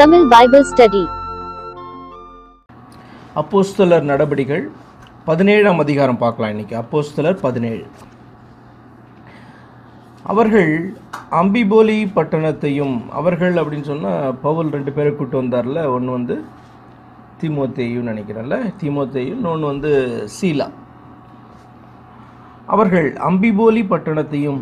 Tamil Bible Study. அப்போஸ்தலர் நடபடிகள் பதினேழாம் அதிகாரம் பார்க்கலாம் இன்னைக்கு அப்போஸ்தலர் பதினேழு அவர்கள் அம்பிபோலி பட்டணத்தையும் அவர்கள் அப்படின்னு சொன்னால் பவுல் ரெண்டு பேரை கூட்டு வந்தார்ல ஒன்று வந்து தீமோத்தேயுன்னு நினைக்கிறேன்ல தீமோத்தேயும் இன்னொன்று வந்து சீலா அவர்கள் அம்பிபோலி பட்டணத்தையும்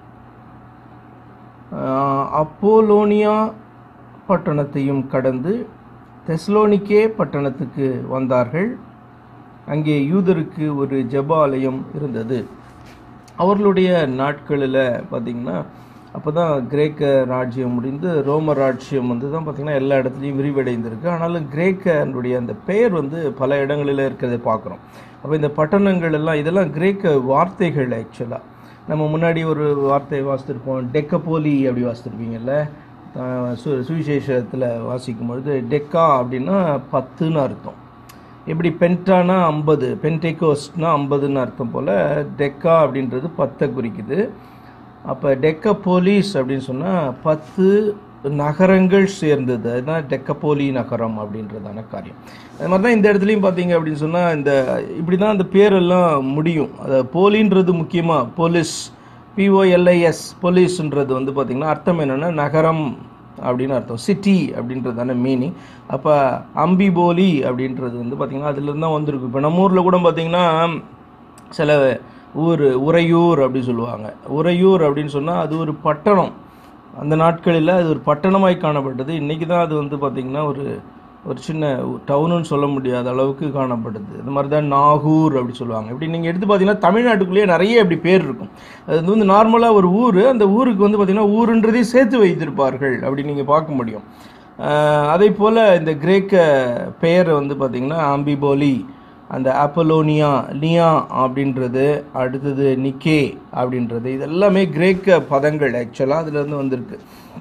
ஆஹ், அப்போலோனியா பட்டணத்தையும் கடந்து தெஸ்லோனிக்கே பட்டணத்துக்கு வந்தார்கள் அங்கே யூதருக்கு ஒரு ஜெபாலயம் இருந்தது அவர்களுடைய நாட்களில் பார்த்திங்கன்னா அப்போ தான் கிரேக்க ராஜ்யம் முடிந்து ரோம ராஜ்யம் வந்து தான் பார்த்திங்கன்னா எல்லா இடத்துலையும் விரிவடைந்திருக்கு ஆனாலும் கிரேக்கனுடைய அந்த பெயர் வந்து பல இடங்களில் இருக்கிறதை பார்க்குறோம் அப்போ இந்த பட்டணங்கள் எல்லாம் இதெல்லாம் கிரேக்க வார்த்தைகள் ஆக்சுவலாக நம்ம முன்னாடி ஒரு வார்த்தை வாசித்திருப்போம் டெக்கப்போலி அப்படி வாசித்திருப்பீங்கல்ல அஹ் சு சுவிசேஷத்தில் வாசிக்கும் பொழுது டெக்கா அப்படின்னா பத்துன்னு அர்த்தம் எப்படி பென்டானா ஐம்பது பென்டெகோஸ்ட்னா ஐம்பதுன்னு அர்த்தம் போல் டெக்கா அப்படின்றது பத்தை குறிக்குது அப்போ டெக்க போலீஸ் அப்படின்னு சொன்னால் பத்து நகரங்கள் சேர்ந்தது அதுதான் டெக்கப்போலி நகரம் அப்படின்றதான காரியம் அது மாதிரி தான் இந்த இடத்துலையும் பார்த்தீங்க அப்படின்னு சொன்னால் இந்த இப்படி தான் அந்த பேரெல்லாம் முடியும் அது போலின்றது முக்கியமாக போலீஸ் பிஓஎல்ஐஎஸ் போலீஸ்ன்றது வந்து பார்த்திங்கன்னா அர்த்தம் என்னென்னா நகரம் அப்படின்னு அர்த்தம் சிட்டி அப்படின்றதான மீனிங் அப்போ அம்பிபோலி அப்படின்றது வந்து பார்த்திங்கன்னா அதுலேருந்து தான் வந்திருக்கு இப்போ நம்ம ஊரில் கூட பார்த்திங்கன்னா சில ஊர் உறையூர் அப்படி சொல்லுவாங்க உறையூர் அப்படின்னு சொன்னால் அது ஒரு பட்டணம் அந்த நாட்களில் அது ஒரு பட்டணமாய் காணப்பட்டது இன்றைக்கி தான் அது வந்து பார்த்திங்கன்னா ஒரு ஒரு சின்ன டவுனுன்னு சொல்ல முடியாத அளவுக்கு காணப்படுது இந்த மாதிரி தான் நாகூர் அப்படி சொல்லுவாங்க இப்படி நீங்கள் எடுத்து பார்த்தீங்கன்னா தமிழ்நாட்டுக்குள்ளேயே நிறைய இப்படி பேர் இருக்கும் அது வந்து நார்மலாக ஒரு ஊர் அந்த ஊருக்கு வந்து பார்த்திங்கன்னா ஊருன்றதையும் சேர்த்து வைத்திருப்பார்கள் அப்படி நீங்கள் பார்க்க முடியும் ஆஹ் அதே போல் இந்த கிரேக்க பெயர் வந்து பார்த்திங்கன்னா ஆம்பிபோலி அந்த அப்பலோனியா நியா அப்படின்றது அடுத்தது நிக்கே அப்படின்றது இதெல்லாமே கிரேக்க பதங்கள் ஆக்சுவலாக அதுலேருந்து வந்திருக்கு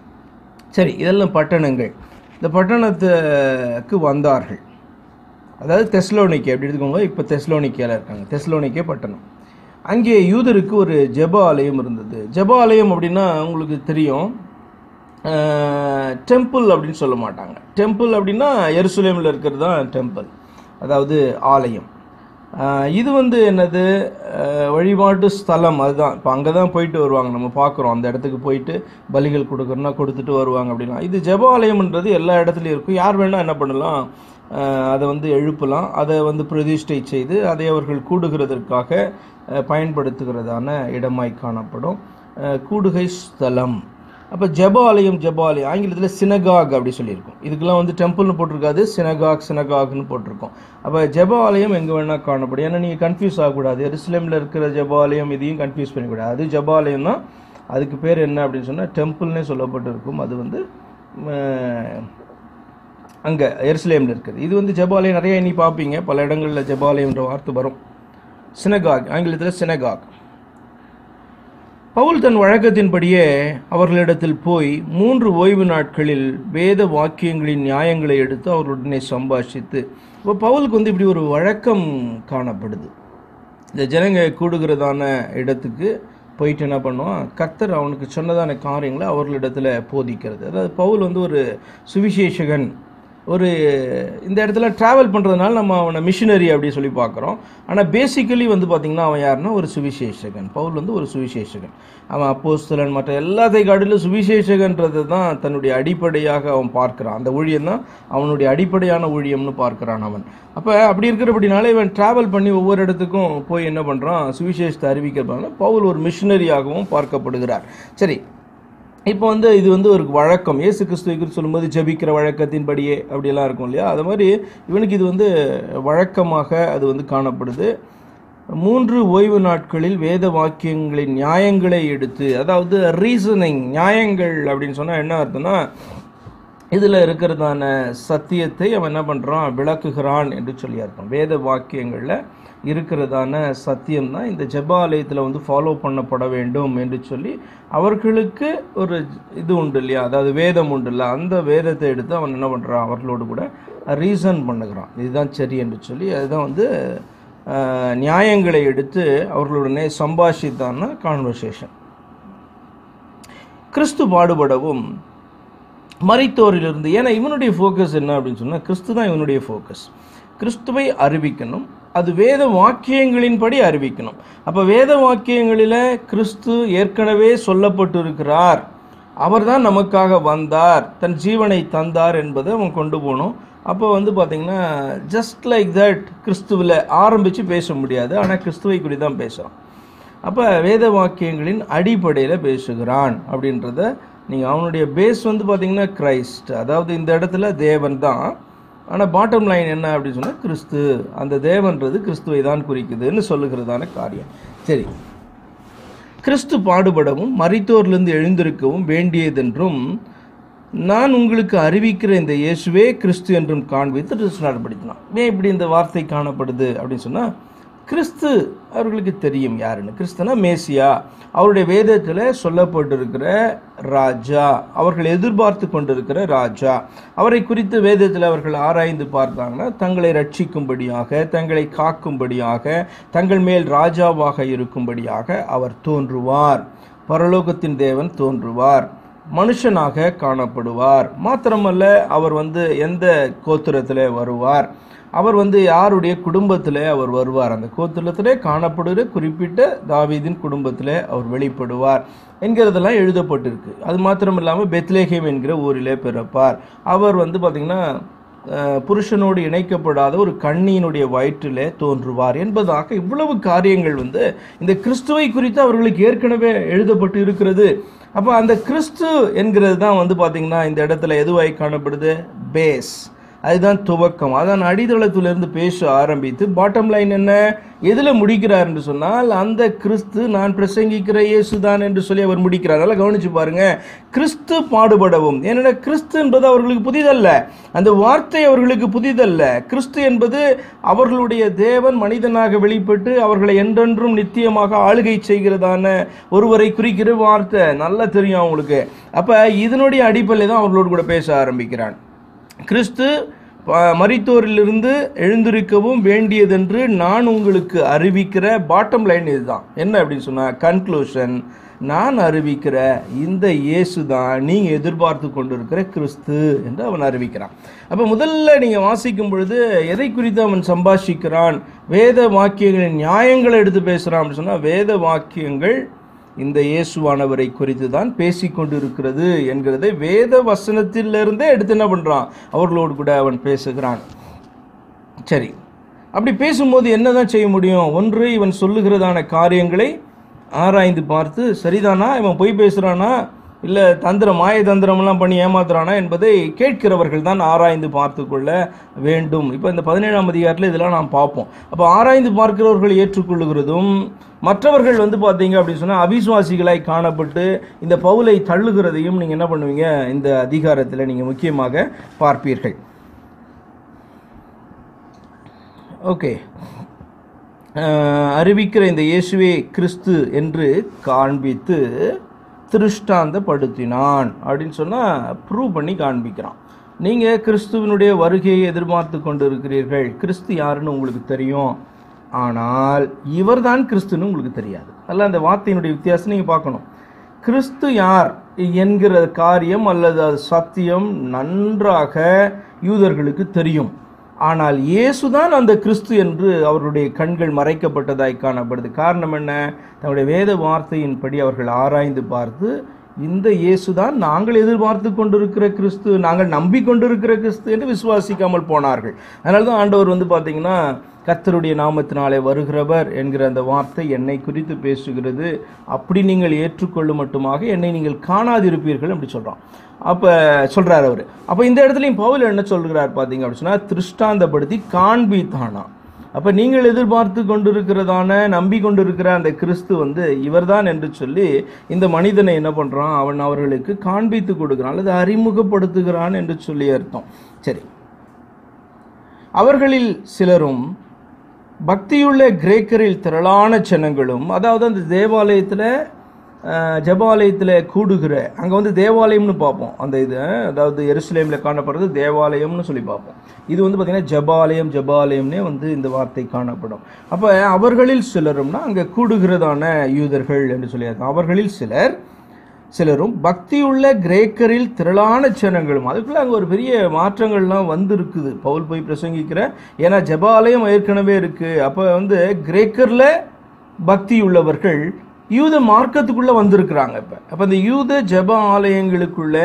சரி இதெல்லாம் பட்டணங்கள் இந்த பட்டணத்துக்கு வந்தார்கள் அதாவது தெஸ்லோனிக்கே அப்படி எடுத்துக்கோங்க இப்போ தெஸ்லோனிக்கேல இருக்காங்க தெஸ்லோனிக்கே பட்டணம் அங்கே யூதருக்கு ஒரு ஜெப ஆலயம் இருந்தது ஜெப ஆலயம் அப்படின்னா உங்களுக்கு தெரியும் டெம்பிள் அப்படின்னு சொல்ல மாட்டாங்க டெம்பிள் அப்படின்னா எருசலேமில் இருக்கிறது தான் டெம்பிள் அதாவது ஆலயம் ஆஹ் இது வந்து என்னது ஆஹ் வழிபாட்டு ஸ்தலம் அதுதான் இப்போ அங்கே தான் போயிட்டு வருவாங்க நம்ம பார்க்குறோம் அந்த இடத்துக்கு போயிட்டு பலிகள் கொடுக்குறோன்னா கொடுத்துட்டு வருவாங்க அப்படின்னா இது ஜெபாலயம்ன்றது எல்லா இடத்துலையும் இருக்கும் யார் வேணால் என்ன பண்ணலாம் ஆஹ் அதை வந்து எழுப்பலாம் அதை வந்து பிரதிஷ்டை செய்து அதை அவர்கள் கூடுகிறதற்காக ஆஹ் பயன்படுத்துகிறதான இடமாய் காணப்படும் ஆஹ் கூடுகை ஸ்தலம் அப்போ ஜெபாலயம் ஜெபாலயம் ஆங்கிலத்தில் சினகாக் அப்படி சொல்லியிருக்கோம் இதுக்கெல்லாம் வந்து டெம்பிள்னு போட்டிருக்காது சினகாக் சினகாக்னு போட்டிருக்கோம் அப்போ ஜெபாலயம் எங்கே வேணால் காணப்படும் ஏன்னா நீங்கள் கன்ஃபியூஸ் ஆகக்கூடாது எருசலேமில் இருக்கிற ஜெபாலயம் இதையும் கன்ஃபியூஸ் பண்ணிக்கூடாது அது ஜெபாலயம் தான் அதுக்கு பேர் என்ன அப்படின்னு சொன்னால் டெம்பிள்னே சொல்லப்பட்டிருக்கும் அது வந்து அங்கே எருசலேமில் இருக்குது இது வந்து ஜெபாலயம் நிறைய நீ பார்ப்பீங்க பல இடங்களில் ஜெபாலயம்ன்ற வார்த்தை வரும் சினகாக் ஆங்கிலத்தில் சினகாக் பவுல் தன் வழக்கத்தின்படியே அவர்களிடத்தில் போய் மூன்று ஓய்வு நாட்களில் வேத வாக்கியங்களின் நியாயங்களை எடுத்து அவர்களுடனே சம்பாஷித்து இப்போ பவுலுக்கு வந்து இப்படி ஒரு வழக்கம் காணப்படுது இந்த ஜனங்க கூடுகிறதான இடத்துக்கு போயிட்டு என்ன பண்ணுவான் கர்த்தர் அவனுக்கு சொன்னதான காரியங்களை அவர்களிடத்துல போதிக்கிறது அதாவது பவுல் வந்து ஒரு சுவிசேஷகன் ஒரு இந்த இடத்துல ட்ராவல் பண்ணுறதுனால நம்ம அவனை மிஷினரி அப்படி சொல்லி பார்க்குறோம் ஆனால் பேசிக்கலி வந்து பார்த்திங்கன்னா அவன் யாருன்னா ஒரு சுவிசேஷகன் பவுல் வந்து ஒரு சுவிசேஷகன் அவன் அப்போஸ்தலன் மற்ற எல்லாத்தை காட்டிலும் சுவிசேஷகன்றது தான் தன்னுடைய அடிப்படையாக அவன் பார்க்குறான் அந்த ஊழியம் தான் அவனுடைய அடிப்படையான ஊழியம்னு பார்க்குறான் அவன் அப்போ அப்படி இருக்கிறபடினால இவன் ட்ராவல் பண்ணி ஒவ்வொரு இடத்துக்கும் போய் என்ன பண்ணுறான் சுவிசேஷத்தை அறிவிக்கிறதுனால பவுல் ஒரு மிஷினரியாகவும் பார்க்கப்படுகிறார் சரி இப்போ வந்து இது வந்து ஒரு வழக்கம் இயேசு கிறிஸ்துவை குறித்து சொல்லும்போது ஜெபிக்கிற வழக்கத்தின்படியே அப்படியெல்லாம் இருக்கும் இல்லையா அது மாதிரி இவனுக்கு இது வந்து வழக்கமாக அது வந்து காணப்படுது மூன்று ஓய்வு நாட்களில் வேத வாக்கியங்களின் நியாயங்களை எடுத்து அதாவது ரீசனிங் நியாயங்கள் அப்படின்னு சொன்னால் என்ன அர்த்தம்னா இதில் இருக்கிறதான சத்தியத்தை அவன் என்ன பண்ணுறான் விளக்குகிறான் என்று சொல்லி அர்த்தம் வேத வாக்கியங்களில் இருக்கிறதான சத்தியம் தான் இந்த ஜெபாலயத்தில் வந்து ஃபாலோ பண்ணப்பட வேண்டும் என்று சொல்லி அவர்களுக்கு ஒரு இது உண்டு இல்லையா அதாவது வேதம் உண்டு இல்லை அந்த வேதத்தை எடுத்து அவன் என்ன பண்ணுறான் அவர்களோடு கூட ரீசன் பண்ணுகிறான் இதுதான் சரி என்று சொல்லி அதுதான் வந்து அஹ், நியாயங்களை எடுத்து அவர்களுடனே சம்பாஷித்தான கான்வர்சேஷன் கிறிஸ்து பாடுபடவும் மரித்தோரிலிருந்து ஏன்னா இவனுடைய ஃபோக்கஸ் என்ன அப்படின்னு சொன்னால் கிறிஸ்து தான் இவனுடைய ஃபோக்கஸ் கிறிஸ்துவை அறிவிக்கணும் அது வேத வாக்கியங்களின்படி அறிவிக்கணும் அப்போ வேத வாக்கியங்களில் கிறிஸ்து ஏற்கனவே சொல்லப்பட்டிருக்கிறார் அவர்தான் நமக்காக வந்தார் தன் ஜீவனை தந்தார் என்பதை அவன் கொண்டு போகணும் அப்போ வந்து பார்த்தீங்கன்னா ஜஸ்ட் லைக் தட் கிறிஸ்துவில் ஆரம்பித்து பேச முடியாது ஆனால் கிறிஸ்துவை குறித்து தான் பேசுகிறான் அப்போ வேத வாக்கியங்களின் அடிப்படையில் பேசுகிறான் அப்படின்றத நீங்கள் அவனுடைய பேஸ் வந்து பார்த்தீங்கன்னா கிரைஸ்ட் அதாவது இந்த இடத்துல தேவன் தான் ஆனால் பாட்டம் லைன் என்ன அப்படின்னு சொன்னால் கிறிஸ்து அந்த தேவன்றது கிறிஸ்துவை தான் குறிக்குதுன்னு சொல்லுகிறதான காரியம் சரி கிறிஸ்து பாடுபடவும் மரித்தோரிலிருந்து எழுந்திருக்கவும் வேண்டியதென்றும் நான் உங்களுக்கு அறிவிக்கிற இந்த இயேசுவே கிறிஸ்து என்றும் காண்பித்து நடப்படுத்தினான் ஏன் இப்படி இந்த வார்த்தை காணப்படுது அப்படின்னு சொன்னால் கிறிஸ்து அவர்களுக்கு தெரியும் யாருன்னு கிறிஸ்துனா மேசியா அவருடைய வேதத்தில் சொல்லப்பட்டிருக்கிற ராஜா அவர்கள் எதிர்பார்த்து கொண்டிருக்கிற ராஜா அவரை குறித்து வேதத்தில் அவர்கள் ஆராய்ந்து பார்த்தாங்கன்னா தங்களை ரட்சிக்கும்படியாக தங்களை காக்கும்படியாக தங்கள் மேல் ராஜாவாக இருக்கும்படியாக அவர் தோன்றுவார் பரலோகத்தின் தேவன் தோன்றுவார் மனுஷனாக காணப்படுவார் மாத்திரமல்ல அவர் வந்து எந்த கோத்திரத்தில் வருவார் அவர் வந்து யாருடைய குடும்பத்தில் அவர் வருவார் அந்த கோத்திரத்திலே காணப்படுகிற குறிப்பிட்ட தாவீதின் குடும்பத்தில் அவர் வெளிப்படுவார் என்கிறதெல்லாம் எழுதப்பட்டிருக்கு அது மாத்திரம் இல்லாமல் பெத்லேஹேம் என்கிற ஊரிலே பிறப்பார் அவர் வந்து பார்த்திங்கன்னா அஹ், புருஷனோடு இணைக்கப்படாத ஒரு கண்ணியினுடைய வயிற்றிலே தோன்றுவார் என்பதாக இவ்வளவு காரியங்கள் வந்து இந்த கிறிஸ்துவை குறித்து அவர்களுக்கு ஏற்கனவே எழுதப்பட்டு இருக்கிறது அப்போ அந்த கிறிஸ்து என்கிறது தான் வந்து பார்த்திங்கன்னா இந்த இடத்துல எதுவாய் காணப்படுது பேஸ் அதுதான் துவக்கம் அதான் அடித்தளத்திலிருந்து பேச ஆரம்பித்து பாட்டம் லைன் என்ன எதில் முடிக்கிறார் என்று சொன்னால் அந்த கிறிஸ்து நான் பிரசங்கிக்கிற இயேசுதான் என்று சொல்லி அவர் முடிக்கிறார் அதெல்லாம் கவனிச்சு பாருங்க கிறிஸ்து பாடுபடவும் ஏன்னா கிறிஸ்து என்பது அவர்களுக்கு புதிதல்ல அந்த வார்த்தை அவர்களுக்கு புதிதல்ல கிறிஸ்து என்பது அவர்களுடைய தேவன் மனிதனாக வெளிப்பட்டு அவர்களை என்றென்றும் நித்தியமாக ஆளுகை செய்கிறதான ஒருவரை குறிக்கிற வார்த்தை நல்லா தெரியும் அவங்களுக்கு அப்ப இதனுடைய அடிப்படையில் தான் அவர்களோடு கூட பேச ஆரம்பிக்கிறான் கிறிஸ்து ப- மரித்தோரிலிருந்து எழுந்திருக்கவும் வேண்டியதென்று நான் உங்களுக்கு அறிவிக்கிற பாட்டம் லைன் இதுதான் என்ன அப்படின்னு சொன்னா கன்க்ளூஷன் நான் அறிவிக்கிற இந்த இயேசு தான் நீங்க எதிர்பார்த்து கொண்டிருக்கிற கிறிஸ்து என்று அவன் அறிவிக்கிறான் அப்ப முதல்ல நீங்க வாசிக்கும் பொழுது எதை குறித்து அவன் சம்பாஷிக்கிறான் வேத வாக்கியங்களின் நியாயங்களை எடுத்து பேசுறான் அப்படின்னு சொன்னா வேத வாக்கியங்கள் இந்த இயேசுவானவரை குறித்து தான் பேசிக்கொண்டிருக்கிறது என்கிறதை வேத வசனத்திலிருந்தே எடுத்து என்ன பண்றான் அவர்களோடு கூட அவன் பேசுகிறான் சரி அப்படி பேசும்போது என்னதான் செய்ய முடியும் ஒன்று இவன் சொல்லுகிறதான காரியங்களை ஆராய்ந்து பார்த்து சரிதானா இவன் பொய் பேசுறானா இல்லை தந்திரம் மாய தந்திரமெல்லாம் பண்ணி ஏமாத்துறானா என்பதை கேட்கிறவர்கள் தான் ஆராய்ந்து பார்த்து கொள்ள வேண்டும் இப்போ இந்த பதினேழாம் அதிகாரத்தில் இதெல்லாம் நாம் பார்ப்போம் அப்போ ஆராய்ந்து பார்க்கிறவர்கள் ஏற்றுக்கொள்ளுகிறதும் மற்றவர்கள் வந்து பார்த்தீங்க அப்படின்னு சொன்னால் அவிசுவாசிகளாய் காணப்பட்டு இந்த பவுலை தள்ளுகிறதையும் நீங்கள் என்ன பண்ணுவீங்க இந்த அதிகாரத்தில் நீங்கள் முக்கியமாக பார்ப்பீர்கள் ஓகே அஹ், அறிவிக்கிற இந்த இயேசுவே கிறிஸ்து என்று காண்பித்து திருஷ்டாந்தப்படுத்தினான் அப்படின்னு சொன்னால் ப்ரூவ் பண்ணி காண்பிக்கிறான் நீங்கள் கிறிஸ்துவினுடைய வருகையை எதிர்பார்த்து கொண்டு இருக்கிறீர்கள் கிறிஸ்து யாருன்னு உங்களுக்கு தெரியும் ஆனால் இவர்தான் கிறிஸ்துன்னு உங்களுக்கு தெரியாது அல்ல அந்த வார்த்தையினுடைய வித்தியாசம் நீங்கள் பார்க்கணும் கிறிஸ்து யார் என்கிற காரியம் அல்லது அது சத்தியம் நன்றாக யூதர்களுக்கு தெரியும் ஆனால் இயேசுதான் அந்த கிறிஸ்து என்று அவருடைய கண்கள் மறைக்கப்பட்டதாய் காணப்படுது காரணம் என்ன தன்னுடைய வேத வார்த்தையின்படி அவர்கள் ஆராய்ந்து பார்த்து இந்த இயேசுதான் நாங்கள் எதிர்பார்த்து கொண்டிருக்கிற கிறிஸ்து நாங்கள் நம்பிக்கொண்டிருக்கிற கிறிஸ்து என்று விசுவாசிக்காமல் போனார்கள் அதனால தான் ஆண்டவர் வந்து பார்த்தீங்கன்னா கர்த்தருடைய நாமத்தினாலே வருகிறவர் என்கிற அந்த வார்த்தை என்னை குறித்து பேசுகிறது அப்படி நீங்கள் ஏற்றுக்கொள்ளும் மட்டுமாக என்னை நீங்கள் காணாதிருப்பீர்கள் அப்படி சொல்றான் அப்ப சொல்றார் அவர் அப்ப இந்த இடத்துலையும் பவுல் என்ன சொல்கிறார் பார்த்தீங்க அப்படின்னு சொன்னா திருஷ்டாந்தப்படுத்தி காண்பித்தானா அப்ப நீங்கள் எதிர்பார்த்து கொண்டிருக்கிறதான நம்பி கொண்டிருக்கிற அந்த கிறிஸ்து வந்து இவர்தான் என்று சொல்லி இந்த மனிதனை என்ன பண்றான் அவன் அவர்களுக்கு காண்பித்து கொடுக்கிறான் அல்லது அறிமுகப்படுத்துகிறான் என்று சொல்லி அர்த்தம் சரி அவர்களில் சிலரும் பக்தியுள்ள கிரேக்கரில் திரளான ஜனங்களும் அதாவது அந்த தேவாலயத்தில் ஜபாலயத்தில் கூடுகிற அங்கே வந்து தேவாலயம்னு பார்ப்போம் அந்த இது அதாவது எருசலேமில் காணப்படுறது தேவாலயம்னு சொல்லி பார்ப்போம் இது வந்து பார்த்திங்கன்னா ஜபாலயம் ஜபாலயம்னே வந்து இந்த வார்த்தை காணப்படும் அப்போ அவர்களில் சிலரும்னா அங்கே கூடுகிறதான யூதர்கள் என்று சொல்லி அர்த்தம். அவர்களில் சிலர் சிலரும் பக்தியுள்ள கிரேக்கரில் திரளான ஜனங்களும் அதுக்குள்ள அங்கே ஒரு பெரிய மாற்றங்கள்லாம் வந்திருக்குது பவுல் போய் பிரசங்கிக்கிற ஏன்னா ஜெபாலயம் ஏற்கனவே இருக்கு அப்போ வந்து கிரேக்கரில் பக்தி உள்ளவர்கள் யூத மார்க்கத்துக்குள்ள வந்திருக்கிறாங்க இப்போ அப்போ இந்த யூத ஜெப ஆலயங்களுக்குள்ள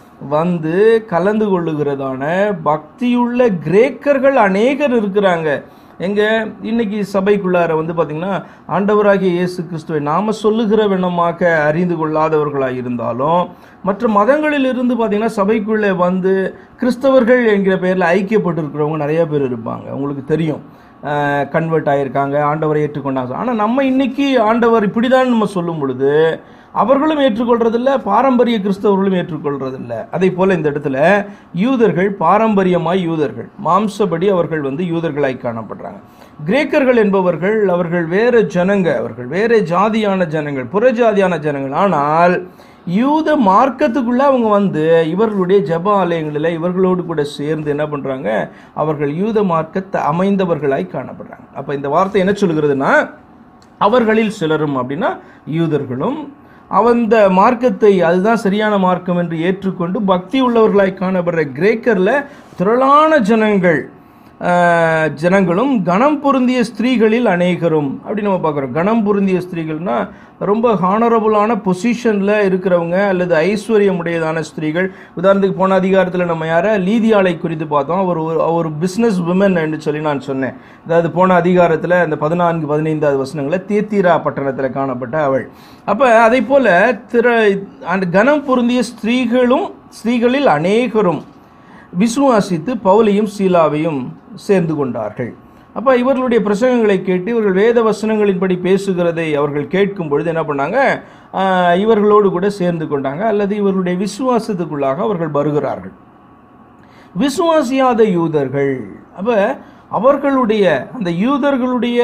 வந்து கலந்து கொள்ளுகிறதான பக்தியுள்ள கிரேக்கர்கள் அநேகர் இருக்கிறாங்க எங்க இன்னைக்கு சபைக்குள்ளார வந்து பாத்தீங்கன்னா ஆண்டவராகிய இயேசு கிறிஸ்துவை நாம சொல்லுகிற விண்ணமாக அறிந்து கொள்ளாதவர்களாக இருந்தாலும் மற்ற மதங்களில் இருந்து பாத்தீங்கன்னா சபைக்குள்ளே வந்து கிறிஸ்தவர்கள் என்கிற பெயரில் ஐக்கியப்பட்டிருக்கிறவங்க நிறைய பேர் இருப்பாங்க உங்களுக்கு தெரியும் கன்வெர்ட் ஆகியிருக்காங்க ஆண்டவரை ஏற்றுக்கொண்டாங்க ஆனால் நம்ம இன்னைக்கு ஆண்டவர் இப்படிதான் நம்ம சொல்லும் பொழுது அவர்களும் ஏற்றுக்கொள்றதில்ல பாரம்பரிய கிறிஸ்தவர்களும் ஏற்றுக்கொள்றதில்ல அதே போல இந்த இடத்துல யூதர்கள் பாரம்பரியமாய் யூதர்கள் மாம்சபடி அவர்கள் வந்து யூதர்களாய் காணப்படுறாங்க கிரேக்கர்கள் என்பவர்கள் அவர்கள் வேற ஜனங்க அவர்கள் வேற ஜாதியான ஜனங்கள் புறஜாதியான ஜனங்கள் ஆனால் யூத மார்க்கத்துக்குள்ள அவங்க வந்து இவர்களுடைய ஜப ஆலயங்களில் இவர்களோடு கூட சேர்ந்து என்ன பண்றாங்க அவர்கள் யூத மார்க்கத்தை அமைந்தவர்களாய் காணப்படுறாங்க அப்ப இந்த வார்த்தை என்ன சொல்லுகிறதுனா அவர்களில் சிலரும் அப்படின்னா யூதர்களும் அந்த மார்க்கத்தை அதுதான் சரியான மார்க்கம் என்று ஏற்றுக்கொண்டு பக்தி உள்ளவர்களாய் காணப்படுற கிரேக்கர்ல திரளான ஜனங்கள் ஆஹ், ஜனங்களும் கணம் பொருந்திய ஸ்திரீகளில் அநேகரும் அப்படி நம்ம பார்க்குறோம் கணம் பொருந்திய ஸ்திரீகள்னா ரொம்ப ஹானரபுளான பொசிஷனில் இருக்கிறவங்க அல்லது ஐஸ்வர்யம் உடையதான ஸ்திரீகள் உதாரணத்துக்கு போன அதிகாரத்தில் நம்ம யாரை லீதியாளை குறித்து பார்த்தோம் அவர் ஒரு ஒரு பிஸ்னஸ் விமன் என்று சொல்லி நான் சொன்னேன் அதாவது போன அதிகாரத்தில் அந்த பதினான்கு பதினைந்தாவது வசனங்களில் தேத்தீரா பட்டணத்தில் காணப்பட்ட அவள் அப்போ அதை போல திர அந்த கனம் பொருந்திய ஸ்திரீகளும் ஸ்திரீகளில் அநேகரும் விசுவாசித்து பவுலையும் சீலாவையும் சேர்ந்து கொண்டார்கள் அப்போ இவர்களுடைய பிரசங்கங்களை கேட்டு இவர்கள் வேத வசனங்களின்படி பேசுகிறதை அவர்கள் கேட்கும் பொழுது என்ன பண்ணாங்க ஆஹ், இவர்களோடு கூட சேர்ந்து கொண்டாங்க அல்லது இவர்களுடைய விசுவாசத்துக்குள்ளாக அவர்கள் வருகிறார்கள் விசுவாசியாத யூதர்கள் அப்ப அவர்களுடைய அந்த யூதர்களுடைய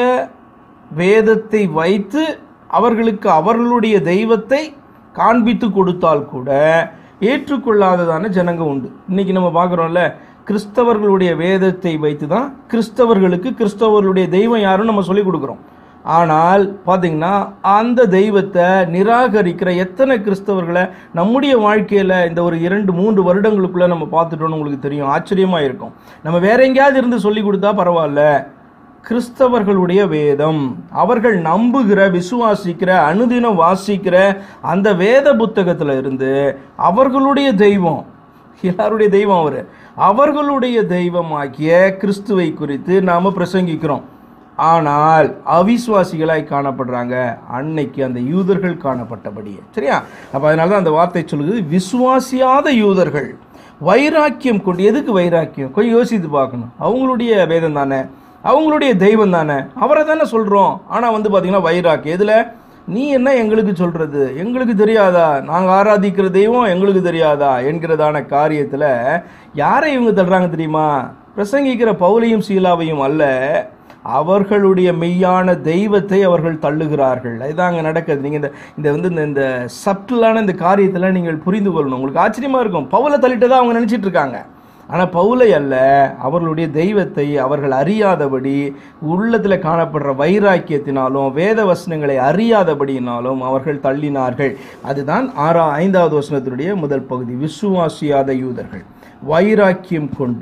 வேதத்தை வைத்து அவர்களுக்கு அவர்களுடைய தெய்வத்தை காண்பித்து கொடுத்தால் கூட ஏற்றுக்கொள்ளாததான ஜனங்க உண்டு இன்னைக்கு நம்ம பார்க்குறோம்ல கிறிஸ்தவர்களுடைய வேதத்தை வைத்து தான் கிறிஸ்தவர்களுக்கு கிறிஸ்தவர்களுடைய தெய்வம் யாருன்னு நம்ம சொல்லி கொடுக்குறோம் ஆனால் பார்த்தீங்கன்னா அந்த தெய்வத்தை நிராகரிக்கிற எத்தனை கிறிஸ்தவர்களை நம்முடைய வாழ்க்கையில் இந்த ஒரு இரண்டு மூன்று வருடங்களுக்குள்ள நம்ம பார்த்துட்டோம்னு உங்களுக்கு தெரியும் ஆச்சரியமாக இருக்கும் நம்ம வேற எங்கேயாவது இருந்து சொல்லி கொடுத்தா பரவாயில்ல கிறிஸ்தவர்களுடைய வேதம் அவர்கள் நம்புகிற விசுவாசிக்கிற அனுதினம் வாசிக்கிற அந்த வேத புத்தகத்துல இருந்து அவர்களுடைய தெய்வம் எல்லாருடைய தெய்வம் அவர் அவர்களுடைய தெய்வமாகிய கிறிஸ்துவை குறித்து நாம பிரசங்கிக்கிறோம் ஆனால் அவிசுவாசிகளாய் காணப்படுறாங்க அன்னைக்கு அந்த யூதர்கள் காணப்பட்டபடியே சரியா அப்ப அதனால தான் அந்த வார்த்தை சொல்லுது விசுவாசியாத யூதர்கள் வைராக்கியம் கொண்டு எதுக்கு வைராக்கியம் கொஞ்சம் யோசித்து பார்க்கணும் அவங்களுடைய வேதம் தானே அவங்களுடைய தெய்வம் தானே அவரை தானே சொல்றோம் ஆனா வந்து பாத்தீங்கன்னா வைராக்கியம் எதுல நீ என்ன எங்களுக்கு சொல்றது எங்களுக்கு தெரியாதா நாங்க ஆராதிக்கிற தெய்வம் எங்களுக்கு தெரியாதா என்கிறதான காரியத்துல யாரை இவங்க தள்ளுறாங்க தெரியுமா பிரசங்கிக்கிற பவுலையும் சீலாவையும் அல்ல அவர்களுடைய மெய்யான தெய்வத்தை அவர்கள் தள்ளுகிறார்கள் அதுதான் அங்கே நடக்குது நீங்கள் இந்த இந்த வந்து இந்த இந்த சப்டிலான இந்த காரியத்தெல்லாம் நீங்கள் புரிந்து கொள்ளணும் உங்களுக்கு ஆச்சரியமா இருக்கும் பவுலை தள்ளிட்டதா அவங்க நினைச்சிட்டு இருக்காங்க ஆனால் பவுலை அல்ல அவர்களுடைய தெய்வத்தை அவர்கள் அறியாதபடி உள்ளத்தில் காணப்படுற வைராக்கியத்தினாலும் வேத வசனங்களை அறியாதபடியினாலும் அவர்கள் தள்ளினார்கள் அதுதான் ஆறா ஐந்தாவது வசனத்தினுடைய முதல் பகுதி விசுவாசியாத யூதர்கள் வைராக்கியம் கொண்டு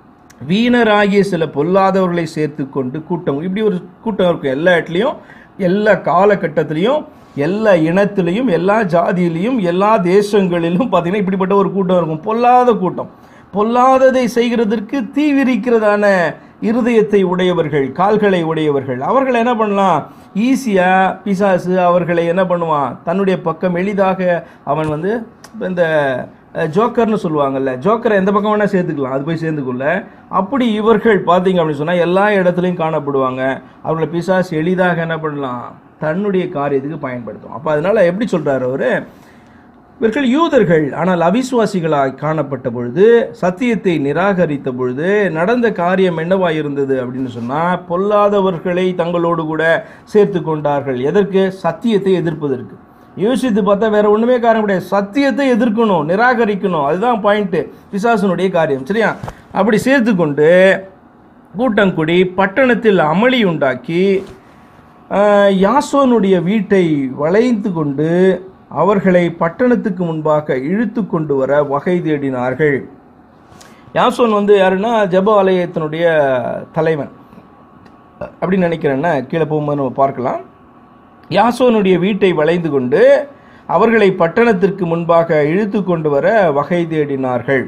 வீணராகிய சில பொல்லாதவர்களை சேர்த்து கொண்டு கூட்டம் இப்படி ஒரு கூட்டம் இருக்கும் எல்லா இடத்துலையும் எல்லா காலகட்டத்திலையும் எல்லா இனத்திலையும் எல்லா ஜாதியிலையும் எல்லா தேசங்களிலும் பார்த்தீங்கன்னா இப்படிப்பட்ட ஒரு கூட்டம் இருக்கும் பொல்லாத கூட்டம் பொல்லாததை செய்கிறதற்கு தீவிரிக்கிறதான இருதயத்தை உடையவர்கள் கால்களை உடையவர்கள் அவர்கள் என்ன பண்ணலாம் ஈஸியா பிசாசு அவர்களை என்ன பண்ணுவான் தன்னுடைய பக்கம் எளிதாக அவன் வந்து இந்த அஹ், ஜோக்கர்னு சொல்லுவாங்கல்ல ஜோக்கரை எந்த பக்கம் வேணால் சேர்த்துக்கலாம் அது போய் சேர்ந்துக்குள்ள அப்படி இவர்கள் பார்த்தீங்க அப்படின்னு சொன்னால் எல்லா இடத்துலையும் காணப்படுவாங்க அவர்களை பிசாசு எளிதாக என்ன பண்ணலாம் தன்னுடைய காரியத்துக்கு பயன்படுத்தும் அப்போ அதனால எப்படி சொல்றாரு அவரு இவர்கள் யூதர்கள் ஆனால் அவிசுவாசிகளாய் காணப்பட்ட பொழுது சத்தியத்தை நிராகரித்த பொழுது நடந்த காரியம் என்னவாய் இருந்தது அப்படின்னு சொன்னா பொல்லாதவர்களை தங்களோடு கூட சேர்த்து கொண்டார்கள் எதற்கு சத்தியத்தை எதிர்ப்பதற்கு யோசித்து பார்த்தா வேற ஒண்ணுமே காரணம் கிடையாது சத்தியத்தை எதிர்க்கணும் நிராகரிக்கணும் அதுதான் பாயிண்ட் பிசாசனுடைய காரியம் சரியா அப்படி சேர்த்து கொண்டு கூட்டம் கூடி பட்டணத்தில் அமளி உண்டாக்கி ஆஹ், யாசோனுடைய வீட்டை வளைந்து கொண்டு அவர்களை பட்டணத்துக்கு முன்பாக இழுத்து கொண்டு வர வகை தேடினார்கள் யாசோன் வந்து யாருன்னா ஜெப ஆலயத்தினுடைய தலைவன் அப்படின்னு நினைக்கிறேன்னா கீழே போகும்போது நம்ம பார்க்கலாம் யாசோனுடைய வீட்டை வளைந்து கொண்டு அவர்களை பட்டணத்திற்கு முன்பாக இழுத்து கொண்டு வர வகை தேடினார்கள்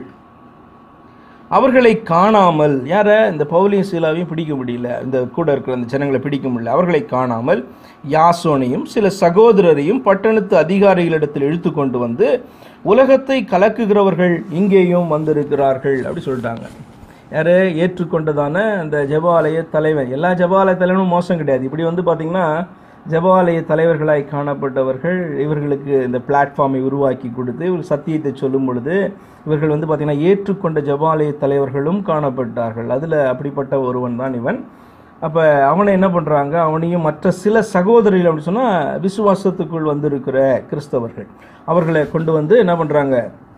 அவர்களை காணாமல் யார இந்த பவுலியும் சீலாவையும் பிடிக்க முடியல இந்த கூட இருக்கிற அந்த ஜனங்களை பிடிக்க முடியல அவர்களை காணாமல் யாசோனையும் சில சகோதரரையும் பட்டணத்து அதிகாரிகளிடத்தில் இழுத்து கொண்டு வந்து உலகத்தை கலக்குகிறவர்கள் இங்கேயும் வந்திருக்கிறார்கள் அப்படி சொல்லிட்டாங்க யாரு ஏற்றுக்கொண்டதான அந்த ஜெபாலய தலைவன் எல்லா ஜெபாலய தலைவனும் மோசம் கிடையாது இப்படி வந்து பார்த்தீங்கன்னா ஜெபாலய தலைவர்களாய் காணப்பட்டவர்கள் இவர்களுக்கு இந்த பிளாட்ஃபார்மை உருவாக்கி கொடுத்து இவர் சத்தியத்தை சொல்லும் பொழுது இவர்கள் வந்து பார்த்தீங்கன்னா ஏற்றுக்கொண்ட ஜெபாலய தலைவர்களும் காணப்பட்டார்கள் அதில் அப்படிப்பட்ட ஒருவன் தான் இவன் அப்போ அவனை என்ன பண்ணுறாங்க அவனையும் மற்ற சில சகோதரிகள் அப்படி சொன்னால் விசுவாசத்துக்குள் வந்திருக்கிற கிறிஸ்தவர்கள் அவர்களை கொண்டு வந்து என்ன பண்ணுறாங்க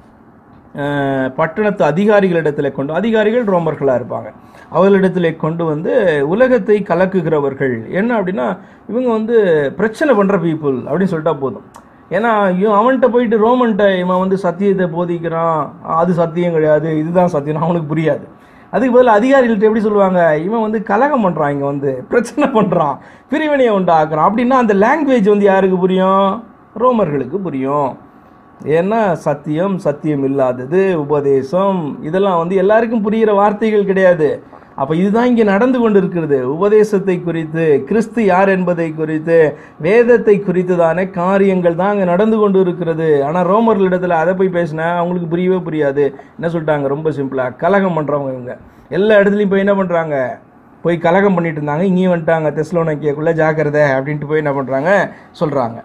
அஹ் பட்டணத்து அதிகாரிகளிடத்தில் கொண்டு அதிகாரிகள் ரோமர்களாக இருப்பாங்க அவர்களிடத்தில் கொண்டு வந்து உலகத்தை கலக்குகிறவர்கள் என்ன அப்படின்னா இவங்க வந்து பிரச்சனை பண்ணுற பீப்புள் அப்படின்னு சொல்லிட்டா போதும் ஏன்னா இவன் அவன்கிட்ட போயிட்டு ரோமன்ட்ட இவன் வந்து சத்தியத்தை போதிக்கிறான் அது சத்தியம் கிடையாது இதுதான் சத்தியம் அவனுக்கு புரியாது அதுக்கு பதில் அதிகாரிகள்ட்ட எப்படி சொல்லுவாங்க இவன் வந்து கலகம் பண்ணுறான் இங்கே வந்து பிரச்சனை பண்ணுறான் பிரிவினையை உண்டாக்குறான் அப்படின்னா அந்த லாங்குவேஜ் வந்து யாருக்கு புரியும் ரோமர்களுக்கு புரியும் ஏன்னா சத்தியம் சத்தியம் இல்லாதது உபதேசம் இதெல்லாம் வந்து எல்லாருக்கும் புரிகிற வார்த்தைகள் கிடையாது அப்போ இதுதான் இங்கே நடந்து கொண்டு இருக்கிறது உபதேசத்தை குறித்து கிறிஸ்து யார் என்பதை குறித்து வேதத்தை குறித்துதான காரியங்கள் தான் அங்கே நடந்து கொண்டு இருக்கிறது ஆனால் ரோமர்களிடத்தில் அதை போய் பேசினா அவங்களுக்கு புரியவே புரியாது என்ன சொல்லிட்டாங்க ரொம்ப சிம்பிளாக கலகம் பண்ணுறவங்க இவங்க எல்லா இடத்துலையும் போய் என்ன பண்ணுறாங்க போய் கலகம் பண்ணிட்டு இருந்தாங்க இங்கேயும் வந்துட்டாங்க தெஸ்லோனக்கியக்குள்ளே ஜாக்கிரதை அப்படின்ட்டு போய் என்ன பண்ணுறாங்க சொல்கிறாங்க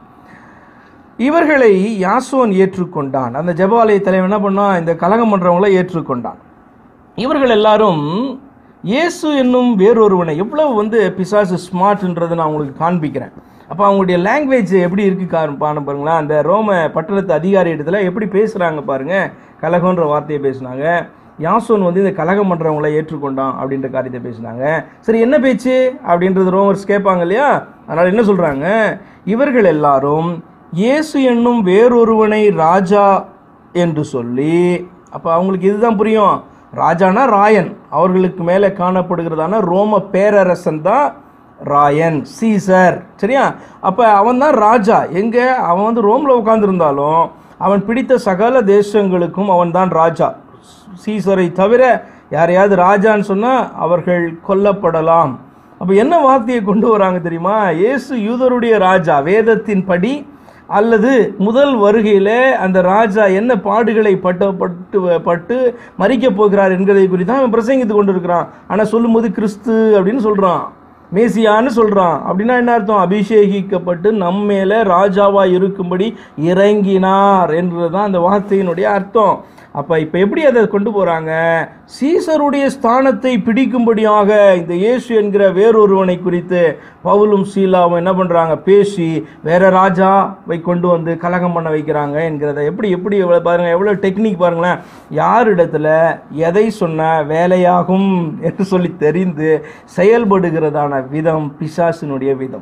இவர்களை யாசோன் ஏற்றுக்கொண்டான் அந்த ஜெபாலய தலைவன் என்ன பண்ணான் இந்த கலகம் பண்றவங்கள ஏற்றுக்கொண்டான் இவர்கள் எல்லாரும் இயேசு என்னும் வேறொருவனை எவ்வளவு வந்து பிசாசு ஸ்மார்ட்ன்றதை நான் உங்களுக்கு காண்பிக்கிறேன் அப்போ அவங்களுடைய லாங்குவேஜ் எப்படி இருக்கு காரணம் பாருங்களேன் அந்த ரோம பட்டணத்து அதிகாரி இடத்துல எப்படி பேசுகிறாங்க பாருங்க கலகன்ற வார்த்தையை பேசுனாங்க யாசோன் வந்து இந்த கலகம் பண்ணுறவங்கள ஏற்றுக்கொண்டான் அப்படின்ற காரியத்தை பேசினாங்க சரி என்ன பேச்சு அப்படின்றது ரோமர்ஸ் கேட்பாங்க இல்லையா அதனால் என்ன சொல்கிறாங்க இவர்கள் எல்லாரும் இயேசு என்னும் வேறொருவனை ராஜா என்று சொல்லி அப்போ அவங்களுக்கு இதுதான் புரியும் ராஜானா ராயன் அவர்களுக்கு மேலே காணப்படுகிறதான ரோம பேரரசன் தான் ராயன் சீசர் சரியா அப்போ அவன் தான் ராஜா எங்கே அவன் வந்து ரோமில் உட்காந்துருந்தாலும் அவன் பிடித்த சகல தேசங்களுக்கும் அவன் தான் ராஜா சீசரை தவிர யாரையாவது ராஜான்னு சொன்னால் அவர்கள் கொல்லப்படலாம் அப்போ என்ன வார்த்தையை கொண்டு வராங்க தெரியுமா இயேசு யூதருடைய ராஜா வேதத்தின் படி அல்லது முதல் வருகையில் அந்த ராஜா என்ன பாடுகளை பட்ட பட்டு பட்டு மறிக்கப் போகிறார் என்கிறதை குறித்து தான் அவன் பிரசங்கித்து கொண்டிருக்கிறான் ஆனால் சொல்லும்போது கிறிஸ்து அப்படின்னு சொல்கிறான் மேசியான்னு சொல்கிறான் அப்படின்னா என்ன அர்த்தம் அபிஷேகிக்கப்பட்டு நம்ம மேலே ராஜாவா இருக்கும்படி இறங்கினார் என்றது தான் அந்த வார்த்தையினுடைய அர்த்தம் அப்போ இப்போ எப்படி அதை கொண்டு போகிறாங்க சீசருடைய ஸ்தானத்தை பிடிக்கும்படியாக இந்த இயேசு என்கிற வேறொருவனை குறித்து பவுலும் சீலாவும் என்ன பண்ணுறாங்க பேசி வேற ராஜாவை கொண்டு வந்து கலகம் பண்ண வைக்கிறாங்க என்கிறத எப்படி எப்படி எவ்வளோ பாருங்கள் எவ்வளோ டெக்னிக் பாருங்களேன் யார் இடத்துல எதை சொன்ன வேலையாகும் என்று சொல்லி தெரிந்து செயல்படுகிறதான விதம் பிசாசினுடைய விதம்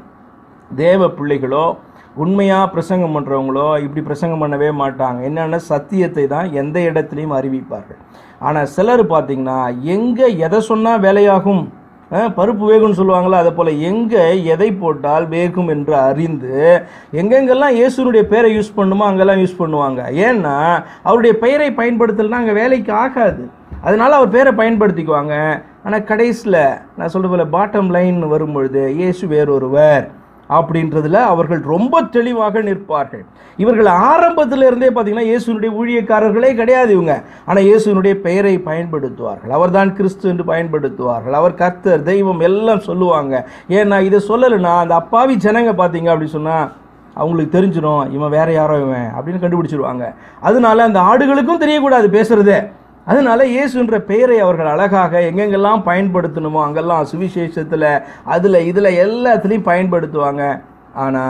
தேவ பிள்ளைகளோ உண்மையாக பிரசங்கம் பண்ணுறவங்களோ இப்படி பிரசங்கம் பண்ணவே மாட்டாங்க என்னென்ன சத்தியத்தை தான் எந்த இடத்துலையும் அறிவிப்பார்கள் ஆனால் சிலர் பார்த்தீங்கன்னா எங்கே எதை சொன்னால் வேலையாகும் அஹ், பருப்பு வேகும்னு சொல்லுவாங்களா அதே போல் எங்கே எதை போட்டால் வேகும் என்று அறிந்து எங்கெங்கெல்லாம் இயேசுனுடைய பேரை யூஸ் பண்ணுமோ அங்கெல்லாம் யூஸ் பண்ணுவாங்க ஏன்னா அவருடைய பெயரை பயன்படுத்தலைன்னா அங்கே வேலைக்கு ஆகாது அதனால அவர் பேரை பயன்படுத்திக்குவாங்க ஆனால் கடைசியில் நான் சொல்ற போல பாட்டம் லைன் வரும்பொழுது இயேசு வேறொருவர் அப்படின்றதுல அவர்கள் ரொம்ப தெளிவாக நிற்பார்கள் இவர்கள் ஆரம்பத்துல இருந்தே பார்த்தீங்கன்னா இயேசுனுடைய ஊழியக்காரர்களே கிடையாது இவங்க ஆனால் இயேசுனுடைய பெயரை பயன்படுத்துவார்கள் அவர்தான் கிறிஸ்து என்று பயன்படுத்துவார்கள் அவர் கர்த்தர் தெய்வம் எல்லாம் சொல்லுவாங்க ஏன்னா இதை சொல்லலைன்னா அந்த அப்பாவி ஜனங்க பார்த்தீங்க அப்படி சொன்னா அவங்களுக்கு தெரிஞ்சிடும் இவன் வேற யாரோ இவன் அப்படின்னு கண்டுபிடிச்சிருவாங்க அதனால அந்த ஆடுகளுக்கும் தெரியக்கூடாது பேசுறதே அதனால இயேசுன்ற பெயரை அவர்கள் அழகாக எங்கெங்கெல்லாம் பயன்படுத்தணுமோ அங்கெல்லாம் சுவிசேஷத்தில் அதில் இதில் எல்லாத்துலேயும் பயன்படுத்துவாங்க ஆனால்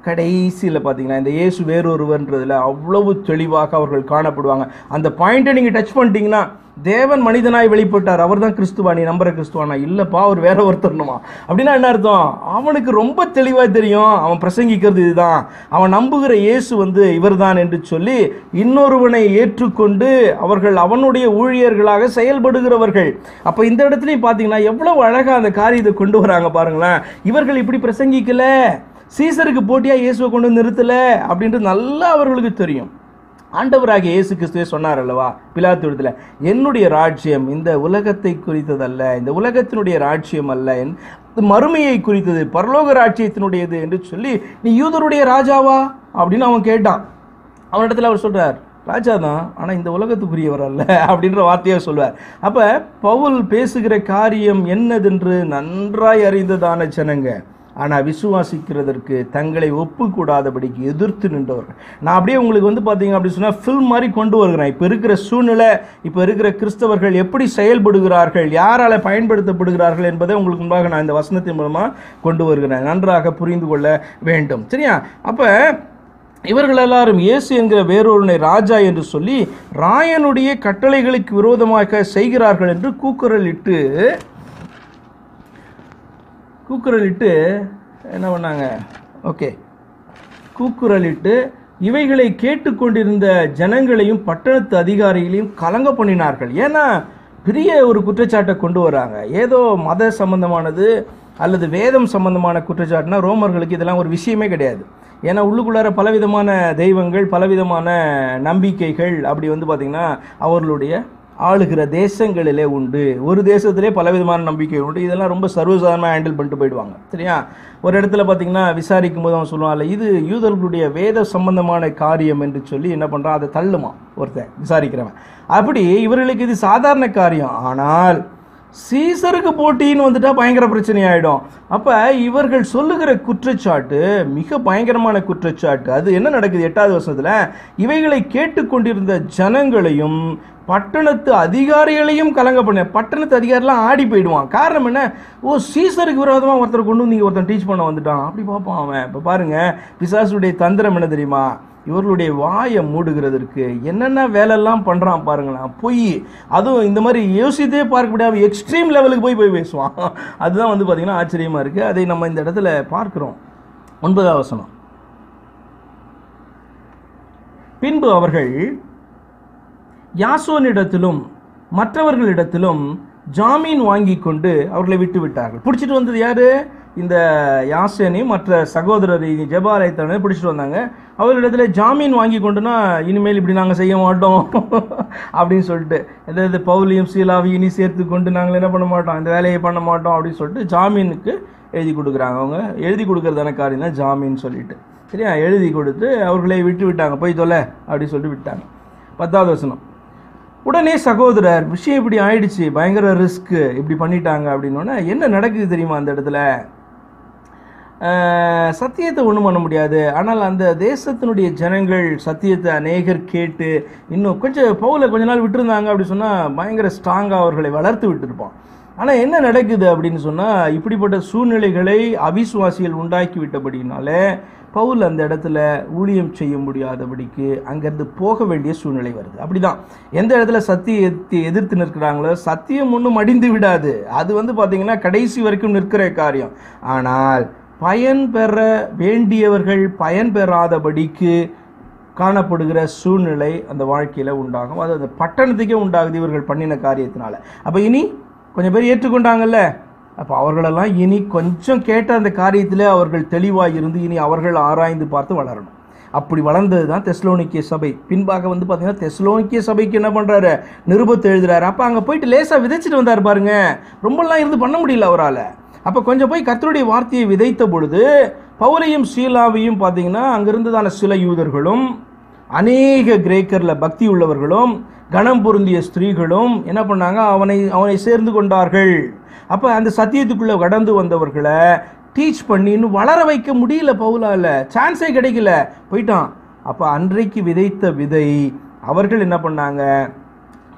கடைசியில் பார்த்தீங்கன்னா இந்த இயேசு வேறொருவன்றதுல அவ்வளவு தெளிவாக அவர்கள் காணப்படுவாங்க அந்த பாயிண்ட்டை நீங்கள் டச் பண்ணிட்டீங்கன்னா தேவன் மனிதனாய் வெளிப்பட்டார் அவர் தான் கிறிஸ்துவா நீ நம்புற கிறிஸ்துவானா இல்லைப்பா அவர் வேற ஒருத்தர்னுமா அப்படின்னா என்ன அர்த்தம் அவனுக்கு ரொம்ப தெளிவாக தெரியும் அவன் பிரசங்கிக்கிறது இதுதான் அவன் நம்புகிற இயேசு வந்து இவர்தான் என்று சொல்லி இன்னொருவனை ஏற்றுக்கொண்டு அவர்கள் அவனுடைய ஊழியர்களாக செயல்படுகிறவர்கள் அப்போ இந்த இடத்துலையும் பார்த்தீங்கன்னா எவ்வளவு அழகாக அந்த காரியத்தை கொண்டு வராங்க பாருங்களேன் இவர்கள் இப்படி பிரசங்கிக்கல சீசருக்கு போட்டியாக இயேசுவை கொண்டு வந்து நிறுத்தல அப்படின்றது நல்லா அவர்களுக்கு தெரியும் ஆண்டவராகிய இயேசு கிறிஸ்துவே சொன்னார் அல்லவா பிலாத்துவத்தில் என்னுடைய ராஜ்யம் இந்த உலகத்தை குறித்ததல்ல இந்த உலகத்தினுடைய ராஜ்யம் அல்ல என் மறுமையை குறித்தது பரலோக ராஜ்யத்தினுடையது என்று சொல்லி நீ யூதருடைய ராஜாவா அப்படின்னு அவன் கேட்டான் அவனிடத்துல அவர் சொல்றார் ராஜா தான் ஆனால் இந்த உலகத்துக்குரியவர் அல்ல அப்படின்ற வார்த்தையை சொல்வார் அப்போ பவுல் பேசுகிற காரியம் என்னதென்று நன்றாய் அறிந்ததான ஜனங்க ஆனால் விசுவாசிக்கிறதற்கு தங்களை ஒப்புக்கூடாதபடிக்கு எதிர்த்து நின்றவர்கள் நான் அப்படியே உங்களுக்கு வந்து பார்த்தீங்க அப்படி சொன்னால் ஃபில்ம் மாதிரி கொண்டு வருகிறேன் இப்போ இருக்கிற சூழ்நிலை இப்போ இருக்கிற கிறிஸ்தவர்கள் எப்படி செயல்படுகிறார்கள் யாரால் பயன்படுத்தப்படுகிறார்கள் என்பதை உங்களுக்கு முன்பாக நான் இந்த வசனத்தின் மூலமாக கொண்டு வருகிறேன் நன்றாக புரிந்து கொள்ள வேண்டும் சரியா அப்போ இவர்கள் எல்லாரும் இயேசு என்கிற வேறொருனை ராஜா என்று சொல்லி ராயனுடைய கட்டளைகளுக்கு விரோதமாக செய்கிறார்கள் என்று கூக்குரலிட்டு கூக்குரலிட்டு என்ன பண்ணாங்க ஓகே கூக்குரலிட்டு இவைகளை கேட்டுக்கொண்டிருந்த ஜனங்களையும் பட்டணத்து அதிகாரிகளையும் கலங்க பண்ணினார்கள் ஏன்னா பெரிய ஒரு குற்றச்சாட்டை கொண்டு வராங்க ஏதோ மத சம்பந்தமானது அல்லது வேதம் சம்பந்தமான குற்றச்சாட்டுனா ரோமர்களுக்கு இதெல்லாம் ஒரு விஷயமே கிடையாது ஏன்னா உள்ளுக்குள்ளார பலவிதமான தெய்வங்கள் பலவிதமான நம்பிக்கைகள் அப்படி வந்து பார்த்திங்கன்னா அவர்களுடைய ஆளுகிற தேசங்களிலே உண்டு ஒரு தேசத்திலே பலவிதமான நம்பிக்கை உண்டு இதெல்லாம் ரொம்ப சர்வசாதாரணமாக ஹேண்டில் பண்ணிட்டு போயிடுவாங்க சரியா ஒரு இடத்துல பார்த்தீங்கன்னா விசாரிக்கும் போது அவன் சொல்லுவான்ல இது யூதர்களுடைய வேத சம்பந்தமான காரியம் என்று சொல்லி என்ன பண்ணுறான் அதை தள்ளுமா ஒருத்தன் விசாரிக்கிறவன் அப்படி இவர்களுக்கு இது சாதாரண காரியம் ஆனால் சீசருக்கு போட்டின்னு வந்துட்டா பயங்கர பிரச்சனை ஆயிடும் அப்ப இவர்கள் சொல்லுகிற குற்றச்சாட்டு மிக பயங்கரமான குற்றச்சாட்டு அது என்ன நடக்குது எட்டாவது வருஷத்துல இவைகளை கேட்டுக்கொண்டிருந்த ஜனங்களையும் பட்டணத்து அதிகாரிகளையும் கலங்க பண்ண பட்டணத்து அதிகாரிலாம் ஆடி போயிடுவான் காரணம் என்ன ஓ சீசருக்கு விரோதமாக ஒருத்தர் கொண்டு வந்து இங்க ஒருத்தன் டீச் பண்ண வந்துட்டான் அப்படி பார்ப்பான் அவன் இப்போ பாருங்க பிசாசுடைய தந்திரம் என்ன தெரியுமா இவர்களுடைய வாயை மூடுகிறதற்கு என்னென்ன வேலையெல்லாம் பண்ணுறான் பாருங்களேன் பொய் அதுவும் இந்த மாதிரி யோசித்தே பார்க்க முடியாம எக்ஸ்ட்ரீம் லெவலுக்கு போய் போய் பேசுவான் அதுதான் வந்து பார்த்திங்கன்னா ஆச்சரியமாக இருக்குது அதை நம்ம இந்த இடத்துல பார்க்குறோம் ஒன்பதாவது வசனம் பின்பு அவர்கள் யாசோனிடத்திலும் மற்றவர்களிடத்திலும் ஜாமீன் வாங்கி கொண்டு அவர்களை விட்டு விட்டார்கள் பிடிச்சிட்டு வந்தது யாரு இந்த யாசேனையும் மற்ற சகோதரர் ஜபாலயத்தனை பிடிச்சிட்டு வந்தாங்க அவர்களிடத்துல ஜாமீன் வாங்கி கொண்டுனா இனிமேல் இப்படி நாங்கள் செய்ய மாட்டோம் அப்படின்னு சொல்லிட்டு அதாவது பவுலியும் சீலாவையும் இனி சேர்த்து கொண்டு நாங்கள் என்ன பண்ண மாட்டோம் இந்த வேலையை பண்ண மாட்டோம் அப்படின்னு சொல்லிட்டு ஜாமீனுக்கு எழுதி கொடுக்குறாங்க அவங்க எழுதி கொடுக்கறதான காரியம் தான் ஜாமீன் சொல்லிட்டு சரியா எழுதி கொடுத்து அவர்களை விட்டு விட்டாங்க போய் தொலை அப்படின்னு சொல்லிட்டு விட்டாங்க பத்தாவது வசனம் உடனே சகோதரர் விஷயம் இப்படி ஆயிடுச்சு பயங்கர ரிஸ்க்கு இப்படி பண்ணிட்டாங்க அப்படின்னோடனே என்ன நடக்குது தெரியுமா அந்த இடத்துல அஹ், சத்தியத்தை ஒன்றும் பண்ண முடியாது ஆனால் அந்த தேசத்தினுடைய ஜனங்கள் சத்தியத்தை அநேகர் கேட்டு இன்னும் கொஞ்சம் பவுல கொஞ்ச நாள் விட்டுருந்தாங்க அப்படி சொன்னால் பயங்கர ஸ்ட்ராங்காக அவர்களை வளர்த்து விட்டுருப்பான் ஆனால் என்ன நடக்குது அப்படின்னு சொன்னால் இப்படிப்பட்ட சூழ்நிலைகளை அவிசுவாசிகள் உண்டாக்கி விட்டபடினாலே பவுல் அந்த இடத்துல ஊழியம் செய்ய முடியாதபடிக்கு அங்கேருந்து போக வேண்டிய சூழ்நிலை வருது அப்படிதான் எந்த இடத்துல சத்தியத்தை எதிர்த்து நிற்கிறாங்களோ சத்தியம் ஒன்றும் மடிந்து விடாது அது வந்து பார்த்தீங்கன்னா கடைசி வரைக்கும் நிற்கிற காரியம் ஆனால் பயன் பெற வேண்டியவர்கள் பயன் பெறாதபடிக்கு காணப்படுகிற சூழ்நிலை அந்த வாழ்க்கையில் உண்டாகும் அது அந்த பட்டணத்துக்கே உண்டாகுது இவர்கள் பண்ணின காரியத்தினால அப்போ இனி கொஞ்சம் பேர் ஏற்றுக்கொண்டாங்கல்ல அப்போ அவர்களெல்லாம் இனி கொஞ்சம் கேட்ட அந்த காரியத்தில் அவர்கள் தெளிவாக இருந்து இனி அவர்கள் ஆராய்ந்து பார்த்து வளரணும் அப்படி வளர்ந்தது தான் தெஸ்லோனிக்கிய சபை பின்பாக வந்து பார்த்தீங்கன்னா தெஸ்லோனிக்கிய சபைக்கு என்ன பண்ணுறாரு நிருபத்தை எழுதுறாரு அப்போ அங்கே போயிட்டு லேசாக விதைச்சிட்டு வந்தார் பாருங்க ரொம்பலாம் இருந்து பண்ண முடியல அவரால் அப்போ கொஞ்சம் போய் கர்த்தருடைய வார்த்தையை விதைத்த பொழுது பவுலையும் சீலாவையும் பார்த்தீங்கன்னா அங்கிருந்ததான சில யூதர்களும் அநேக கிரேக்கரில் பக்தி உள்ளவர்களும் கணம் பொருந்திய ஸ்திரீகளும் என்ன பண்ணாங்க அவனை அவனை சேர்ந்து கொண்டார்கள் அப்போ அந்த சத்தியத்துக்குள்ளே கடந்து வந்தவர்களை டீச் பண்ணி இன்னும் வளர வைக்க முடியல பவுலால சான்ஸே கிடைக்கல போயிட்டான் அப்போ அன்றைக்கு விதைத்த விதை அவர்கள் என்ன பண்ணாங்க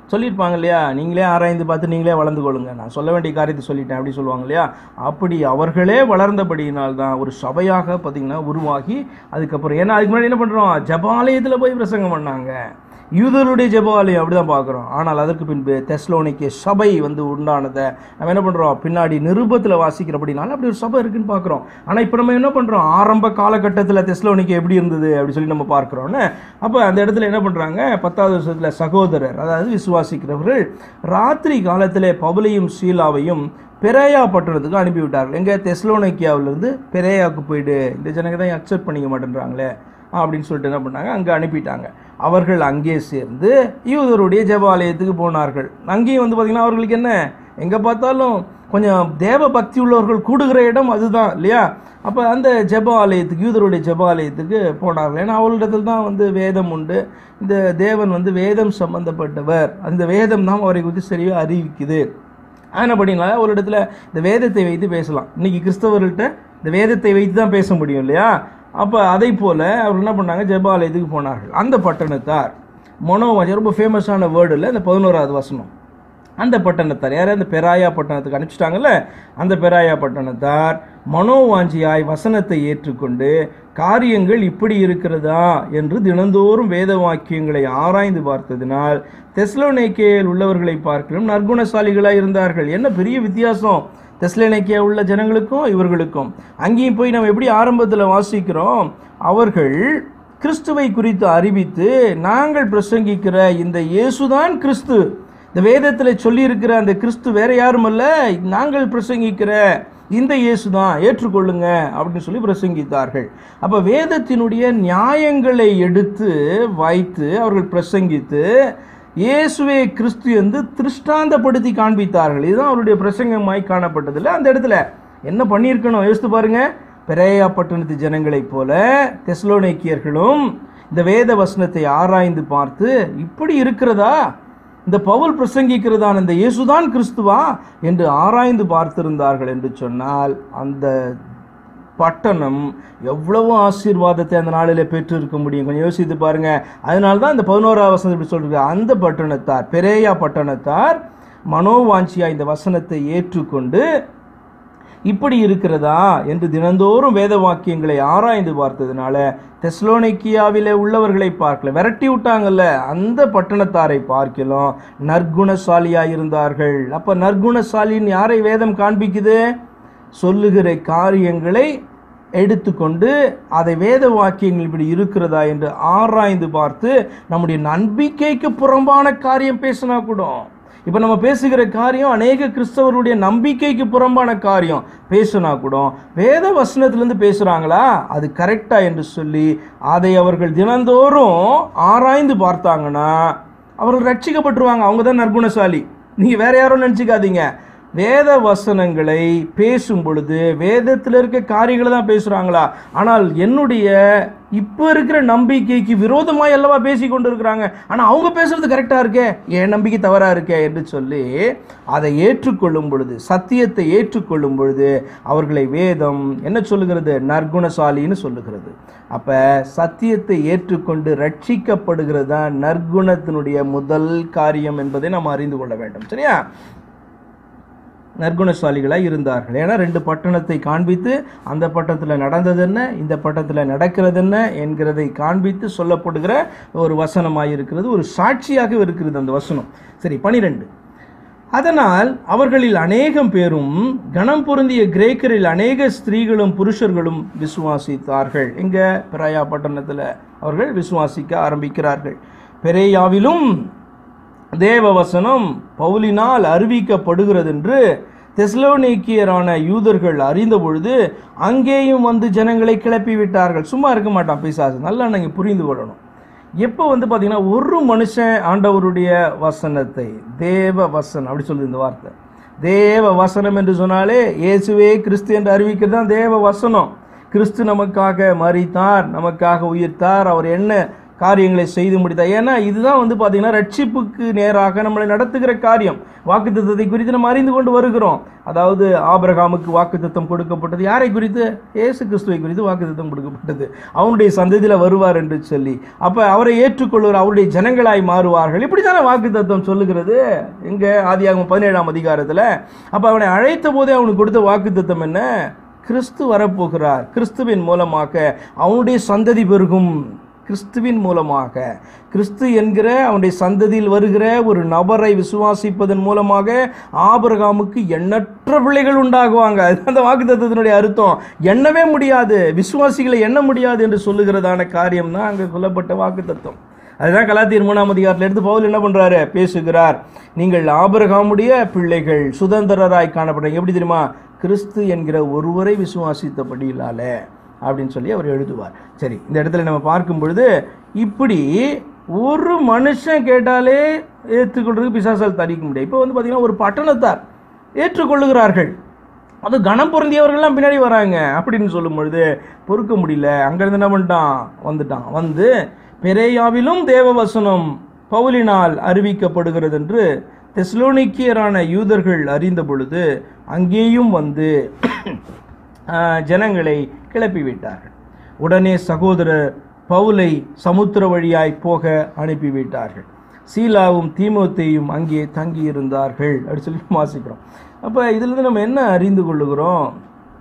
சொல்லியிருப்பாங்க இல்லையா நீங்களே ஆராய்ந்து பார்த்து நீங்களே வளர்ந்து கொள்ளுங்க நான் சொல்ல வேண்டிய காரியத்தை சொல்லிட்டேன் அப்படி சொல்லுவாங்க இல்லையா அப்படி அவர்களே வளர்ந்தபடியினால் தான் ஒரு சபையாக பார்த்தீங்கன்னா உருவாகி அதுக்கப்புறம் ஏன்னா அதுக்கு முன்னாடி என்ன பண்ணுறோம் ஜபாலயத்தில் போய் பிரசங்கம் பண்ணாங்க யூதருடைய ஜெபாலயம் அப்படிதான் பார்க்குறோம் ஆனால் அதற்கு பின்பு தெஸ்லோனிக்கு சபை வந்து உண்டானதை நம்ம என்ன பண்ணுறோம் பின்னாடி நிருபத்தில் வாசிக்கிறபடினால அப்படி ஒரு சபை இருக்குன்னு பார்க்குறோம் ஆனால் இப்போ நம்ம என்ன பண்ணுறோம் ஆரம்ப காலகட்டத்தில் தெஸ்லோனிக்கு எப்படி இருந்தது அப்படி சொல்லி நம்ம பார்க்குறோன்னு அப்போ அந்த இடத்துல என்ன பண்ணுறாங்க பத்தாவது வருஷத்தில் சகோதரர் அதாவது விசுவாசிக்கிறவர்கள் ராத்திரி காலத்தில் பவுலையும் சீலாவையும் பெரேயா பட்டணத்துக்கு அனுப்பிவிட்டார்கள் எங்கே தெஸ்லோனிக்கியாவிலேருந்து பெரேயாவுக்கு போயிடு இந்த ஜனங்க தான் அக்செப்ட் பண்ணிக்க மாட்டேன்றாங்களே அப்படின்னு சொல்லிட்டு என்ன பண்ணாங்க அங்கே அனுப்பிட்டாங்க அவர்கள் அங்கே சேர்ந்து யூதருடைய ஜெபாலயத்துக்கு போனார்கள் அங்கேயும் வந்து பார்த்திங்கன்னா அவர்களுக்கு என்ன எங்கே பார்த்தாலும் கொஞ்சம் தேவ பக்தி உள்ளவர்கள் கூடுகிற இடம் அதுதான் இல்லையா அப்போ அந்த ஜெப ஆலயத்துக்கு யூதருடைய ஜெப ஆலயத்துக்கு போனார்கள் ஏன்னா அவர்களிடத்தில் தான் வந்து வேதம் உண்டு இந்த தேவன் வந்து வேதம் சம்பந்தப்பட்டவர் அந்த வேதம் தான் அவரை குறித்து சரியாக அறிவிக்குது ஆனபடினால ஒரு இடத்துல இந்த வேதத்தை வைத்து பேசலாம் இன்னைக்கு கிறிஸ்தவர்கள்ட்ட இந்த வேதத்தை வைத்து தான் பேச முடியும் இல்லையா அப்போ அதை போல் அவர் என்ன பண்ணாங்க ஜெபாலயத்துக்கு போனார்கள் அந்த பட்டணத்தார் மனோவாஞ்சி ரொம்ப ஃபேமஸான வேர்டு இல்லை இந்த பதினோராவது வசனம் அந்த பட்டணத்தார் யார் அந்த பெராயா பட்டணத்துக்கு அனுப்பிச்சிட்டாங்கல்ல அந்த பெராயா பட்டணத்தார் மனோவாஞ்சியாய் வசனத்தை ஏற்றுக்கொண்டு காரியங்கள் இப்படி இருக்கிறதா என்று தினந்தோறும் வேத வாக்கியங்களை ஆராய்ந்து பார்த்ததினால் தெஸ்லோனேக்கேயில் உள்ளவர்களை பார்க்கலும் நற்குணசாலிகளாய் இருந்தார்கள் என்ன பெரிய வித்தியாசம் தெஸ்லோனேக்கியா உள்ள ஜனங்களுக்கும் இவர்களுக்கும் அங்கேயும் போய் நம்ம எப்படி ஆரம்பத்தில் வாசிக்கிறோம் அவர்கள் கிறிஸ்துவை குறித்து அறிவித்து நாங்கள் பிரசங்கிக்கிற இந்த இயேசுதான் கிறிஸ்து இந்த வேதத்தில் சொல்லியிருக்கிற அந்த கிறிஸ்து வேற யாரும் அல்ல நாங்கள் பிரசங்கிக்கிற இந்த இயேசு தான் ஏற்றுக்கொள்ளுங்க அப்படின்னு சொல்லி பிரசங்கித்தார்கள் அப்போ வேதத்தினுடைய நியாயங்களை எடுத்து வைத்து அவர்கள் பிரசங்கித்து இயேசுவே கிறிஸ்து என்று திருஷ்டாந்தப்படுத்தி காண்பித்தார்கள் இதுதான் அவருடைய பிரசங்கமாய் காணப்பட்டதில்ல அந்த இடத்துல என்ன பண்ணியிருக்கணும் யோசித்து பாருங்க பெரேயா பட்டணத்து ஜனங்களைப் போல தெஸ்லோனேக்கியர்களும் இந்த வேத வசனத்தை ஆராய்ந்து பார்த்து இப்படி இருக்கிறதா இந்த பவுல் பிரசங்கிக்கிறதான இந்த இயேசுதான் கிறிஸ்துவா என்று ஆராய்ந்து பார்த்திருந்தார்கள் என்று சொன்னால் அந்த பட்டணம் எவ்வளவு ஆசீர்வாதத்தை அந்த நாளில் பெற்றிருக்க முடியும் கொஞ்சம் யோசித்து பாருங்க அதனால தான் இந்த பதினோராவது வசனம் இப்படி சொல்றது அந்த பட்டணத்தார் பெரேயா பட்டணத்தார் மனோவாஞ்சியா இந்த வசனத்தை ஏற்றுக்கொண்டு இப்படி இருக்கிறதா என்று தினந்தோறும் வேத வாக்கியங்களை ஆராய்ந்து பார்த்ததுனால தெஸ்லோனிக்கியாவிலே உள்ளவர்களை பார்க்கல விரட்டி விட்டாங்கல்ல அந்த பட்டணத்தாரை பார்க்கலாம் நற்குணசாலியா இருந்தார்கள் அப்ப நற்குணசாலின்னு யாரை வேதம் காண்பிக்குது சொல்லுகிற காரியங்களை எடுத்துக்கொண்டு அதை வேத வாக்கியங்கள் இப்படி இருக்கிறதா என்று ஆராய்ந்து பார்த்து நம்முடைய நம்பிக்கைக்கு புறம்பான காரியம் பேசினா கூட இப்போ நம்ம பேசுகிற காரியம் அநேக கிறிஸ்தவருடைய நம்பிக்கைக்கு புறம்பான காரியம் பேசுனா கூட வேத வசனத்திலேருந்து பேசுகிறாங்களா அது கரெக்டா என்று சொல்லி அதை அவர்கள் தினந்தோறும் ஆராய்ந்து பார்த்தாங்கன்னா அவர்கள் ரட்சிக்கப்பட்டுருவாங்க அவங்க தான் நற்குணசாலி நீங்கள் வேற யாரும் நினச்சிக்காதீங்க வேத வசனங்களை பேசும் பொழுது வேதத்தில் இருக்க காரியங்களை தான் பேசுகிறாங்களா ஆனால் என்னுடைய இப்போ இருக்கிற நம்பிக்கைக்கு விரோதமாய் அல்லவா பேசி கொண்டு இருக்கிறாங்க ஆனால் அவங்க பேசுறது கரெக்டாக இருக்கே என் நம்பிக்கை தவறாக இருக்கே என்று சொல்லி அதை ஏற்றுக்கொள்ளும் பொழுது சத்தியத்தை ஏற்றுக்கொள்ளும் பொழுது அவர்களை வேதம் என்ன சொல்லுகிறது நற்குணசாலின்னு சொல்லுகிறது அப்போ சத்தியத்தை ஏற்றுக்கொண்டு ரட்சிக்கப்படுகிறது தான் நற்குணத்தினுடைய முதல் காரியம் என்பதை நாம் அறிந்து கொள்ள வேண்டும் சரியா நற்குணசாலிகளாய் இருந்தார்கள் ஏன்னா ரெண்டு பட்டணத்தை காண்பித்து அந்த பட்டணத்தில் நடந்தது என்ன இந்த பட்டணத்தில் நடக்கிறது என்ன என்கிறதை காண்பித்து சொல்லப்படுகிற ஒரு வசனமாக இருக்கிறது ஒரு சாட்சியாக இருக்கிறது அந்த வசனம் சரி பனிரெண்டு அதனால் அவர்களில் அநேகம் பேரும் கணம் பொருந்திய கிரேக்கரில் அநேக ஸ்திரீகளும் புருஷர்களும் விசுவாசித்தார்கள் எங்க பெராயா பட்டணத்தில் அவர்கள் விசுவாசிக்க ஆரம்பிக்கிறார்கள் பெரேயாவிலும் தேவவசனம் பவுலினால் அறிவிக்கப்படுகிறது என்று தெஸ்லோனிக்கியரான யூதர்கள் அறிந்த பொழுது அங்கேயும் வந்து ஜனங்களை கிளப்பி விட்டார்கள் சும்மா இருக்க மாட்டான் பிசாசு நல்லா நீங்கள் புரிந்து கொள்ளணும் எப்போ வந்து பார்த்தீங்கன்னா ஒரு மனுஷன் ஆண்டவருடைய வசனத்தை தேவ வசனம் அப்படி சொல்லுது இந்த வார்த்தை தேவ வசனம் என்று சொன்னாலே இயேசுவே கிறிஸ்து என்று அறிவிக்கிறது தான் தேவ வசனம் கிறிஸ்து நமக்காக மறித்தார் நமக்காக உயிர்த்தார் அவர் என்ன காரியங்களை செய்து முடித்தார் ஏன்னா இதுதான் வந்து பார்த்தீங்கன்னா ரட்சிப்புக்கு நேராக நம்மளை நடத்துகிற காரியம் வாக்குத்தத்தத்தை குறித்து நம்ம அறிந்து கொண்டு வருகிறோம் அதாவது ஆபிரகாமுக்கு வாக்குத்தத்தம் கொடுக்கப்பட்டது யாரை குறித்து இயேசு கிறிஸ்துவை குறித்து வாக்குத்தத்தம் கொடுக்கப்பட்டது அவனுடைய சந்ததியில் வருவார் என்று சொல்லி அப்போ அவரை ஏற்றுக்கொள்வர் அவருடைய ஜனங்களாய் மாறுவார்கள் இப்படி தானே வாக்குத்தத்தம் சொல்லுகிறது எங்கே ஆதியாகமம் பதினேழாம் அதிகாரத்தில் அப்போ அவனை அழைத்த போதே அவனுக்கு கொடுத்த வாக்குத்தத்தம் என்ன கிறிஸ்து வரப்போகிறார் கிறிஸ்துவின் மூலமாக அவனுடைய சந்ததி பெருகும் கிறிஸ்துவின் மூலமாக கிறிஸ்து என்கிற அவனுடைய சந்ததியில் வருகிற ஒரு நபரை விசுவாசிப்பதன் மூலமாக ஆபிரகாமுக்கு எண்ணற்ற பிள்ளைகள் உண்டாகுவாங்க அது அந்த வாக்குத்தத்தத்தினுடைய அர்த்தம் எண்ணவே முடியாது விசுவாசிகளை எண்ண முடியாது என்று சொல்லுகிறதான காரியம் தான் அங்கே சொல்லப்பட்ட வாக்குத்தத்தம் அதுதான் கலாத்தியர் மூணாம் அதிகாரத்தில் எடுத்து பவுல் என்ன பண்றாரு பேசுகிறார் நீங்கள் ஆபிரகாமுடைய பிள்ளைகள் சுதந்திரராய் காணப்படுறீங்க எப்படி தெரியுமா கிறிஸ்து என்கிற ஒருவரை விசுவாசித்தபடியிலால அப்படின்னு சொல்லி அவர் எழுதுவார் சரி இந்த இடத்துல நம்ம பார்க்கும் பொழுது இப்படி ஒரு மனுஷன் கேட்டாலே ஏற்றுக்கொள்றதுக்கு பிசாசால் தரிக்க முடியாது இப்போ வந்து பார்த்தீங்கன்னா ஒரு பட்டணத்தார் ஏற்றுக்கொள்ளுகிறார்கள் அது கனம் பொருந்தியவர்கள்லாம் பின்னாடி வராங்க அப்படின்னு சொல்லும் பொழுது பொறுக்க முடியல அங்கேருந்து என்ன பண்ணிட்டான் வந்துட்டான் வந்து பெரேயாவிலும் தேவவசனம் பவுலினால் அறிவிக்கப்படுகிறது என்று தெஸ்லோனிக்கியரான யூதர்கள் அறிந்த பொழுது அங்கேயும் வந்து ஆஹ், ஜனங்களை கிளப்பி விட்டார்கள் உடனே சகோதரர் பவுலை சமுத்திர வழியாய் போக அனுப்பிவிட்டார்கள் சீலாவும் தீமோத்தேயும் அங்கே தங்கியிருந்தார்கள் அப்படி சொல்லி வாசிக்கிறோம் அப்போ இதிலிருந்து நம்ம என்ன அறிந்து கொள்ளுகிறோம்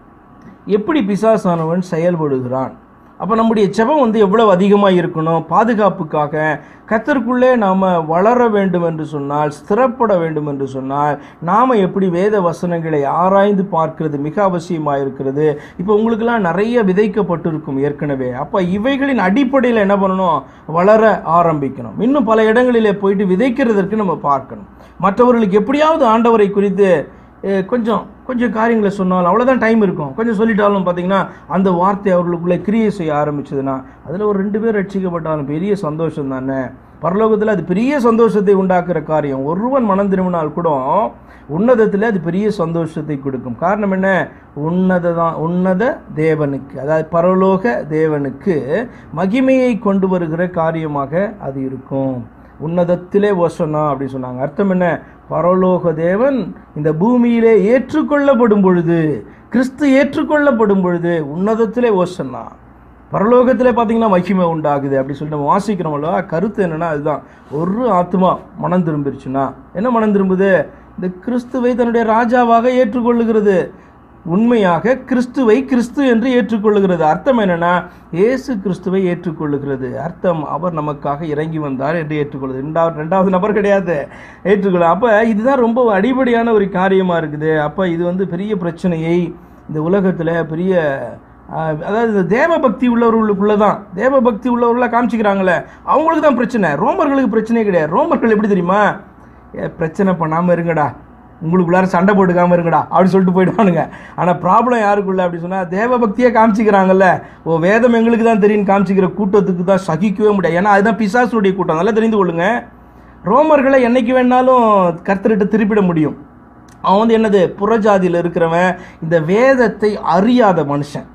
எப்படி பிசாசானவன் செயல்படுகிறான் அப்போ நம்முடைய ஜெபம் வந்து எவ்வளவு அதிகமாக இருக்கணும் பாதுகாப்புக்காக கத்தருக்குள்ளே நாம் வளர வேண்டும் என்று சொன்னால் ஸ்திரப்பட வேண்டும் என்று சொன்னால் நாம் எப்படி வேத வசனங்களை ஆராய்ந்து பார்க்கிறது மிக அவசியமாக இருக்கிறது இப்போ உங்களுக்கெல்லாம் நிறைய விதைக்கப்பட்டிருக்கும் ஏற்கனவே அப்போ இவைகளின் அடிப்படையில் என்ன பண்ணணும் வளர ஆரம்பிக்கணும் இன்னும் பல இடங்களிலே போயிட்டு விதைக்கிறதற்கு நம்ம பார்க்கணும் மற்றவர்களுக்கு எப்படியாவது ஆண்டவரை குறித்து அஹ், கொஞ்சம் கொஞ்சம் காரியங்களை சொன்னாலும் அவ்வளோதான் டைம் இருக்கும் கொஞ்சம் சொல்லிட்டாலும் பார்த்தீங்கன்னா அந்த வார்த்தை அவர்களுக்குள்ளே கிரியை செய்ய ஆரம்பிச்சதுன்னா அதில் ஒரு ரெண்டு பேர் ரட்சிக்கப்பட்டாலும் பெரிய சந்தோஷம் தானே பரலோகத்தில் அது பெரிய சந்தோஷத்தை உண்டாக்குற காரியம் ஒருவன் மனம் திரும்பினால் கூட உன்னதத்தில் அது பெரிய சந்தோஷத்தை கொடுக்கும் காரணம் என்ன உன்னத தான் உன்னத தேவனுக்கு அதாவது பரலோக தேவனுக்கு மகிமையை கொண்டு வருகிற காரியமாக அது இருக்கும் உன்னதத்திலே ஓசனா அப்படின்னு சொன்னாங்க அர்த்தம் என்ன பரலோக தேவன் இந்த பூமியிலே ஏற்றுக்கொள்ளப்படும் பொழுது கிறிஸ்து ஏற்றுக்கொள்ளப்படும் பொழுது உன்னதத்திலே ஓசனா பரலோகத்திலே பார்த்தீங்கன்னா மகிமை உண்டாகுது அப்படி சொல்லிட்டு நம்ம வாசிக்கிறோம்ல கருத்து என்னன்னா அதுதான் ஒரு ஆத்மா மனம் திரும்பிருச்சுன்னா என்ன மனம் திரும்புது இந்த கிறிஸ்துவை தன்னுடைய ராஜாவாக ஏற்றுக்கொள்ளுகிறது உண்மையாக கிறிஸ்துவை கிறிஸ்து என்று ஏற்றுக்கொள்ளுகிறது அர்த்தம் என்னன்னா இயேசு கிறிஸ்துவை ஏற்றுக்கொள்ளுகிறது அர்த்தம் அவர் நமக்காக இறங்கி வந்தார் என்று ஏற்றுக்கொள்ளுது ரெண்டாவது ரெண்டாவது நபர் கிடையாது ஏற்றுக்கொள்ள அப்போ இதுதான் ரொம்ப அடிப்படையான ஒரு காரியமாக இருக்குது அப்போ இது வந்து பெரிய பிரச்சனையை இந்த உலகத்தில் பெரிய ஆஹ், அதாவது இந்த தேவ பக்தி உள்ளவர்களுக்குள்ள தான் தேவ பக்தி உள்ளவர்களாக காமிச்சிக்கிறாங்களே அவங்களுக்கு தான் பிரச்சனை ரோமர்களுக்கு பிரச்சனையே கிடையாது ரோமர்கள் எப்படி தெரியுமா ஏ, பிரச்சனை பண்ணாமல் இருங்கடா உங்களுக்குள்ளார சண்டை போட்டுக்காம இருங்கடா அப்படி சொல்லிட்டு போயிடுவானுங்க ஆனால் ப்ராப்ளம் யாருக்குள்ள அப்படி சொன்னால் தேவ பக்தியை காமிச்சிக்கிறாங்கல்ல ஓ வேதம் எங்களுக்கு தான் தெரியும் காமிச்சிக்கிற கூட்டத்துக்கு தான் சகிக்கவே முடியாது ஏன்னா அதுதான் பிசாசுடைய கூட்டம் நல்லா தெரிந்து கொள்ளுங்க ரோமர்களை என்னைக்கு வேணாலும் கர்த்தர்கிட்ட திருப்பிட முடியும் அவன் வந்து என்னது புறஜாதியில் இருக்கிறவன் இந்த வேதத்தை அறியாத மனுஷன்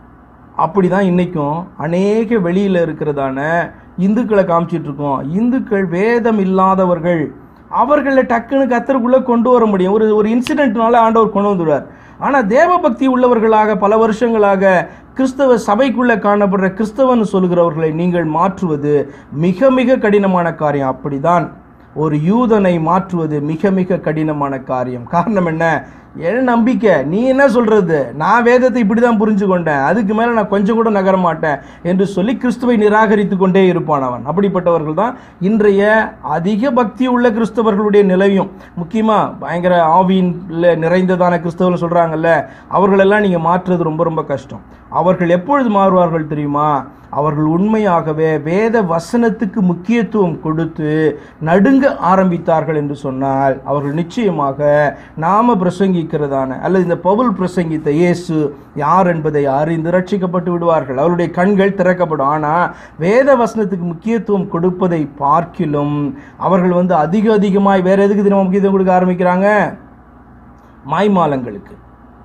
அப்படி தான் இன்றைக்கும் அநேக வெளியில் இருக்கிறதான இந்துக்களை காமிச்சிட்டு இருக்கோம் இந்துக்கள் வேதம் இல்லாதவர்கள் அவர்களை டக்குன்னு கத்தருக்குள்ளே கொண்டு வர முடியும் ஒரு ஒரு இன்சிடென்ட்னால ஆண்டவர் கொண்டு வந்துடுவார் ஆனால் தேவபக்தி உள்ளவர்களாக பல வருஷங்களாக கிறிஸ்தவ சபைக்குள்ளே காணப்படுற கிறிஸ்தவன் சொல்கிறவர்களை நீங்கள் மாற்றுவது மிக மிக கடினமான காரியம் அப்படிதான் ஒரு யூதனை மாற்றுவது மிக மிக கடினமான காரியம் காரணம் என்ன என் நம்பிக்கை நீ என்ன சொல்றது நான் வேதத்தை இப்படி தான் புரிஞ்சு கொண்டேன் அதுக்கு மேலே நான் கொஞ்சம் கூட நகர மாட்டேன் என்று சொல்லி கிறிஸ்துவை நிராகரித்து கொண்டே இருப்பான் அவன் அப்படிப்பட்டவர்கள் தான் இன்றைய அதிக பக்தி உள்ள கிறிஸ்தவர்களுடைய நிலையும் முக்கியமாக பயங்கர ஆவியில் நிறைந்ததான கிறிஸ்தவர்கள் சொல்கிறாங்கல்ல அவர்களெல்லாம் நீங்கள் மாற்றுறது ரொம்ப ரொம்ப கஷ்டம் அவர்கள் எப்பொழுது மாறுவார்கள் தெரியுமா அவர்கள் உண்மையாகவே வேத வசனத்துக்கு முக்கியத்துவம் கொடுத்து நடுங்க ஆரம்பித்தார்கள் என்று சொன்னால் அவர்கள் நிச்சயமாக நாம பிரசங்கிக்கிறதான அல்லது இந்த பவுல் பிரசங்கித்த இயேசு யார் என்பதை அறிந்து ரட்சிக்கப்பட்டு விடுவார்கள் அவருடைய கண்கள் திறக்கப்படும் ஆனால் வேத வசனத்துக்கு முக்கியத்துவம் கொடுப்பதை பார்க்கிலும் அவர்கள் வந்து அதிக அதிகமாய் வேற எதுக்கு தெரியுமா முக்கியத்துவம் கொடுக்க ஆரம்பிக்கிறாங்க மாய்மாலங்களுக்கு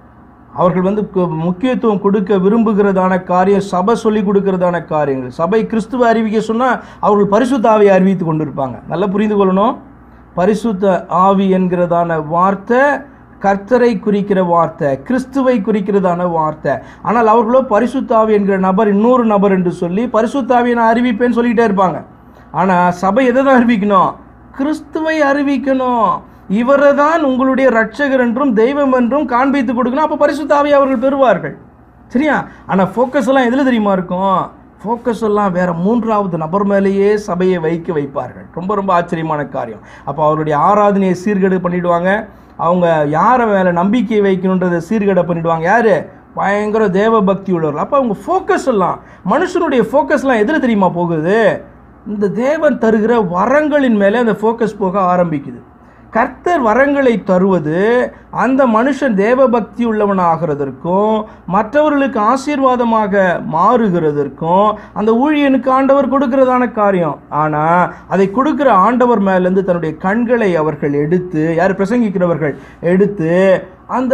அவர்கள் வந்து கு- முக்கியத்துவம் கொடுக்க விரும்புகிறதான காரியம் சபை சொல்லி கொடுக்கிறதான காரியங்கள் சபை கிறிஸ்துவ அறிவிக்க சொன்னால் அவர்கள் பரிசுத்த ஆவியை அறிவித்து கொண்டிருப்பாங்க நல்லா புரிந்து கொள்ளணும் பரிசுத்த ஆவி என்கிறதான வார்த்தை கர்த்தரை குறிக்கிற வார்த்தை கிறிஸ்துவை குறிக்கிறதான வார்த்தை ஆனால் அவர்களோ பரிசுத்த ஆவி என்கிற நபர் இன்னொரு நபர் என்று சொல்லி பரிசுத்த ஆவியை நான் அறிவிப்பேன்னு சொல்லிக்கிட்டே இருப்பாங்க ஆனால் சபை எதை தான் அறிவிக்கணும் கிறிஸ்துவை அறிவிக்கணும் இவரை தான் உங்களுடைய ரட்சகர் என்றும் தெய்வம் என்றும் காண்பித்து கொடுக்கணும் அப்போ பரிசுத்த ஆவியை அவர்கள் பெறுவார்கள் சரியா ஆனால் ஃபோக்கஸ் எல்லாம் எதில் தெரியுமா இருக்கும் ஃபோக்கஸ் எல்லாம் வேற மூன்றாவது நபர் மேலேயே சபையை வைக்க வைப்பார்கள் ரொம்ப ரொம்ப ஆச்சரியமான காரியம் அப்போ அவருடைய ஆராதனையை சீர்கேடு பண்ணிடுவாங்க அவங்க யாரை மேலே நம்பிக்கை வைக்கணுன்றதை சீர்கேடு பண்ணிடுவாங்க யாரு பயங்கர தேவ பக்தி உள்ளவர்கள் அப்போ அவங்க ஃபோக்கஸ் எல்லாம் மனுஷனுடைய ஃபோக்கஸ்லாம் எதில் தெரியுமா போகுது இந்த தேவன் தருகிற வரங்களின் மேலே அந்த ஃபோக்கஸ் போக ஆரம்பிக்குது கர்த்தர் வரங்களை தருவது அந்த மனுஷன் தேவ பக்தி உள்ளவனாகிறதற்கும் மற்றவர்களுக்கு ஆசீர்வாதமாக மாறுகிறதற்கும் அந்த ஊழியனுக்கு ஆண்டவர் கொடுக்கிறதான காரியம் ஆனால் அதை கொடுக்கிற ஆண்டவர் மேலேருந்து தன்னுடைய கண்களை அவர்கள் எடுத்து யார் பிரசங்கிக்கிறவர்கள் எடுத்து அந்த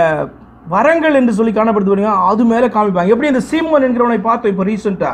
வரங்கள் என்று சொல்லி காணப்படுது பாருங்க, அது மேலே காமிப்பாங்க எப்படி இந்த சீமோன் என்கிறவனை பார்த்தோம் இப்போ ரீசெண்டாக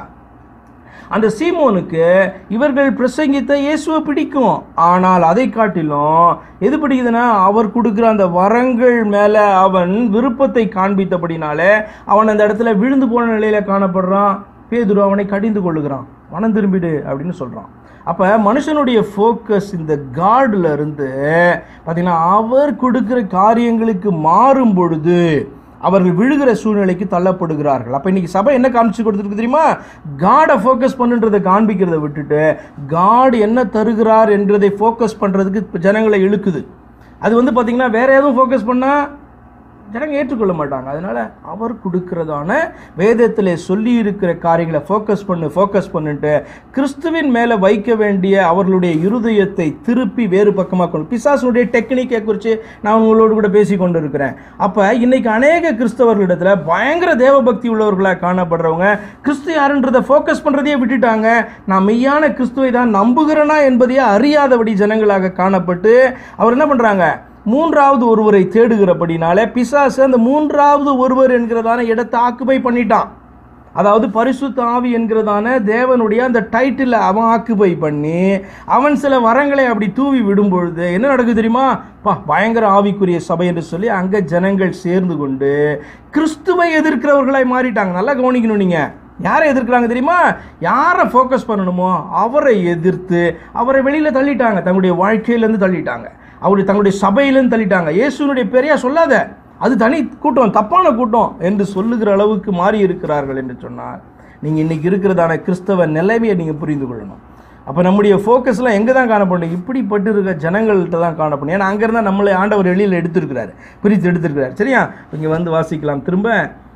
அந்த சீமோனுக்கு இவர்கள் பிரசங்கித்த இயேசுவை பிடிக்கும் ஆனால் அதை காட்டிலும் எது பிடிக்குதுன்னா அவர் கொடுக்குற அந்த வரங்கள் மேலே அவன் விருப்பத்தை காண்பித்தபடினாலே அவன் அந்த இடத்துல விழுந்து போன நிலையில காணப்படுறான் பேதுரு அவனை கடிந்து கொள்ளுகிறான் மனம் திரும்பிடு அப்படின்னு சொல்றான் அப்ப மனுஷனுடைய ஃபோக்கஸ் இந்த காட்ல இருந்து பார்த்தீங்கன்னா அவர் கொடுக்கிற காரியங்களுக்கு மாறும் பொழுது அவர்கள் விழுகிற சூழ்நிலைக்கு தள்ளப்படுகிறார்கள் அப்போ இன்னைக்கு சபை என்ன காமிச்சு கொடுத்துருக்கு தெரியுமா காடை ஃபோக்கஸ் பண்ணுன்றதை காண்பிக்கிறதை விட்டுட்டு காட் என்ன தருகிறார் என்றதை ஃபோக்கஸ் பண்ணுறதுக்கு ஜனங்களை இழுக்குது அது வந்து பார்த்தீங்கன்னா வேற எதுவும் ஃபோக்கஸ் பண்ணால் ஜனங்க ஏற்றுக்கொள்ள மாட்டாங்க அதனால அவர் கொடுக்கிறதான வேதத்தில் சொல்லி இருக்கிற காரியங்களை ஃபோக்கஸ் பண்ணு ஃபோக்கஸ் பண்ணிட்டு கிறிஸ்துவின் மேலே வைக்க வேண்டிய அவர்களுடைய இருதயத்தை திருப்பி வேறு பக்கமாக கொண்டு பிசாசுடைய டெக்னிக்கை குறித்து நான் உங்களோடு கூட பேசி கொண்டு இருக்கிறேன் அப்போ இன்னைக்கு அநேக கிறிஸ்தவர்களிடத்துல பயங்கர தேவபக்தி உள்ளவர்களாக காணப்படுறவங்க கிறிஸ்து யாருன்றதை ஃபோக்கஸ் பண்ணுறதையே விட்டுட்டாங்க நான் மெய்யான கிறிஸ்துவை தான் நம்புகிறேனா என்பதையே அறியாதபடி ஜனங்களாக காணப்பட்டு அவர் என்ன பண்ணுறாங்க மூன்றாவது ஒருவரை தேடுகிறபடினாலே பிசாசு அந்த மூன்றாவது ஒருவர் என்கிறதான இடத்தை ஆக்குபை பண்ணிட்டான் அதாவது பரிசுத்த ஆவி என்கிறதான தேவனுடைய அந்த டைட்டிலை அவன் ஆக்குபை பண்ணி அவன் சில வரங்களை அப்படி தூவி விடும் பொழுது என்ன நடக்குது தெரியுமா பா பயங்கர ஆவிக்குரிய சபை என்று சொல்லி அங்கே ஜனங்கள் சேர்ந்து கொண்டு கிறிஸ்துவை எதிர்க்கிறவர்களாய் மாறிட்டாங்க நல்லா கவனிக்கணும் நீங்கள் யாரை எதிர்க்கிறாங்க தெரியுமா யாரை ஃபோக்கஸ் பண்ணணுமோ அவரை எதிர்த்து அவரை வெளியில் தள்ளிட்டாங்க தங்களுடைய வாழ்க்கையிலேருந்து தள்ளிட்டாங்க அவருடைய தங்களுடைய சபையிலேருந்து தள்ளிட்டாங்க இயேசுனுடைய பெரியா சொல்லாத அது தனி கூட்டம் தப்பான கூட்டம் என்று சொல்லுகிற அளவுக்கு மாறி இருக்கிறார்கள் என்று சொன்னார் நீங்கள் இன்னைக்கு இருக்கிறதான கிறிஸ்தவ நிலைமையை நீங்கள் புரிந்து கொள்ளணும் அப்போ நம்முடைய ஃபோக்கஸ்லாம் எங்கே தான் காணப்படும் இப்படிப்பட்டு இருக்க ஜனங்கள்கிட்ட தான் காணப்படும் ஏன்னா அங்கே இருந்தால் நம்மளை ஆண்டவர் வெளியில் எடுத்திருக்கிறார் பிரித்து எடுத்திருக்கிறார் சரியா இங்கே வந்து வாசிக்கலாம் திரும்ப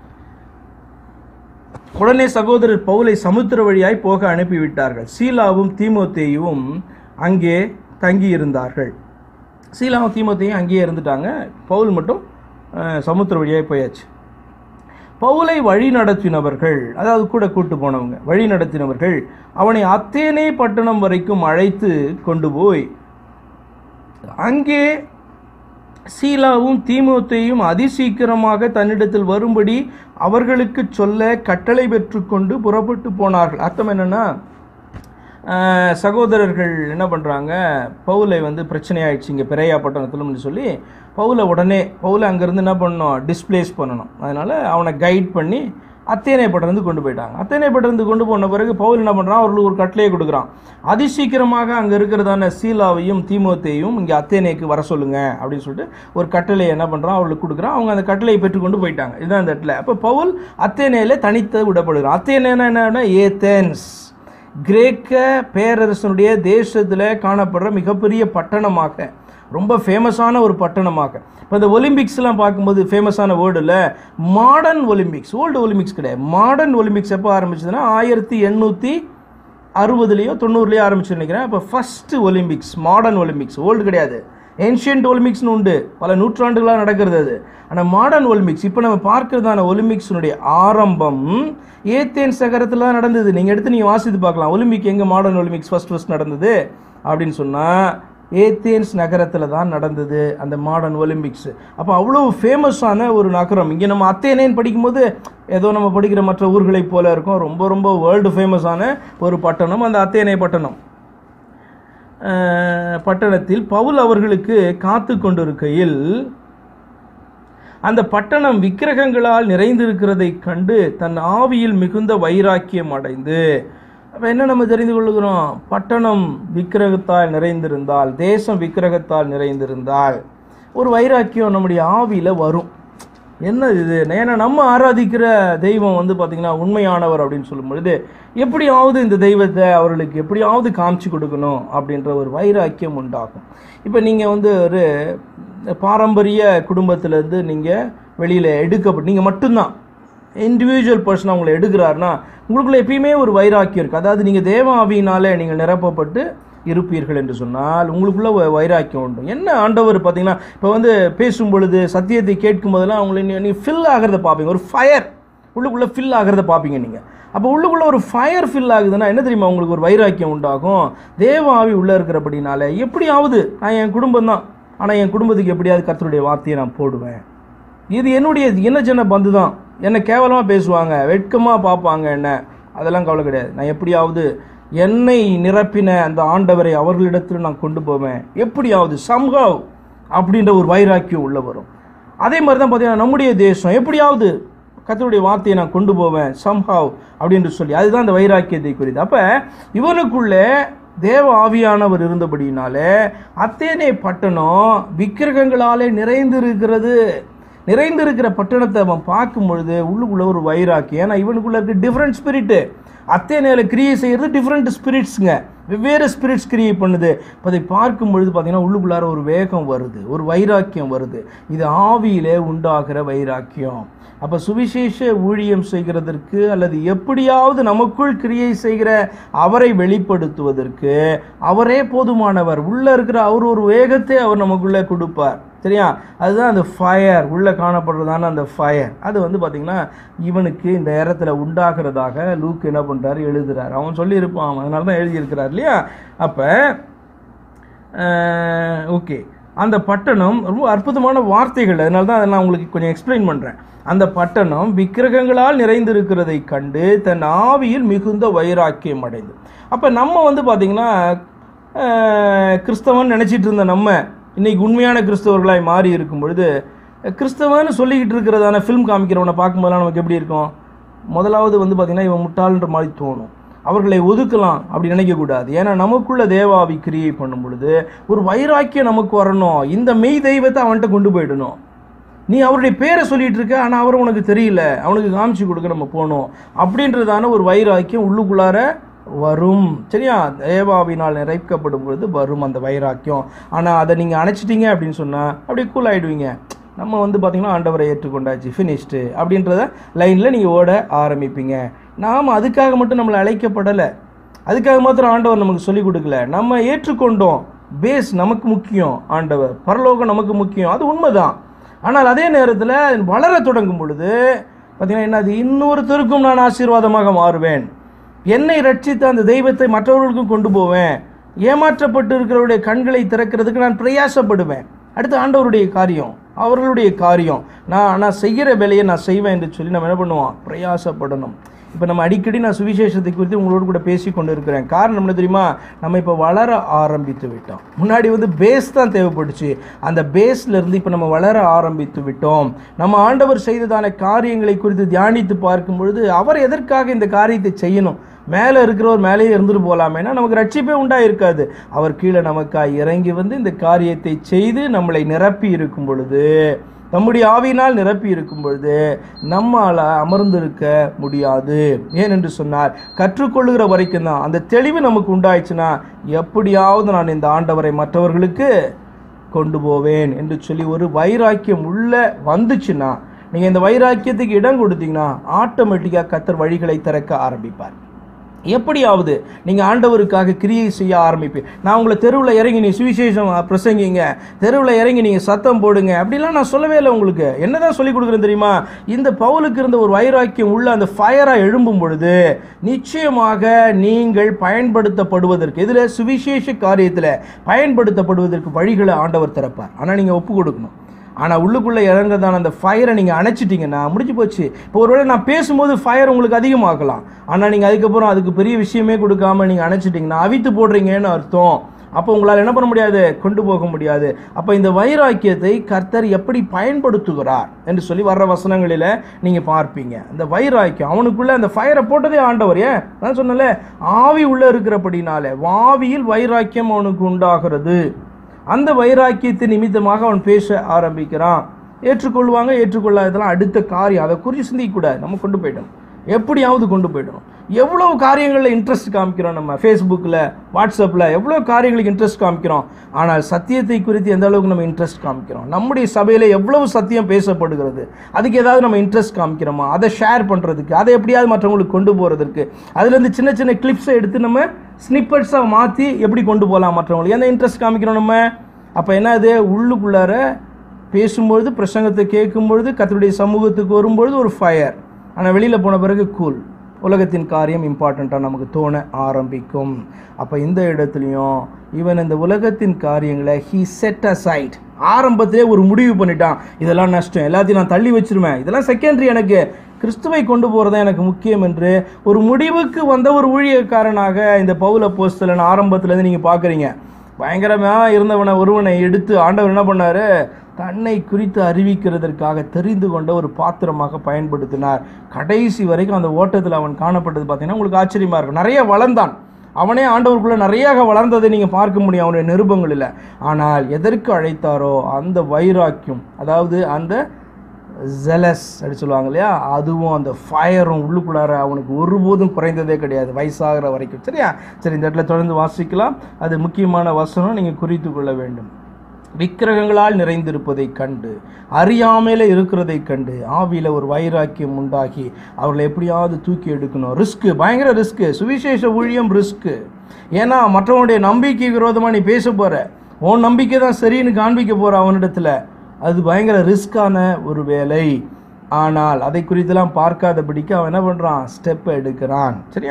உடனே சகோதரர் பவுலை சமுத்திர வழியாய் போக அனுப்பிவிட்டார்கள் சீலாவும் தீமோத்தேயும் அங்கே தங்கி இருந்தார்கள் சீலாவும் தீமோத்தேயும் அங்கேயே இருந்துட்டாங்க பவுல் மட்டும் அஹ், சமுத்திர வழியாய் போயாச்சு பவுலை வழி நடத்தினவர்கள் அதாவது கூட கூட்டு போனவங்க வழி நடத்தினவர்கள் அவனை அத்தேனே பட்டணம் வரைக்கும் அழைத்து கொண்டு போய் அங்கே சீலாவும் தீமோத்தேயும் அதிசீக்கிரமாக தன்னிடத்தில் வரும்படி அவர்களுக்கு சொல்ல கட்டளை பெற்றுக்கொண்டு புறப்பட்டு போனார்கள் அர்த்தம் என்னன்னா ஆஹ், சகோதரர்கள் என்ன பண்ணுறாங்க பவுலை வந்து பிரச்சனை ஆயிடுச்சு இங்கே பெரையா பட்டணத்திலும்னு சொல்லி பவுலை உடனே பவுலை அங்கேருந்து என்ன பண்ணணும் டிஸ்ப்ளேஸ் பண்ணணும் அதனால் அவனை கைட் பண்ணி அத்தேனை பட்டணத்து கொண்டு போயிட்டாங்க அத்தேனை பட்டணத்து கொண்டு போன பிறகு பவுல் என்ன பண்ணுறான் அவர்களுக்கு ஒரு கட்டளையை கொடுக்குறான் அதிசீக்கிரமாக அங்கே இருக்கிறதான சீலாவையும் தீமோத்தேயும் இங்கே அத்தேனைக்கு வர சொல்லுங்க அப்படின்னு சொல்லிட்டு ஒரு கட்டளையை என்ன பண்ணுறான் அவர்களுக்கு கொடுக்குறான் அவங்க அந்த கட்டளையை பெற்றுக்கொண்டு போயிட்டாங்க இதுதான் அந்த இடத்துல அப்போ பவுல் அத்தேனையில் தனித்து விடப்படுகிறான் அத்தேனைனா என்னன்னா ஏத்தேன்ஸ் கிரேக்க பேரரசனுடைய தேசத்தில் காணப்படுற மிகப்பெரிய பட்டணமாக ரொம்ப ஃபேமஸான ஒரு பட்டணமாக இப்போ இந்த ஒலிம்பிக்ஸ்லாம் பார்க்கும்போது ஃபேமஸான வேர்டில் மாடர்ன் ஒலிம்பிக்ஸ் ஓல்டு ஒலிம்பிக்ஸ் கிடையாது மாடர்ன் ஒலிம்பிக்ஸ் எப்போ ஆரம்பிச்சதுன்னா ஆயிரத்தி எண்ணூற்றி அறுபதுலேயோ தொண்ணூறுலேயோ ஆரம்பிச்சு நினைக்கிறேன் இப்போ first Olympics modern Olympics old கிடையாது ஏன்ஷியன்ட் ஒலிம்பிக்ஸ்னு உண்டு பல நூற்றாண்டுகளாக நடக்கிறது அது ஆனால் மாடர்ன் ஒலிம்பிக்ஸ் இப்போ நம்ம பார்க்கறதான ஒலிம்பிக்ஸினுடைய ஆரம்பம் ஏத்தேன் சகரத்தில் தான் நடந்தது நீங்கள் எடுத்து நீங்கள் வாசித்து பார்க்கலாம் ஒலிம்பிக் எங்கே மாடர்ன் ஒலிம்பிக்ஸ் ஃபஸ்ட் ஃபஸ்ட் நடந்தது அப்படின்னு சொன்னால் ஏத்தேன்ஸ் நகரத்தில் தான் நடந்தது அந்த மாடர்ன் ஒலிம்பிக்ஸ் அப்போ அவ்வளோ ஃபேமஸான ஒரு நகரம் இங்கே நம்ம அத்தேனேன்னு படிக்கும்போது ஏதோ நம்ம படிக்கிற மற்ற ஊர்களைப் போல இருக்கும் ரொம்ப ரொம்ப வேர்ல்டு ஃபேமஸான ஒரு பட்டணம் அந்த அத்தேனே பட்டணம் அஹ், பட்டணத்தில் பவுல் அவர்களுக்கு காத்து கொண்டிருக்கையில் அந்த பட்டணம் விக்கிரகங்களால் நிறைந்திருக்கிறதை கண்டு தன் ஆவியில் மிகுந்த வைராக்கியம் அடைந்து அப்போ என்ன நம்ம தெரிந்து கொள்கிறோம் பட்டணம் விக்கிரகத்தால் நிறைந்திருந்தால் தேசம் விக்கிரகத்தால் நிறைந்திருந்தால் ஒரு வைராக்கியம் நம்முடைய ஆவியில் வரும் என்ன இது ஏன்னா நம்ம ஆராதிக்கிற தெய்வம் வந்து பார்த்திங்கன்னா உண்மையானவர் அப்படின்னு சொல்லும் பொழுது எப்படியாவது இந்த தெய்வத்தை அவர்களுக்கு எப்படியாவது காமிச்சு கொடுக்கணும் அப்படின்ற ஒரு வைராக்கியம் உண்டாகும் இப்போ நீங்கள் வந்து ஒரு பாரம்பரிய குடும்பத்திலேருந்து நீங்கள் வெளியில் எடுக்கப்பட்டு நீங்கள் மட்டும்தான் இண்டிவிஜுவல் பர்சன் அவங்களை எடுக்கிறாருன்னா உங்களுக்குள்ள எப்பயுமே ஒரு வைராக்கியம் இருக்குது அதாவது நீங்கள் தேவ ஆவியினாலே நீங்கள் நிரப்பப்பட்டு இருப்பீர்கள் என்று சொன்னால் உங்களுக்குள்ள ஒரு வைராக்கியம் உண்டு என்ன ஆண்டவர் பார்த்தீங்கன்னா இப்போ வந்து பேசும் பொழுது சத்தியத்தை கேட்கும் போதெல்லாம் அவங்களை நீ- நீ ஃபில் ஆகிறத பார்ப்பீங்க ஒரு ஃபயர் உள்ளுக்குள்ளே ஃபில் ஆகிறத பார்ப்பீங்க நீங்கள் அப்போ உள்ளுக்குள்ளே ஒரு ஃபயர் ஃபில் ஆகுதுன்னா என்ன தெரியுமா உங்களுக்கு ஒரு வைராக்கியம் உண்டாகும் தேவ ஆவி உள்ளே இருக்கிறபடினால எப்படியாவது நான் என் குடும்பம் தான் ஆனால் என் குடும்பத்துக்கு எப்படியாவது கர்த்தருடைய வார்த்தையை நான் போடுவேன் இது என்னுடைய என்ன சின்ன பந்து தான் என்னை கேவலமாக பேசுவாங்க வெட்கமாக பார்ப்பாங்க என்ன அதெல்லாம் கவலை கிடையாது நான் எப்படியாவது என்னை நிரப்பின அந்த ஆண்டவரை அவர்களிடத்தில் நான் கொண்டு போவேன் எப்படியாவது சம்ஹவ் அப்படின்ற ஒரு வைராக்கியம் உள்ள வரும் அதே மாதிரி தான் பார்த்தீங்கன்னா நம்முடைய தேசம் எப்படியாவது கர்த்தருடைய வார்த்தையை நான் கொண்டு போவேன் சம்ஹாவ் அப்படின்னு சொல்லி அதுதான் அந்த வைராக்கியத்தை குறித்து அப்போ இவனுக்குள்ளே தேவ ஆவியானவர் இருந்தபடினாலே அத்தேனே பட்டணம் விக்கிரகங்களாலே நிறைந்திருக்கிறது நிறைந்திருக்கிற பட்டணத்தை அவன் பார்க்கும் பொழுது உள்ளுக்குள்ள ஒரு வைராக்கியம் ஏன்னா இவனுக்குள்ள இருக்க டிஃப்ரெண்ட் ஸ்பிரிட்டு அத்தேனையில கிரியை செய்கிறது டிஃப்ரெண்ட் ஸ்பிரிட்ஸுங்க வெவ்வேறு ஸ்பிரிட்ஸ் கிரியை பண்ணுது இப்போ அதை பார்க்கும் பொழுது பார்த்தீங்கன்னா உள்ளுக்குள்ளார ஒரு வேகம் வருது ஒரு வைராக்கியம் வருது இது ஆவியிலே உண்டாகிற வைராக்கியம் அப்போ சுவிசேஷ ஊழியம் செய்கிறதற்கு அல்லது எப்படியாவது நமக்குள் கிரியை செய்கிற அவரை வெளிப்படுத்துவதற்கு அவரே போதுமானவர் உள்ள இருக்கிற அவர் ஒரு வேகத்தை அவர் நமக்குள்ளே கொடுப்பார் சரியா அதுதான் அந்த ஃபயர் உள்ளே காணப்படுறதான அந்த ஃபயர் அது வந்து பார்த்திங்கன்னா இவனுக்கு இந்த இடத்துல உண்டாகிறதாக லூக் என்ன பண்ணுறாரு எழுதுறாரு அவன் சொல்லியிருப்பான் அவன் அதனால தான் எழுதியிருக்கிறார் இல்லையா அப்போ ஓகே அந்த பட்டணம் ரொம்ப அற்புதமான வார்த்தைகள் அதனால தான் அதை நான் உங்களுக்கு கொஞ்சம் எக்ஸ்பிளைன் பண்ணுறேன் அந்த பட்டணம் விக்கிரகங்களால் நிறைந்திருக்கிறதை கண்டு தன் ஆவியில் மிகுந்த வைராக்கியம் அடைந்து அப்போ நம்ம வந்து பார்த்திங்கன்னா கிறிஸ்தவன் நினச்சிட்டு இருந்த நம்ம இன்னைக்கு உண்மையான கிறிஸ்தவர்களாய் மாறி இருக்கும் பொழுது கிறிஸ்தவன்னு சொல்லிக்கிட்டு இருக்கிறதான ஃபிலிம் காமிக்கிறவனை பார்க்கும்போதெல்லாம் நமக்கு எப்படி இருக்கும் முதலாவது வந்து பார்த்திங்கன்னா இவன் முட்டாள்ன்ற மாதிரி தோணும் அவர்களை ஒதுக்கலாம் அப்படி நினைக்கக்கூடாது ஏன்னா நமக்குள்ள தேவாவி கிரியை பண்ணும் பொழுது ஒரு வைராக்கியம் நமக்கு வரணும் இந்த மெய் தெய்வத்தை அவன்கிட்ட கொண்டு போயிடணும் நீ அவருடைய பேரை சொல்லிட்டு இருக்க ஆனால் அவர் உனக்கு தெரியல அவனுக்கு காமிச்சு கொடுக்க நம்ம போகணும் அப்படின்றதான ஒரு வைராக்கியம் உள்ளுக்குள்ளார வரும் சரியா தேவாவினால் நிறைக்கப்படும் பொழுது வரும் அந்த வைராக்கியம் ஆனால் அதை நீங்கள் அணைச்சிட்டீங்க அப்படின்னு சொன்னால் அப்படியே கூல் ஆகிடுவீங்க நம்ம வந்து பார்த்திங்கன்னா ஆண்டவரை ஏற்றுக்கொண்டாச்சு ஃபினிஷ்டு அப்படின்றத லைனில் நீங்கள் ஓட ஆரம்பிப்பீங்க நாம் அதுக்காக மட்டும் நம்மளை அழைக்கப்படலை அதுக்காக மாத்திரம் ஆண்டவர் நமக்கு சொல்லிக் கொடுக்கல நம்ம ஏற்றுக்கொண்டோம் பேஸ் நமக்கு முக்கியம் ஆண்டவர் பரலோகம் நமக்கு முக்கியம் அது உண்மைதான் ஆனால் அதே நேரத்தில் வளர தொடங்கும் பொழுது பார்த்தீங்கன்னா என்னது இன்னொருத்தருக்கும் நான் ஆசீர்வாதமாக மாறுவேன் என்னை ரட்சித்த அந்த தெய்வத்தை மற்றவர்களுக்கும் கொண்டு போவேன் ஏமாற்றப்பட்டு இருக்கிறவருடைய கண்களை திறக்கிறதுக்கு நான் பிரயாசப்படுவேன் அடுத்து ஆண்டவருடைய காரியம் அவர்களுடைய காரியம் நான் நான் செய்கிற வேலையை நான் செய்வேன் என்று சொல்லி நம்ம என்ன பண்ணுவோம் பிரயாசப்படணும் இப்போ நம்ம அடிக்கடி நான் சுவிசேஷத்தை குறித்து உங்களோட கூட பேசி கொண்டு இருக்கிறேன் காரணம் என்ன தெரியுமா நம்ம இப்போ வளர ஆரம்பித்து விட்டோம் முன்னாடி வந்து பேஸ் தான் தேவைப்பட்டுச்சு அந்த பேஸ்ல இருந்து இப்போ நம்ம வளர ஆரம்பித்து விட்டோம் நம்ம ஆண்டவர் செய்ததான காரியங்களை குறித்து தியானித்து பார்க்கும் பொழுது அவர் எதற்காக இந்த காரியத்தை செய்யணும் மேலே இருக்கிறவர் மேலேயே இருந்துட்டு போகலாமேனா நமக்கு ரட்சிப்பே உண்டாயிருக்காது அவர் கீழே நமக்காய் இறங்கி வந்து இந்த காரியத்தை செய்து நம்மளை நிரப்பி இருக்கும் பொழுது நம்முடைய ஆவியினால் நிரப்பி இருக்கும் பொழுது நம்மால் அமர்ந்திருக்க முடியாது ஏனென்று சொன்னார் கற்றுக்கொள்ளுகிற வரைக்கும் தான் அந்த தெளிவு நமக்கு உண்டாயிடுச்சுன்னா எப்படியாவது நான் இந்த ஆண்டவரை மற்றவர்களுக்கு கொண்டு போவேன் என்று சொல்லி ஒரு வைராக்கியம் உள்ள வந்துச்சுன்னா நீங்கள் இந்த வைராக்கியத்துக்கு இடம் கொடுத்தீங்கன்னா ஆட்டோமேட்டிக்காக கத்தர் வழிகளை திறக்க ஆரம்பிப்பார் எப்படியாவது நீங்கள் ஆண்டவருக்காக கிரியை செய்ய ஆரம்பிப்பீங்க நான் உங்களை தெருவில் இறங்கி நீ சுவிசேஷம் பிரசங்கிங்க தெருவில் இறங்கி நீங்கள் சத்தம் போடுங்க அப்படிலாம் நான் சொல்லவே இல்லை உங்களுக்கு என்னதான் சொல்லி கொடுக்குறேன் தெரியுமா இந்த பவுலுக்கு இருந்த ஒரு வைராக்கியம் உள்ள அந்த ஃபயராக எழும்பும் பொழுது நிச்சயமாக நீங்கள் பயன்படுத்தப்படுவதற்கு இதில் சுவிசேஷ காரியத்தில் பயன்படுத்தப்படுவதற்கு வழிகளை ஆண்டவர் திறப்பார் ஆனால் நீங்கள் ஒப்பு கொடுக்கணும் ஆனால் உள்ளுக்குள்ளே இறங்குறதான அந்த ஃபயரை நீங்கள் அணைச்சிட்டிங்கன்னா முடிஞ்சு போச்சு இப்போ ஒருவேளை நான் பேசும்போது ஃபயர் உங்களுக்கு அதிகமாகலாம் ஆனால் நீங்கள் அதுக்கப்புறம் அதுக்கு பெரிய விஷயமே கொடுக்காம நீங்கள் அணைச்சிட்டிங்கன்னா அவித்து போடுறீங்கன்னு அர்த்தம் அப்போ உங்களால் என்ன பண்ண முடியாது கொண்டு போக முடியாது அப்போ இந்த வைராக்கியத்தை கர்த்தர் எப்படி பயன்படுத்துகிறார் என்று சொல்லி வர்ற வசனங்களில் நீங்கள் பார்ப்பீங்க இந்த வைராக்கியம் அவனுக்குள்ள அந்த ஃபயரை போட்டதே ஆண்டவர் ஏன் நான் சொன்னல ஆவி உள்ளே இருக்கிறபடினால வாவியில் வைராக்கியம் அவனுக்கு உண்டாகிறது அந்த வைராக்கியத்தின் நிமித்தமாக அவன் பேச ஆரம்பிக்கிறான் ஏற்றுக்கொள்வாங்க ஏற்றுக்கொள்ளாததெல்லாம் அடுத்த காரியம் அதை குறித்து சிந்திக்கக்கூடாது நம்ம கொண்டு போயிட்டோம் எப்படியாவது கொண்டு போயிடணும் எவ்வளோ காரியங்களில் இன்ட்ரெஸ்ட் காமிக்கிறோம் நம்ம ஃபேஸ்புக்கில் வாட்ஸ்அப்பில் எவ்வளோ காரியங்களுக்கு இன்ட்ரெஸ்ட் காமிக்கிறோம் ஆனால் சத்தியத்தை குறித்து எந்த அளவுக்கு நம்ம இன்ட்ரெஸ்ட் காமிக்கிறோம் நம்முடைய சபையில் எவ்வளவு சத்தியம் பேசப்படுகிறது அதுக்கு ஏதாவது நம்ம இன்ட்ரெஸ்ட் காமிக்கிறோமா அதை ஷேர் பண்ணுறதுக்கு அதை எப்படியாவது மற்றவங்களுக்கு கொண்டு போகிறதுக்கு அதுலேருந்து சின்ன சின்ன கிளிப்ஸை எடுத்து நம்ம ஸ்னிப்பர்ஸாக மாற்றி எப்படி கொண்டு போகலாம் மற்றவங்களுக்கு எந்த இன்ட்ரெஸ்ட் காமிக்கிறோம் நம்ம அப்போ என்ன அது உள்ளுக்குள்ளார பேசும்பொழுது பிரசங்கத்தை கேட்கும்பொழுது கத்தருடைய சமூகத்துக்கு வரும்பொழுது ஒரு ஃபயர் ஆனால் வெளியில் போன பிறகு கூல் உலகத்தின் காரியம் இம்பார்ட்டண்ட்டாக நமக்கு தோண ஆரம்பிக்கும் அப்போ இந்த இடத்துலையும் இவன் இந்த உலகத்தின் காரியங்களை ஹீ செட் அசைட் ஆரம்பத்திலே ஒரு முடிவு பண்ணிட்டான் இதெல்லாம் நஷ்டம் எல்லாத்தையும் நான் தள்ளி வச்சிருவேன் இதெல்லாம் செகண்டரி எனக்கு கிறிஸ்துவை கொண்டு போகிறது எனக்கு முக்கியம் என்று ஒரு முடிவுக்கு வந்த ஒரு ஊழியக்காரனாக இந்த பவுல போஸ்தலன் ஆரம்பத்துலேருந்து நீங்கள் பார்க்குறீங்க பயங்கரமாக இருந்தவனை ஒருவனை எடுத்து ஆண்டவர் என்ன பண்ணார் தன்னை குறித்து அறிவிக்கிறதற்காக தெரிந்து கொண்ட ஒரு பாத்திரமாக பயன்படுத்தினார் கடைசி வரைக்கும் அந்த ஓட்டத்தில் அவன் காணப்பட்டது பார்த்தீங்கன்னா உங்களுக்கு ஆச்சரியமாக இருக்கும் நிறைய வளர்ந்தான் அவனே ஆண்டவருக்குள்ளே நிறைய வளர்ந்ததை நீங்கள் பார்க்க முடியும் அவனுடைய நிருபங்களில் ஆனால் எதற்கு அழைத்தாரோ அந்த வைராக்கியம் அதாவது அந்த ஜெலஸ் அப்படி சொல்லுவாங்க இல்லையா அதுவும் அந்த ஃபயரும் உள்ளுக்குள்ளார அவனுக்கு ஒருபோதும் குறைந்ததே கிடையாது வயசாகிற வரைக்கும் சரியா சரி இந்த இடத்துல தொடர்ந்து வாசிக்கலாம் அது முக்கியமான வசனம் நீங்கள் குறித்து கொள்ள வேண்டும் விக்கிரகங்களால் நிறைந்திருப்பதைக் கண்டு அறியாமையில் இருக்கிறதைக் கண்டு ஆவியில் ஒரு வைராக்கியம் உண்டாகி அவர்களை எப்படியாவது தூக்கி எடுக்கணும் ரிஸ்க்கு பயங்கர ரிஸ்க்கு சுவிசேஷ ஊழியம் ரிஸ்க்கு ஏன்னா மற்றவனுடைய நம்பிக்கை விரோதமாக நீ பேச போகிற உன் நம்பிக்கை தான் சரின்னு காண்பிக்க போகிற அவனிடத்துல அது பயங்கர ரிஸ்கான ஒரு வேலை ஆனால் அதை குறித்தெல்லாம் பார்க்காதபடிக்கு அவன் என்ன பண்ணுறான் ஸ்டெப் எடுக்கிறான் சரியா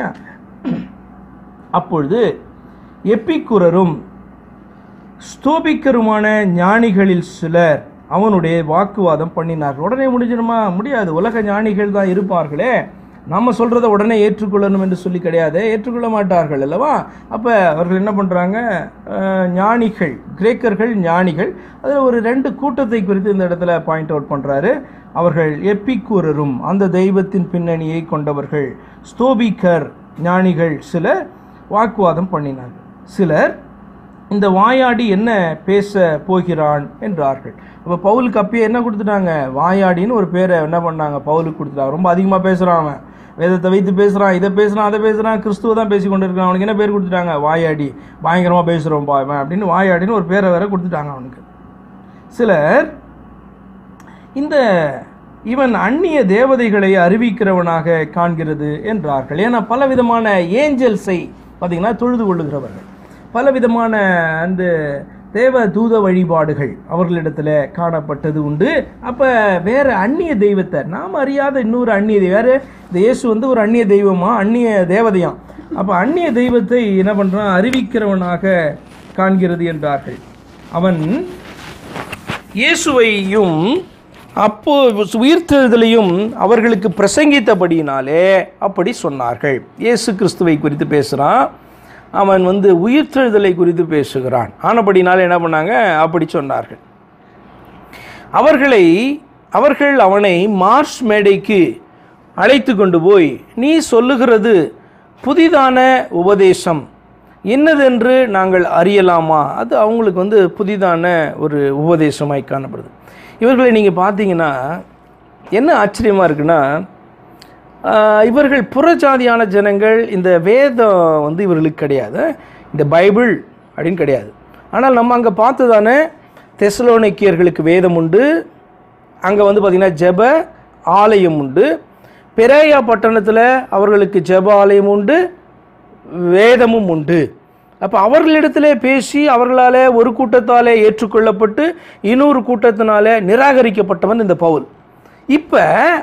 அப்பொழுது எப்பிக்குரரும் ஸ்தோபிக்கருமான ஞானிகளில் சிலர் அவனுடைய வாக்குவாதம் பண்ணினார்கள் உடனே முடிஞ்சிடுமா முடியாது உலக ஞானிகள் தான் இருப்பார்களே நம்ம சொல்கிறத உடனே ஏற்றுக்கொள்ளணும் என்று சொல்லி கிடையாது ஏற்றுக்கொள்ள மாட்டார்கள் அல்லவா அப்போ அவர்கள் என்ன பண்ணுறாங்க ஞானிகள் கிரேக்கர்கள் ஞானிகள் அதில் ஒரு ரெண்டு கூட்டத்தை குறித்து இந்த இடத்துல பாயிண்ட் அவுட் பண்ணுறாரு அவர்கள் எப்பிக்கூரரும் அந்த தெய்வத்தின் பின்னணியை கொண்டவர்கள் ஸ்தோபிக்கர் ஞானிகள் சிலர் வாக்குவாதம் பண்ணினார்கள் சிலர் இந்த வாயாடி என்ன பேச போகிறான் என்றார்கள் அப்போ பவுலுக்கு அப்பயே என்ன கொடுத்துட்டாங்க வாயாடின்னு ஒரு பேரை என்ன பண்ணாங்க பவுலுக்கு கொடுத்துட்டாங்க ரொம்ப அதிகமாக பேசுகிறான் அவன் வேதத்தை வைத்து பேசுகிறான் இதை பேசுகிறான் அதை பேசுகிறான் கிறிஸ்துவ தான் பேசி கொண்டு இருக்கான் அவனுக்கு என்ன பேர் கொடுத்துட்டாங்க வாயாடி பயங்கரமாக பேசுகிறோம் அவன் அப்படின்னு வாயாடின்னு ஒரு பேரை வேற கொடுத்துட்டாங்க அவனுக்கு சிலர் இந்த இவன் அந்நிய தேவதைகளை அறிவிக்கிறவனாக காண்கிறது என்றார்கள் ஏன்னா பலவிதமான ஏஞ்சல்ஸை பார்த்தீங்கன்னா தொழுது கொள்ளுகிறவர்கள் பலவிதமான அந்த தேவ தூத வழிபாடுகள் அவர்களிடத்துல காணப்பட்டது உண்டு அப்போ வேற அந்நிய தெய்வத்தை நாம் அறியாத இன்னொரு அந்நிய தெய்வம் வேறு இந்த இயேசு வந்து ஒரு அந்நிய தெய்வமா அந்நிய தேவதையாம் அப்போ அந்நிய தெய்வத்தை என்ன பண்ணுறான் அறிவிக்கிறவனாக காண்கிறது என்றார்கள் அவன் இயேசுவையும் அப்போ உயிர்த்தெழுதலையும் அவர்களுக்கு பிரசங்கித்தபடியினாலே அப்படி சொன்னார்கள் இயேசு கிறிஸ்துவை குறித்து பேசுகிறான் அவன் வந்து உயிர்த்தெழுதலை குறித்து பேசுகிறான் ஆனபடினால என்ன பண்ணாங்க அப்படி சொன்னார்கள் அவர்களை அவர்கள் அவனை மார்ஷ் மேடைக்கு அழைத்து கொண்டு போய் நீ சொல்லுகிறது புதிதான உபதேசம் என்னதென்று நாங்கள் அறியலாமா அது அவங்களுக்கு வந்து புதிதான ஒரு உபதேசமாய் காணப்படுது இவர்களை நீங்கள் பார்த்தீங்கன்னா என்ன ஆச்சரியமாக இருக்குன்னா ஆஹ், இவர்கள் புறஜாதியான ஜனங்கள் இந்த வேதம் வந்து இவர்களுக்கு கிடையாது இந்த பைபிள் அப்படின்னு கிடையாது ஆனால் நம்ம அங்கே பார்த்ததானே தெசலோனிக்கியர்களுக்கு வேதம் உண்டு அங்கே வந்து பார்த்திங்கன்னா ஜெப ஆலயம் உண்டு பெரேயா பட்டணத்தில் அவர்களுக்கு ஜெப ஆலயம் உண்டு வேதமும் உண்டு அப்போ அவர்களிடத்திலே பேசி அவர்களாலே ஒரு கூட்டத்தாலே ஏற்றுக்கொள்ளப்பட்டு இன்னொரு கூட்டத்தினாலே நிராகரிக்கப்பட்டவன் இந்த பவுல் இப்போ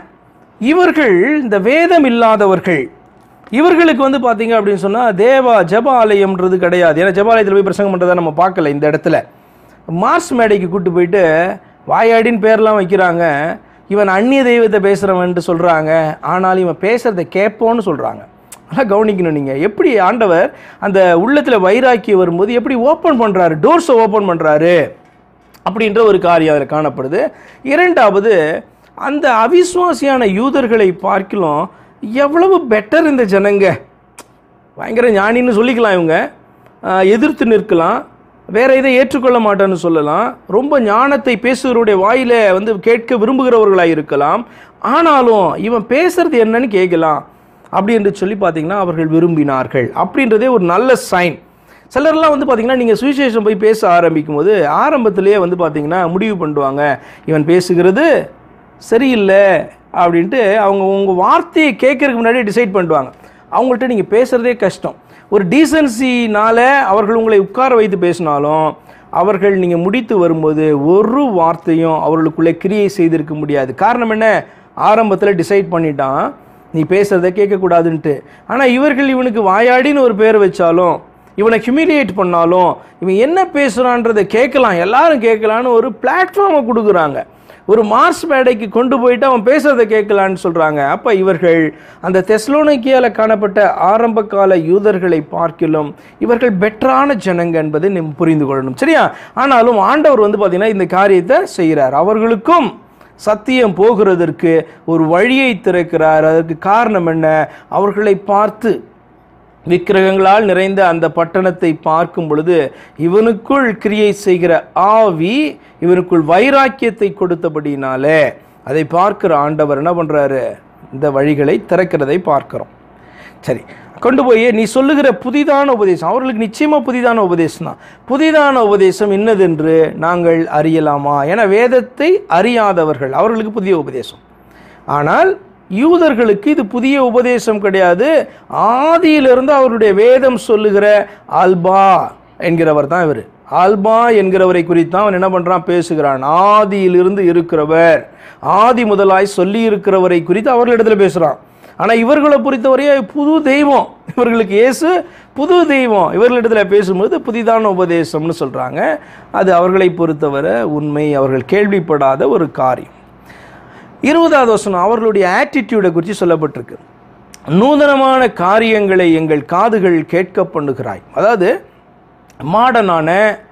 இவர்கள் இந்த வேதம் இல்லாதவர்கள் இவர்களுக்கு வந்து பார்த்தீங்க அப்படின்னு சொன்னால் தேவா ஜப ஆலயம்ன்றது கிடையாது ஏன்னா ஜபாலயத்தில் போய் பிரசங்கம் பண்ணுறதை நம்ம பார்க்கல இந்த இடத்துல மார்ஸ் மேடைக்கு கூட்டு போயிட்டு வாயாடின்னு பேர்லாம் வைக்கிறாங்க இவன் அந்நிய தெய்வத்தை பேசுகிறவன்ட்டு சொல்கிறாங்க ஆனால் இவன் பேசுகிறத கேட்போன்னு சொல்கிறாங்க அதெல்லாம் கவனிக்கணும் நீங்கள் எப்படி ஆண்டவர் அந்த உள்ளத்தில் வைராக்கியம் வரும்போது எப்படி ஓப்பன் பண்ணுறாரு டோர்ஸை ஓப்பன் பண்ணுறாரு அப்படின்ற ஒரு காரியம் அதில் காணப்படுது இரண்டாவது அந்த அவிசுவாசியான யூதர்களை பார்க்கலாம் எவ்வளவு பெட்டர் இந்த ஜனங்க பயங்கர ஞானின்னு சொல்லிக்கலாம் இவங்க ஆஹ் எதிர்த்து நிற்கலாம் வேற இதை ஏற்றுக்கொள்ள மாட்டேன்னு சொல்லலாம் ரொம்ப ஞானத்தை பேசுகிறவருடைய வாயில வந்து கேட்க விரும்புகிறவர்களாக இருக்கலாம் ஆனாலும் இவன் பேசுறது என்னன்னு கேட்கலாம் அப்படி என்று சொல்லி பார்த்தீங்கன்னா அவர்கள் விரும்பினார்கள் அப்படின்றதே ஒரு நல்ல சைன் சிலர்லாம் வந்து பார்த்தீங்கன்னா நீங்கள் சுவிசேஷம் போய் பேச ஆரம்பிக்கும் போது ஆரம்பத்திலேயே வந்து பார்த்தீங்கன்னா முடிவு பண்ணுவாங்க இவன் பேசுகிறது சரியில்லை அப்படின்ட்டு அவங்க உங்கள் வார்த்தையை கேட்கறதுக்கு முன்னாடி டிசைட் பண்ணிடுவாங்க அவங்கள்ட்ட நீங்கள் பேசுகிறதே கஷ்டம் ஒரு டீசன்சினால அவர்கள் உங்களை உட்கார வைத்து பேசினாலும் அவர்கள் நீங்கள் முடித்து வரும்போது ஒரு வார்த்தையும் அவர்களுக்குள்ளே கிரியை செய்திருக்க முடியாது காரணம் என்ன ஆரம்பத்தில் டிசைட் பண்ணிட்டான் நீ பேசுகிறத கேட்கக்கூடாதுன்ட்டு ஆனால் இவர்கள் இவனுக்கு வாயாடின்னு ஒரு பேர் வச்சாலும் இவனை ஹியூமிலியேட் பண்ணாலும் இவன் என்ன பேசுகிறான்றதை கேட்கலாம் எல்லாரும் கேட்கலான்னு ஒரு பிளாட்ஃபார்மை கொடுக்குறாங்க ஒரு மார்ஸ் மேடைக்கு கொண்டு போயிட்டு அவன் பேசுறதை கேட்கலான்னு சொல்றாங்க அப்ப இவர்கள் அந்த தெஸ்லோனிக்கியால காணப்பட்ட ஆரம்ப கால யூதர்களை பார்க்கிலும் இவர்கள் பெட்டரான ஜனங்க என்பதை நம்ம புரிந்து கொள்ளணும் சரியா ஆனாலும் ஆண்டவர் வந்து பார்த்தீங்கன்னா இந்த காரியத்தை செய்கிறார் அவர்களுக்கும் சத்தியம் போகிறதற்கு ஒரு வழியை திறக்கிறார் அதற்கு காரணம் என்ன அவர்களை பார்த்து விக்கிரகங்களால் நிறைந்த அந்த பட்டணத்தை பார்க்கும் பொழுது இவனுக்குள் கிரியை செய்கிற ஆவி இவனுக்குள் வைராக்கியத்தை கொடுத்தபடினாலே அதை பார்க்கிற ஆண்டவர் என்ன பண்றாரு இந்த வழிகளை திறக்கிறதை பார்க்கிறோம் சரி கொண்டு போய் நீ சொல்லுகிற புதிதான உபதேசம் அவர்களுக்கு நிச்சயமா புதிதான உபதேசம் தான் புதிதான உபதேசம் இன்னதென்று நாங்கள் அறியலாமா என வேதத்தை அறியாதவர்கள் அவர்களுக்கு புதிய உபதேசம் ஆனால் யூதர்களுக்கு இது புதிய உபதேசம் கிடையாது ஆதியிலிருந்து அவருடைய வேதம் சொல்லுகிற ஆல்பா என்கிறவர் தான் இவர் ஆல்பா என்கிறவரை குறித்து தான் அவன் என்ன பண்றான் பேசுகிறான் ஆதியிலிருந்து இருக்கிறவர் ஆதி முதலாய் சொல்லி இருக்கிறவரை குறித்து அவர்களிடத்துல பேசுறான் ஆனா இவர்களை பொறுத்தவரையே புது தெய்வம் இவர்களுக்கு இயேசு புது தெய்வம் இவர்களிடத்துல பேசும்போது புதிதான உபதேசம்னு சொல்றாங்க அது அவர்களை பொறுத்தவரை உண்மை அவர்கள் கேள்விப்படாத ஒரு காரியம் இருபதாவது வசனம் அவர்களுடைய ஆட்டிடியூடை குறித்து சொல்லப்பட்டிருக்கு நூதனமான காரியங்களை எங்கள் காதுகள் கேட்க பண்ணுகிறாய் அதாவது மாடனான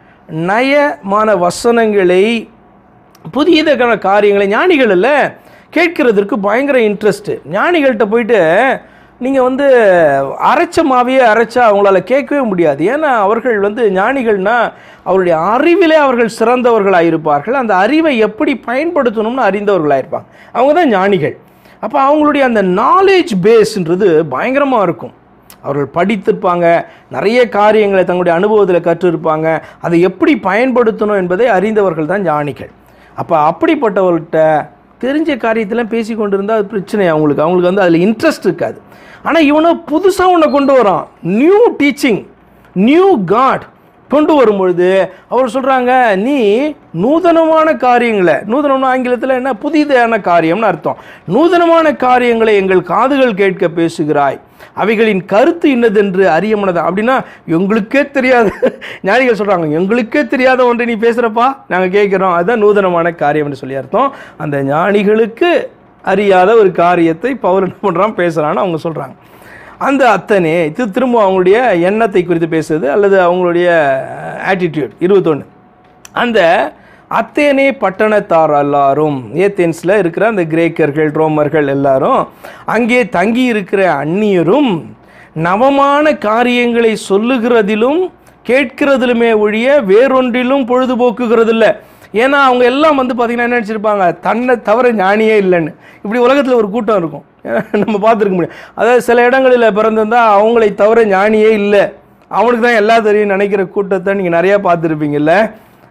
நயமான வசனங்களை புதியதான காரியங்களை ஞானிகள் இல்லை கேட்கிறதுக்கு பயங்கர இன்ட்ரெஸ்ட்டு ஞானிகள்கிட்ட போயிட்டு நீங்கள் வந்து அரைச்ச மாவையே அரைச்சா அவங்களால கேட்கவே முடியாது ஏன்னா அவர்கள் வந்து ஞானிகள்னா அவருடைய அறிவிலே அவர்கள் சிறந்தவர்களாக இருப்பார்கள் அந்த அறிவை எப்படி பயன்படுத்தணும்னு அறிந்தவர்களாக இருப்பாங்க அவங்க தான் ஞானிகள் அப்போ அவங்களுடைய அந்த நாலேஜ் பேஸ்ன்றது பயங்கரமாக இருக்கும் அவர்கள் படித்திருப்பாங்க நிறைய காரியங்களை தங்களுடைய அனுபவத்தில் கற்றிருப்பாங்க அதை எப்படி பயன்படுத்தணும் என்பதை அறிந்தவர்கள் தான் ஞானிகள் அப்போ அப்படிப்பட்டவர்கள்ட்ட தெரிஞ்ச காரியத்தெல்லாம் பேசி கொண்டு இருந்தால் அது பிரச்சனை அவங்களுக்கு அவங்களுக்கு வந்து அதில் இன்ட்ரெஸ்ட் இருக்காது ஆனால் இவனை புதுசாக ஒன்று கொண்டு வரான் நியூ டீச்சிங் நியூ காட் கொண்டு வரும்பொழுது அவர் சொல்கிறாங்க நீ நூதனமான காரியங்களை நூதனம்னு ஆங்கிலத்தில் என்ன புதிதான காரியம்னு அர்த்தம் நூதனமான காரியங்களை எங்கள் காதுகள் கேட்க பேசுகிறாய் அவைகளின் கருத்து இன்னதென்று அறியமனதா அப்படின்னா எங்களுக்கே தெரியாது ஞானிகள் சொல்கிறாங்க எங்களுக்கே தெரியாத ஒன்றை நீ பேசுகிறப்பா நாங்கள் கேட்குறோம் அதுதான் நூதனமான காரியம்னு சொல்லி அர்த்தம் அந்த ஞானிகளுக்கு அறியாத ஒரு காரியத்தை பவுல் என்ன பண்ணுறான் பேசுகிறான்னு அவங்க சொல்கிறாங்க அந்த அத்தனே இது திரும்ப அவங்களுடைய எண்ணத்தை குறித்து பேசுறது அல்லது அவங்களுடைய ஆட்டிடியூட் இருபத்தொன்று அந்த அத்தேனே பட்டணத்தார் எல்லாரும் ஏத்தேன்ஸில் இருக்கிற அந்த கிரேக்கர்கள் ரோமர்கள் எல்லாரும் அங்கே தங்கி இருக்கிற அந்நியரும் நவமான காரியங்களை சொல்லுகிறதிலும் கேட்கிறதிலுமே ஒழிய வேறொன்றிலும் பொழுதுபோக்குகிறதில்ல ஏன்னா அவங்க எல்லாம் வந்து பார்த்தீங்கன்னா என்ன நினச்சிருப்பாங்க தன்னை தவிர ஞானியே இல்லைன்னு இப்படி உலகத்தில் ஒரு கூட்டம் இருக்கும் நம்ம பார்த்துருக்க முடியும் அதாவது சில இடங்களில் பிறந்திருந்தா அவங்களை தவிர ஞானியே இல்லை அவனுக்கு தான் எல்லா தெரியும் நினைக்கிற கூட்டத்தை நீங்கள் நிறையா பார்த்துருப்பீங்கல்ல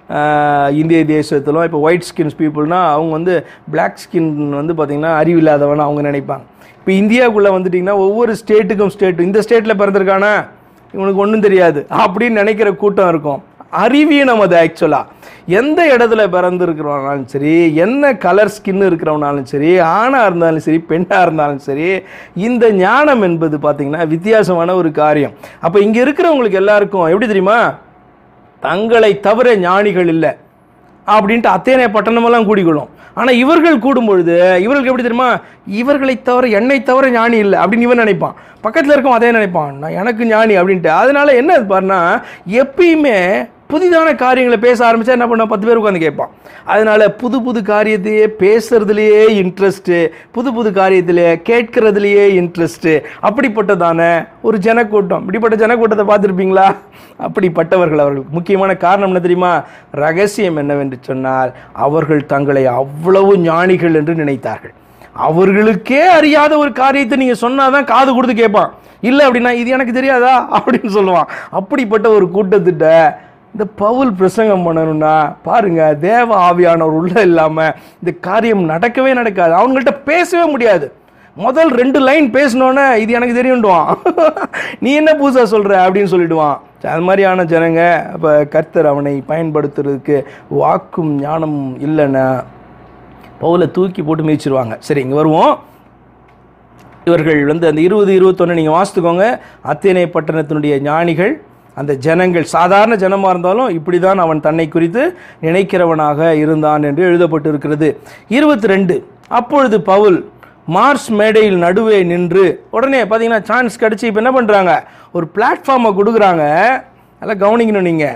ஆஹ், இந்திய தேசத்திலும் இப்போ ஒயிட் ஸ்கின்ஸ் பீப்புள்னால் அவங்க வந்து Black ஸ்கின் வந்து பார்த்திங்கன்னா அறிவில்லாதவன் அவங்க நினைப்பாங்க இப்போ இந்தியாவுக்குள்ளே வந்துட்டிங்கன்னா ஒவ்வொரு ஸ்டேட்டுக்கும் ஸ்டேட்டு இந்த ஸ்டேட்டில் பிறந்திருக்கானா இவனுக்கு ஒன்றும் தெரியாது அப்படின்னு நினைக்கிற கூட்டம் இருக்கும் அறிவீனம் அது ஆக்சுவலாக எந்த இடத்துல பிறந்திருக்கிறவனாலும் சரி என்ன கலர் ஸ்கின் இருக்கிறவனாலும் சரி ஆணாக இருந்தாலும் சரி பெண்ணாக இருந்தாலும் சரி இந்த ஞானம் என்பது பார்த்திங்கன்னா வித்தியாசமான ஒரு காரியம் அப்போ இங்கே இருக்கிறவங்களுக்கு எல்லாருக்கும் எப்படி தெரியுமா தங்களை தவிர ஞானிகள் இல்லை அப்படின்ட்டு அத்தேனே பட்டணமெல்லாம் கூடிக்கொள்ளும் ஆனால் இவர்கள் கூடும் பொழுது இவர்களுக்கு எப்படி தெரியுமா இவர்களை தவிர என்னை தவிர ஞானி இல்லை அப்படின்னு இவன் நினைப்பான் பக்கத்தில் இருக்கவன் அதே நினைப்பான் நான் எனக்கு ஞானி அப்படின்ட்டு அதனால என்ன பாருன்னா எப்பயுமே புதிதான காரியங்களை பேச ஆரம்பிச்சா என்ன பண்ண பத்து பேர் உட்காந்து கேட்பான் அதனால புது புது காரியத்தையே பேசுறதுலேயே இன்ட்ரெஸ்ட்டு புது புது காரியத்திலே கேட்கறதுலேயே இன்ட்ரெஸ்ட்டு அப்படிப்பட்டதான ஒரு ஜனக்கூட்டம் இப்படிப்பட்ட ஜனக்கூட்டத்தை பார்த்துருப்பீங்களா அப்படிப்பட்டவர்கள் அவர்கள் முக்கியமான காரணம் என்ன தெரியுமா ரகசியம் என்னவென்று சொன்னால் அவர்கள் தங்களை அவ்வளவு ஞானிகள் என்று நினைத்தார்கள் அவர்களுக்கே அறியாத ஒரு காரியத்தை நீங்கள் சொன்னாதான் காது கொடுத்து கேட்பான் இல்லை அப்படின்னா இது எனக்கு தெரியாதா அப்படின்னு சொல்லுவான் அப்படிப்பட்ட ஒரு கூட்டத்திட்ட இந்த பவுல் பிரசங்கம் பண்ணணும்னா பாருங்க தேவ ஆவியானவர் உள்ள இல்லாமல் இந்த காரியம் நடக்கவே நடக்காது அவங்கள்ட்ட பேசவே முடியாது முதல் ரெண்டு லைன் பேசினோன்னே இது எனக்கு தெரியும்டுவான் நீ என்ன புதுசாக சொல்கிற அப்படின்னு சொல்லிடுவான் சரி, அது மாதிரியான ஜனங்க அப்போ கர்த்தர் அவனை பயன்படுத்துறதுக்கு வாக்கும் ஞானமும் இல்லைன்னா பவுலை தூக்கி போட்டு மிதிச்சிருவாங்க சரி இங்கே வருவோம் இவர்கள் வந்து அந்த இருபது இருபத்தொன்று நீங்கள் வாசித்துக்கோங்க அத்தேனை பட்டணத்தினுடைய ஞானிகள் அந்த ஜனங்கள் சாதாரண ஜனமாக இருந்தாலும் இப்படி தான் அவன் தன்னை குறித்து நினைக்கிறவனாக இருந்தான் என்று எழுதப்பட்டு இருக்கிறது இருபத்தி ரெண்டு அப்பொழுது பவுல் மார்ஸ் மேடையில் நடுவே நின்று உடனே பார்த்தீங்கன்னா சான்ஸ் கிடச்சி இப்போ என்ன பண்ணுறாங்க ஒரு பிளாட்ஃபார்மை கொடுக்குறாங்க அதெல்லாம் கவனிக்கணும் நீங்கள்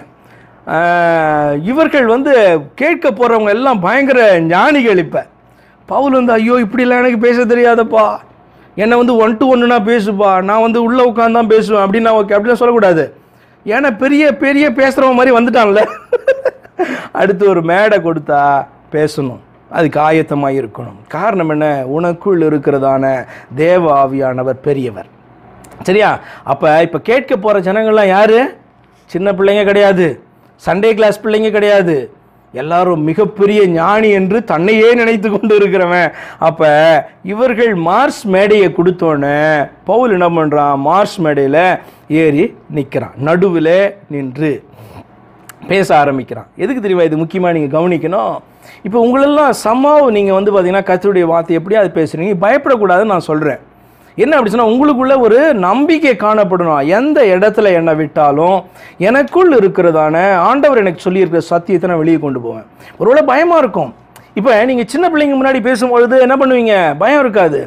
இவர்கள் வந்து கேட்க போகிறவங்க எல்லாம் பயங்கர ஞானிகள் இப்போ பவுல் வந்து ஐயோ இப்படிலாம் எனக்கு பேச தெரியாதப்பா என்னை வந்து ஒன் டு ஒன்றுனா பேசுப்பா நான் வந்து உள்ளே உட்காந்து தான் பேசுவேன் அப்படின்னு நான் ஓகே அப்படிலாம் சொல்லக்கூடாது ஏன்னா பெரிய பெரிய பேசுகிறவங்க மாதிரி வந்துட்டான்ல அடுத்து ஒரு மேடை கொடுத்தா பேசணும் அதுக்கு ஆயத்தமாக இருக்கணும் காரணம் என்ன உனக்குள் இருக்கிறதான தேவ ஆவியானவர் பெரியவர் சரியா அப்போ இப்போ கேட்க போகிற ஜனங்கள்லாம் யாரு சின்ன பிள்ளைங்க கிடையாது சண்டே கிளாஸ் பிள்ளைங்க கிடையாது எல்லாரும் மிகப்பெரிய ஞானி என்று தன்னையே நினைத்து கொண்டு இருக்கிறவன் அப்போ இவர்கள் மார்ஸ் மேடையை கொடுத்தோன்னே பவுல் என்ன பண்ணுறான் மார்ஸ் மேடையில் ஏறி நிற்கிறான் நடுவில் நின்று பேச ஆரம்பிக்கிறான் எதுக்கு தெரியுமா இது முக்கியமாக நீங்கள் கவனிக்கணும் இப்போ உங்களெல்லாம் சமாவ் நீங்கள் வந்து பார்த்தீங்கன்னா கத்தருடைய வார்த்தை எப்படி அது பேசுகிறீங்க பயப்படக்கூடாதுன்னு நான் சொல்கிறேன் என்ன அப்படி சொன்னால் உங்களுக்குள்ள ஒரு நம்பிக்கை காணப்படணும் எந்த இடத்துல என்னை விட்டாலும் எனக்குள் இருக்கிறதான ஆண்டவர் எனக்கு சொல்லியிருக்கிற சத்தியத்தை நான் வெளியே கொண்டு போவேன் ஒருவேளை பயமாக இருக்கும் இப்போ நீங்கள் சின்ன பிள்ளைங்க முன்னாடி பேசும்பொழுது என்ன பண்ணுவீங்க பயம் இருக்காது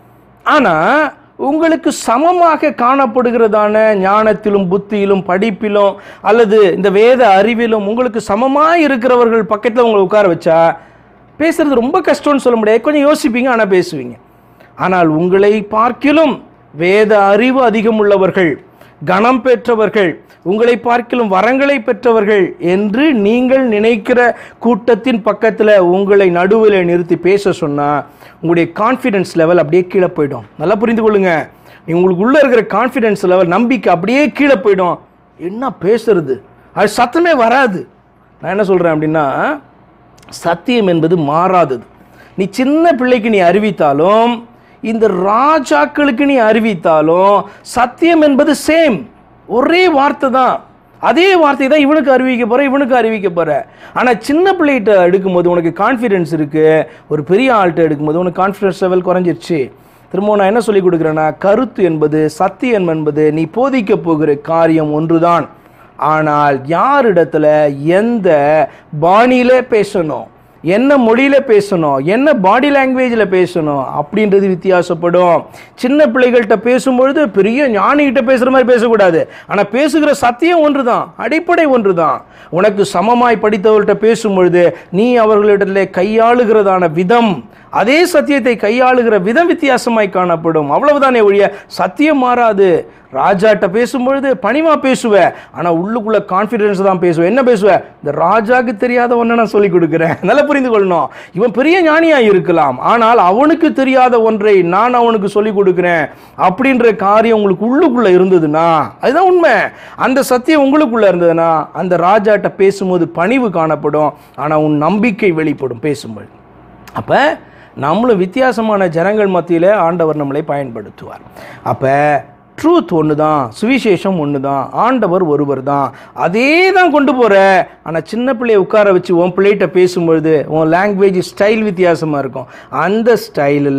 ஆனால் உங்களுக்கு சமமாக காணப்படுகிறதான ஞானத்திலும் புத்தியிலும் படிப்பிலும் அல்லது இந்த வேத அறிவிலும் உங்களுக்கு சமமாக இருக்கிறவர்கள் பக்கத்தில் உங்களை உட்கார வச்சா பேசுறது ரொம்ப கஷ்டம்னு சொல்ல முடியாது கொஞ்சம் யோசிப்பீங்க ஆனால் பேசுவீங்க ஆனால் உங்களை பார்க்கிலும் வேத அறிவு அதிகம் உள்ளவர்கள் கணம் பெற்றவர்கள் உங்களை பார்க்கிலும் வரங்களை பெற்றவர்கள் என்று நீங்கள் நினைக்கிற கூட்டத்தின் பக்கத்தில் உங்களை நடுவில் நிறுத்தி பேச சொன்னால் உங்களுடைய கான்ஃபிடன்ஸ் லெவல் அப்படியே கீழே போயிடும் நல்லா புரிந்து கொள்ளுங்க நீ உங்களுக்கு உள்ளே இருக்கிற கான்ஃபிடன்ஸ் லெவல் நம்பிக்கை அப்படியே கீழே போயிடும் என்ன பேசுறது அது சத்தமே வராது நான் என்ன சொல்கிறேன் அப்படின்னா சத்தியம் என்பது மாறாதது நீ சின்ன பிள்ளைக்கு நீ அறிவித்தாலும் இந்த ராஜாக்களுக்கு நீ அறிவித்தாலும் சத்தியம் என்பது சேம் ஒரே வார்த்தை தான் அதே வார்த்தை தான் இவனுக்கு அறிவிக்க போற இவனுக்கு அறிவிக்க போற ஆனால் சின்ன பிள்ளைகிட்ட எடுக்கும்போது உனக்கு கான்ஃபிடென்ஸ் இருக்கு ஒரு பெரிய ஆள்கிட்ட எடுக்கும்போது உனக்கு கான்ஃபிடன்ஸ் லெவல் குறைஞ்சிருச்சு திரும்ப நான் என்ன சொல்லி கொடுக்குறேன்னா கருத்து என்பது சத்தியம் என்பது நீ போதிக்க போகிற காரியம் ஒன்றுதான் ஆனால் யாரிடத்துல எந்த பாணியில பேசணும் என்ன மொழியில பேசணும் என்ன பாடி லாங்குவேஜில் பேசணும் அப்படின்றது வித்தியாசப்படும் சின்ன பிள்ளைகள்கிட்ட பேசும்பொழுது பெரிய ஞானிகிட்ட பேசுகிற மாதிரி பேசக்கூடாது ஆனால் பேசுகிற சத்தியம் ஒன்று தான் அடிப்படை ஒன்று தான் உனக்கு சமமாய் படித்தவர்கள்ட்ட பேசும்பொழுது நீ அவர்களிடத்தில் கையாளுகிறதான விதம் அதே சத்தியத்தை கையாளுகிற விதம் வித்தியாசமாய் காணப்படும் அவ்வளவுதானே ஒழிய சத்தியம் மாறாது ராஜாட்ட பேசும்பொழுது பணிவா பேசுவ ஆனா உள்ளுக்குள்ள கான்ஃபிடன்ஸ் தான் பேசுவேன் என்ன பேசுவ இந்த ராஜாக்கு தெரியாத ஒன்றை நான் சொல்லி கொடுக்குறேன் நல்லா புரிந்து கொள்ளணும் இவன் பெரிய ஞானியா இருக்கலாம் ஆனால் அவனுக்கு தெரியாத ஒன்றை நான் அவனுக்கு சொல்லி கொடுக்குறேன் அப்படின்ற காரியம் உங்களுக்கு உள்ளுக்குள்ள இருந்ததுன்னா அதுதான் உண்மை அந்த சத்தியம் உங்களுக்குள்ள இருந்ததுன்னா அந்த ராஜாட்ட பேசும்போது பணிவு காணப்படும் ஆனா உன் நம்பிக்கை வெளிப்படும் பேசும்போது அப்போ நம்மளும் வித்தியாசமான ஜனங்கள் மத்தியில் ஆண்டவர் நம்மளை பயன்படுத்துவார் அப்போ ட்ரூத் ஒன்று தான் சுவிசேஷம் ஒன்று தான் ஆண்டவர் ஒருவர் தான் அதே தான் கொண்டு போகிற ஆனால் சின்ன பிள்ளையை உட்கார வச்சு உன் பிள்ளைகிட்ட பேசும்பொழுது உன் லாங்குவேஜ் ஸ்டைல் வித்தியாசமாக இருக்கும் அந்த ஸ்டைலில்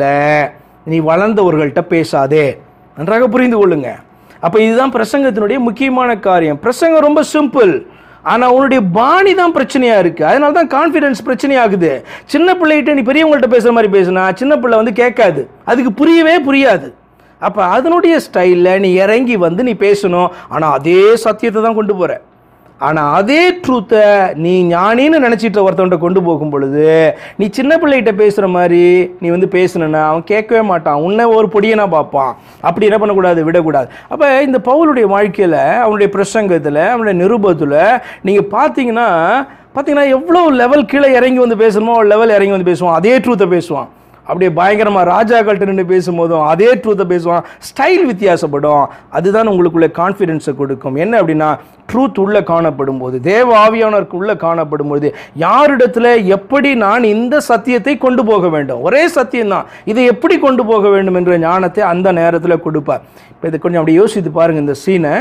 நீ வளர்ந்தவர்கள்ட்ட பேசாதே நன்றாக புரிந்து கொள்ளுங்க அப்போ இதுதான் பிரசங்கத்தினுடைய முக்கியமான காரியம் பிரசங்கம் ரொம்ப சிம்பிள் ஆனால் உன்னுடைய பாணி தான் பிரச்சனையாக இருக்குது அதனால தான் கான்ஃபிடன்ஸ் பிரச்சனையாகுது சின்ன பிள்ளைகிட்ட நீ பெரியவங்கள்ட்ட பேசுகிற மாதிரி பேசுனா சின்ன பிள்ளை வந்து கேட்காது அதுக்கு புரியவே புரியாது அப்போ அதனுடைய ஸ்டைலில் நீ இறங்கி வந்து நீ பேசணும் ஆனால் அதே சத்தியத்தை தான் கொண்டு போகிற ஆனால் அதே ட்ரூத்தை நீ ஞானின்னு நினச்சிட்டு ஒருத்தவன்ட்ட கொண்டு போகும் பொழுது நீ சின்ன பிள்ளைகிட்ட பேசுகிற மாதிரி நீ வந்து பேசணுன்னா அவன் கேட்கவே மாட்டான் உன்னை ஒரு பொடியனா பார்ப்பான் அப்படி என்ன பண்ணக்கூடாது விடக்கூடாது அப்போ இந்த பவுலுடைய வாழ்க்கையில் அவனுடைய பிரசங்கத்தில் அவனுடைய நிருபத்தில் நீங்கள் பார்த்தீங்கன்னா பார்த்தீங்கன்னா எவ்வளோ லெவல் கீழே இறங்கி வந்து பேசணுமோ லெவல் இறங்கி வந்து பேசுவான் அதே ட்ரூத்தை பேசுவான் அப்படியே பயங்கரமாக ராஜாக்கள்கிட்ட நின்று பேசும்போதும் அதே ட்ரூத்தை பேசுவான் ஸ்டைல் வித்தியாசப்படும் அதுதான் உங்களுக்குள்ள கான்ஃபிடென்ஸை கொடுக்கும் என்ன அப்படின்னா ட்ரூத் உள்ள காணப்படும் போது தேவ ஆவியானவருக்கு உள்ள காணப்படும் போது யாரிடத்துல எப்படி நான் இந்த சத்தியத்தை கொண்டு போக வேண்டும் ஒரே சத்தியம் தான் இதை எப்படி கொண்டு போக வேண்டும் என்ற ஞானத்தை அந்த நேரத்தில் கொடுப்பார் இப்போ இதை கொஞ்சம் அப்படி யோசித்து பாருங்க இந்த சீனை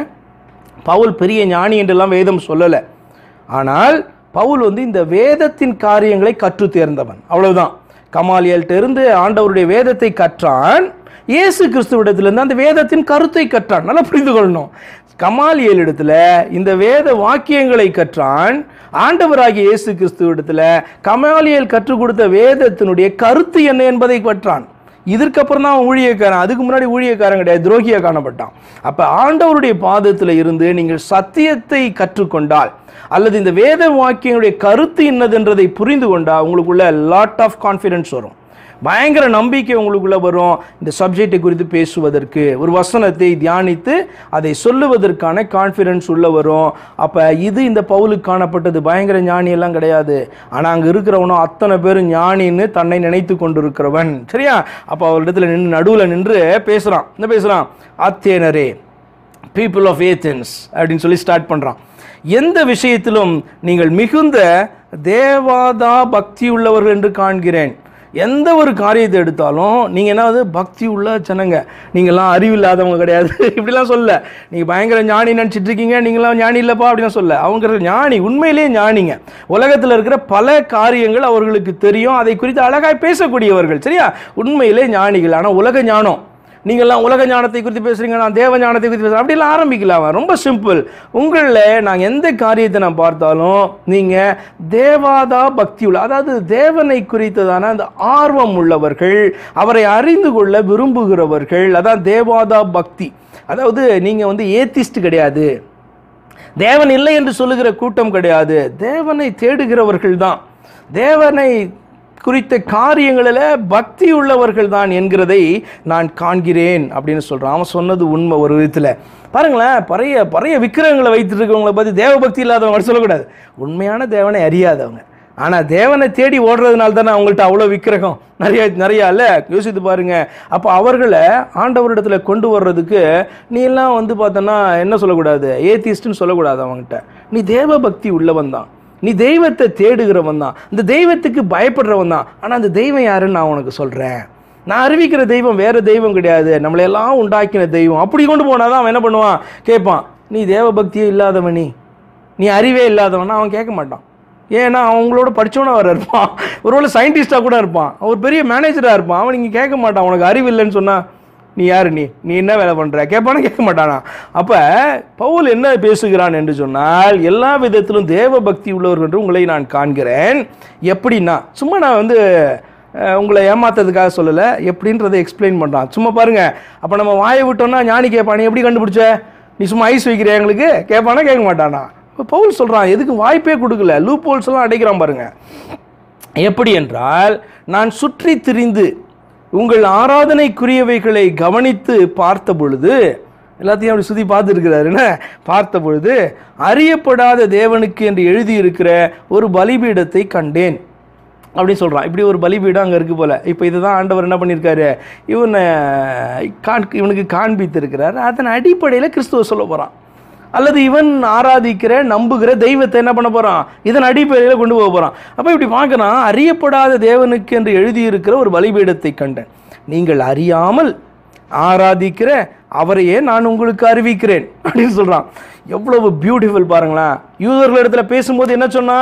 பவுல் பெரிய ஞானி என்றெல்லாம் வேதம் சொல்லலை ஆனால் பவுல் வந்து இந்த வேதத்தின் காரியங்களை கற்று தேர்ந்தவன் அவ்வளவுதான் கமாலியல்ட்ட இருந்து ஆண்டவருடைய வேதத்தை கற்றான் இயேசு கிறிஸ்துவிடத்திலிருந்து அந்த வேதத்தின் கருத்தை கற்றான் நல்லா புரிந்து கொள்ளணும் கமாலியல் இடத்துல இந்த வேத வாக்கியங்களை கற்றான் ஆண்டவராகிய இயேசு கிறிஸ்துவிடத்துல கமாலியல் கற்றுக் கொடுத்த வேதத்தினுடைய கருத்து என்ன என்பதை கற்றான் இதற்கப்புறம் தான் அவன் ஊழியக்காரன் அதுக்கு முன்னாடி ஊழியக்காரன் கிடையாது துரோகியா காணப்பட்டான் அப்ப ஆண்டவருடைய பாதத்தில் இருந்து நீங்கள் சத்தியத்தை கற்றுக்கொண்டால் அல்லது இந்த வேத வாக்கியங்களுடைய கருத்து என்னதென்றதை புரிந்து கொண்டா உங்களுக்குள்ள லாட் ஆஃப் கான்ஃபிடன்ஸ் வரும் பயங்கர நம்பிக்கை உங்களுக்குள்ள வரும் இந்த சப்ஜெக்டை குறித்து பேசுவதற்கு ஒரு வசனத்தை தியானித்து அதை சொல்லுவதற்கான கான்ஃபிடன்ஸ் உள்ள வரும் அப்போ இது இந்த பவுலுக்கு காணப்பட்டது பயங்கர ஞானி எல்லாம் கிடையாது ஆனால் அங்கே இருக்கிறவனும் அத்தனை பேரும் ஞானின்னு தன்னை நினைத்து கொண்டிருக்கிறவன் சரியா அப்போ அவரிடத்துல நின்று நடுவில் நின்று பேசுகிறான் என்ன பேசுகிறான் அத்தேனரே பீப்புள் ஆஃப் ஏத்தன்ஸ் அப்படின்னு சொல்லி ஸ்டார்ட் பண்ணுறான் எந்த விஷயத்திலும் நீங்கள் மிகுந்த தேவாதா பக்தி உள்ளவர்கள் என்று காண்கிறேன் எந்த ஒரு காரியத்தை எடுத்தாலும் நீங்கள் என்ன பக்தி உள்ள ஜனங்க நீங்கள்லாம் அறிவில்லாதவங்க கிடையாது இப்படிலாம் சொல்ல நீங்கள் பயங்கர ஞானி நினச்சிட்டு இருக்கீங்க நீங்களாம் ஞானி இல்லைப்பா அப்படிலாம் சொல்ல அவங்க ஞானி உண்மையிலேயே ஞானிங்க உலகத்தில் இருக்கிற பல காரியங்கள் அவர்களுக்கு தெரியும் அதை குறித்து அழகாய் பேசக்கூடியவர்கள் சரியா உண்மையிலே ஞானிகள் ஆனால் உலக ஞானம் நீங்கள்லாம் உலக ஞானத்தை குறித்து பேசுறீங்க நான் தேவ ஞானத்தை குறித்து பேசுகிறேன் அப்படிலாம் ஆரம்பிக்கலாம் ரொம்ப சிம்பிள் உங்களில் நாங்கள் எந்த காரியத்தை நான் பார்த்தாலும் நீங்கள் தேவாதா பக்தி உள்ள அதாவது தேவனை குறித்ததான அந்த ஆர்வம் உள்ளவர்கள் அவரை அறிந்து கொள்ள விரும்புகிறவர்கள் அதான் தேவாதா பக்தி அதாவது நீங்கள் வந்து ஏத்திஸ்ட் கிடையாது தேவன் இல்லை என்று சொல்லுகிற கூட்டம் கிடையாது தேவனை தேடுகிறவர்கள் தான் தேவனை குறித்த காரியங்களில் பக்தி உள்ளவர்கள் தான் என்கிறதை நான் காண்கிறேன் அப்படின்னு சொல்கிறான் அவன் சொன்னது உண்மை ஒரு விதத்தில் பாருங்களேன் பறைய பறைய விக்கிரகங்களை வைத்துட்டு இருக்கவங்களை பற்றி தேவ பக்தி இல்லாதவங்க அப்படி சொல்லக்கூடாது உண்மையான தேவனை அறியாதவங்க ஆனால் தேவனை தேடி ஓடுறதுனால தானே அவங்கள்ட்ட அவ்வளோ விக்கிரகம் நிறைய நிறையா இல்லை யோசித்து பாருங்க அப்போ அவர்களை ஆண்டவரிடத்துல கொண்டு வர்றதுக்கு நீ எல்லாம் வந்து பார்த்தோன்னா என்ன சொல்லக்கூடாது ஏத்திஸ்ட்னு சொல்லக்கூடாது அவங்ககிட்ட நீ தேவ பக்தி உள்ளவன் தான் நீ தெய்வத்தை தேடுகிறவன் தான் இந்த தெய்வத்துக்கு பயப்படுறவன் தான் ஆனால் அந்த தெய்வம் யாருன்னு நான் உனக்கு சொல்கிறேன் நான் அறிவிக்கிற தெய்வம் வேற தெய்வம் கிடையாது நம்மளையெல்லாம் உண்டாக்கின தெய்வம் அப்படி கொண்டு போனால் தான் அவன் என்ன பண்ணுவான் கேட்பான் நீ தேவ பக்தியே இல்லாதவன் நீ நீ அறிவே இல்லாதவனா அவன் கேட்க மாட்டான் ஏன்னா அவங்களோட படித்தவனா வர இருப்பான் ஒருவேளை சயின்டிஸ்டாக கூட இருப்பான் அவர் பெரிய மேனேஜராக இருப்பான் அவன் நீங்கள் கேட்க மாட்டான் உனக்கு அறிவு இல்லைன்னு சொன்னால் நீ யாரு நீ நீ என்ன வேலை பண்ணுற கேட்பானா கேட்க மாட்டானா அப்போ பவுல் என்ன பேசுகிறான் என்று சொன்னால் எல்லா விதத்திலும் தேவ பக்தி உள்ளவர்கள் என்று உங்களை நான் காண்கிறேன் எப்படின்னா சும்மா நான் வந்து அஹ், உங்களை ஏமாத்துறதுக்காக சொல்லலை எப்படின்றதை எக்ஸ்பிளைன் பண்ணுறான் சும்மா பாருங்க அப்போ நம்ம வாயை விட்டோம்னா ஞானி கேட்பான் நீ எப்படி கண்டுபிடிச்ச நீ சும்மா ஐஸ் வைக்கிறியா எங்களுக்கு கேட்பானா கேட்க மாட்டானா இப்போ பவுல் சொல்கிறான் எதுக்கு வாய்ப்பே கொடுக்கல லூப் ஹோல்ஸ் எல்லாம் அடைக்கிறான் பாருங்க எப்படி என்றால் நான் சுற்றி திரிந்து உங்கள் ஆராதனைக்குரியவைகளை கவனித்து பார்த்த பொழுது எல்லாத்தையும் அப்படி சுற்றி பார்த்துருக்கிறாருன்னு பார்த்த பொழுது அறியப்படாத தேவனுக்கு என்று எழுதியிருக்கிற ஒரு பலிபீடத்தை கண்டேன் அப்படின்னு சொல்கிறான் இப்படி ஒரு பலிபீடம் அங்கே இருக்குது போல் இப்போ இதுதான் ஆண்டவர் என்ன பண்ணியிருக்காரு இவனை காண் இவனுக்கு காண்பித்திருக்கிறார் அதன் அடிப்படையில் கிறிஸ்துவ சொல்ல போகிறான் அல்லது இவன் ஆராதிக்கிற நம்புகிற தெய்வத்தை என்ன பண்ண போகிறான் இதன் அடிப்படையில் கொண்டு போக போகிறான் அப்போ இப்படி பார்க்குறான் அறியப்படாத தேவனுக்கு என்று எழுதியிருக்கிற ஒரு பலிபீடத்தை கண்டேன் நீங்கள் அறியாமல் ஆராதிக்கிற அவரையே நான் உங்களுக்கு அறிவிக்கிறேன் அப்படின்னு சொல்கிறான் எவ்வளவு பியூட்டிஃபுல் பாருங்களேன் யூதர்கள் இடத்துல பேசும்போது என்ன சொன்னா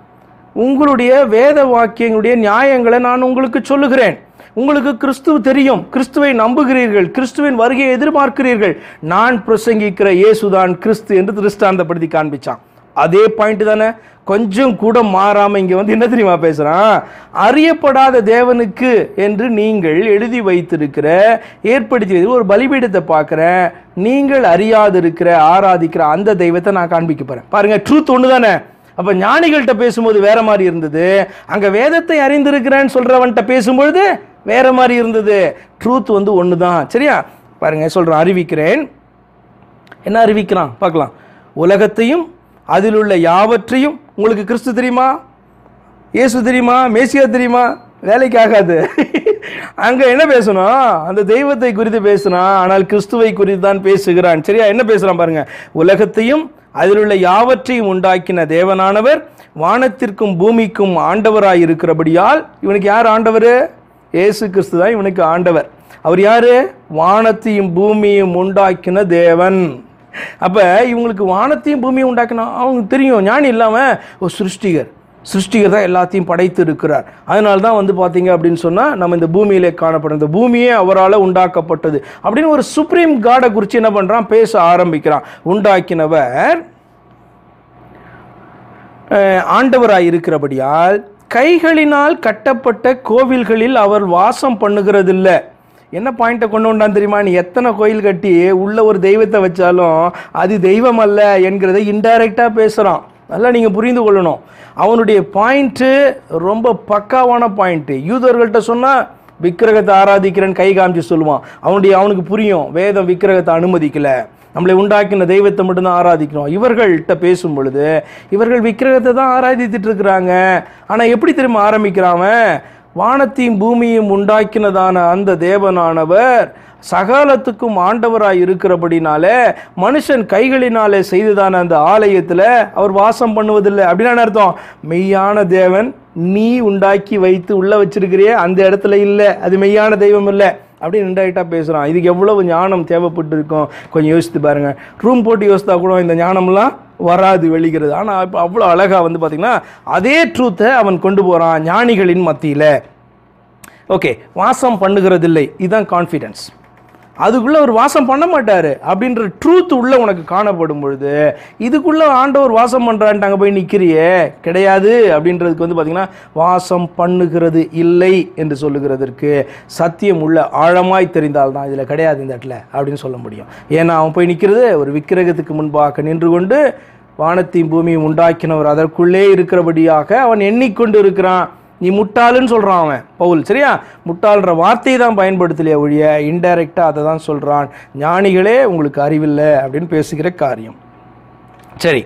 உங்களுடைய வேத வாக்கியங்களுடைய நியாயங்களை நான் உங்களுக்கு சொல்லுகிறேன் உங்களுக்கு கிறிஸ்துவ தெரியும் கிறிஸ்துவை நம்புகிறீர்கள் கிறிஸ்துவின் வருகையை எதிர்பார்க்கிறீர்கள் நான் பிரசங்கிக்கிற இயேசுதான் கிறிஸ்து என்று திருஷ்டாந்தப்படுத்தி காண்பிச்சான் அதே பாயிண்ட் தானே கொஞ்சம் கூட மாறாம இங்க வந்து என்ன தெரியுமா பேசுறான் அறியப்படாத தேவனுக்கு என்று நீங்கள் எழுதி வைத்திருக்கிற ஏற்படுத்தி வைத்திருக்கிற ஒரு பலிபீடத்தை பார்க்கிறேன் நீங்கள் அறியாதிருக்கிற ஆராதிக்கிற அந்த தெய்வத்தை நான் காண்பிக்க போறேன் பாருங்க ட்ரூத் ஒன்று தானே அப்ப ஞானிகள்கிட்ட பேசும்போது வேற மாதிரி இருந்தது அங்க வேதத்தை அறிந்திருக்கிறேன்னு சொல்றவன்கிட்ட பேசும்பொழுது வேற மாதிரி இருந்தது ட்ரூத் வந்து ஒன்று தான் சரியா பாருங்க சொல்றேன் அறிவிக்கிறேன் என்ன அறிவிக்கிறான் பார்க்கலாம் உலகத்தையும் அதில் உள்ள யாவற்றையும் உங்களுக்கு கிறிஸ்து தெரியுமா இயேசு தெரியுமா மேசியா தெரியுமா வேலைக்கு ஆகாது அங்க என்ன பேசணும் அந்த தெய்வத்தை குறித்து பேசுறான் ஆனால் கிறிஸ்துவை குறித்து தான் பேசுகிறான் சரியா என்ன பேசுறான் பாருங்க உலகத்தையும் அதில் உள்ள யாவற்றையும் உண்டாக்கின தேவனானவர் வானத்திற்கும் பூமிக்கும் ஆண்டவராய் இருக்கிறபடியால் இவனுக்கு யார் ஆண்டவர் இயேசு கிறிஸ்து தான் இவனுக்கு ஆண்டவர் அவர் யாரு வானத்தையும் பூமியும் உண்டாக்கின தேவன் அப்ப இவங்களுக்கு வானத்தையும் பூமியும் உண்டாக்கினா அவங்களுக்கு தெரியும் ஞானி இல்லாம ஒரு சிருஷ்டிகர் சிருஷ்டிகர் தான் எல்லாத்தையும் படைத்து இருக்கிறார் அதனால தான் வந்து பார்த்தீங்க அப்படின்னு சொன்னால் நம்ம இந்த பூமியிலே காணப்படும் இந்த பூமியே அவரால் உண்டாக்கப்பட்டது அப்படின்னு ஒரு சுப்ரீம் காடை குறித்து என்ன பண்ணுறான் பேச ஆரம்பிக்கிறான் உண்டாக்கினவர் அஹ், ஆண்டவராய் இருக்கிறபடியால் கைகளினால் கட்டப்பட்ட கோவில்களில் அவர் வாசம் பண்ணுகிறதில்ல என்ன பாயிண்ட்டை கொண்டு வந்தான் தெரியுமா நீ எத்தனை கோயில் கட்டி உள்ள ஒரு தெய்வத்தை வச்சாலும் அது தெய்வம் அல்ல என்கிறதை இன்டைரக்டாக பேசுகிறான் நல்லா நீங்கள் புரிந்து கொள்ளணும் அவனுடைய பாயிண்ட்டு ரொம்ப பக்காவான பாயிண்ட்டு யூதர்கள்ட்ட சொன்னால் விக்கிரகத்தை ஆராதிக்கிறேன்னு கை காமிச்சு சொல்லுவான் அவனுடைய அவனுக்கு புரியும் வேதம் விக்கிரகத்தை அனுமதிக்கல நம்மளை உண்டாக்கின தெய்வத்தை மட்டும்தான் ஆராதிக்கணும் இவர்கள்ட்ட பேசும் பொழுது இவர்கள் விக்கிரகத்தை தான் ஆராதித்துட்டு இருக்கிறாங்க ஆனால் எப்படி திரும்ப ஆரம்பிக்கிறான் வானத்தையும் பூமியும் உண்டாக்கினதான அந்த தேவனானவர் சகலத்துக்கும் ஆண்டவராய் இருக்கிறபடினாலே மனுஷன் கைகளினாலே செய்ததான அந்த ஆலயத்தில் அவர் வாசம் பண்ணுவதில்லை அப்படின்னு அர்த்தம் மெய்யான தேவன் நீ உண்டாக்கி வைத்து உள்ள வச்சிருக்கிறியே அந்த இடத்துல இல்லை அது மெய்யான தெய்வம் இல்லை அப்படின்னு இன்டெரக்டாக பேசுகிறான் இதுக்கு எவ்வளவு ஞானம் தேவைப்பட்டு இருக்கும் கொஞ்சம் யோசித்து பாருங்க ரூம் போட்டு யோசித்தா கூட இந்த ஞானம்லாம் வராது வெளிக்கிறது ஆனால் இப்போ அவ்வளோ அழகாக வந்து பார்த்திங்கன்னா அதே ட்ரூத்தை அவன் கொண்டு போகிறான் ஞானிகளின் மத்தியில் ஓகே வாசம் பண்ணுகிறதில்லை இதுதான் கான்ஃபிடென்ஸ் அதுக்குள்ள அவர் வாசம் பண்ண மாட்டார் அப்படின்ற ட்ரூத் உள்ள உனக்கு காணப்படும் பொழுது இதுக்குள்ள ஆண்டவர் வாசம் பண்ணுறான்ட்டு அங்கே போய் நிற்கிறியே கிடையாது அப்படின்றதுக்கு வந்து பார்த்தீங்கன்னா வாசம் பண்ணுகிறது இல்லை என்று சொல்லுகிறதற்கு சத்தியம் உள்ள ஆழமாய் தெரிந்தால் தான் இதில் கிடையாது இந்த இடத்துல அப்படின்னு சொல்ல முடியும் ஏன்னா அவன் போய் நிற்கிறது ஒரு விக்கிரகத்துக்கு முன்பாக நின்று கொண்டு வானத்தையும் பூமியும் உண்டாக்கினவர் அதற்குள்ளே இருக்கிறபடியாக அவன் எண்ணிக்கொண்டு இருக்கிறான் நீ முட்டாளுன்னு சொல்கிறான் அவன் பவுல் சரியா முட்டாள்ன்ற வார்த்தையை தான் பயன்படுத்தலையே ஒழிய இன்டைரக்டாக அதை தான் சொல்கிறான் ஞானிகளே உங்களுக்கு அறிவில்லை அப்படின்னு பேசுகிற காரியம் சரி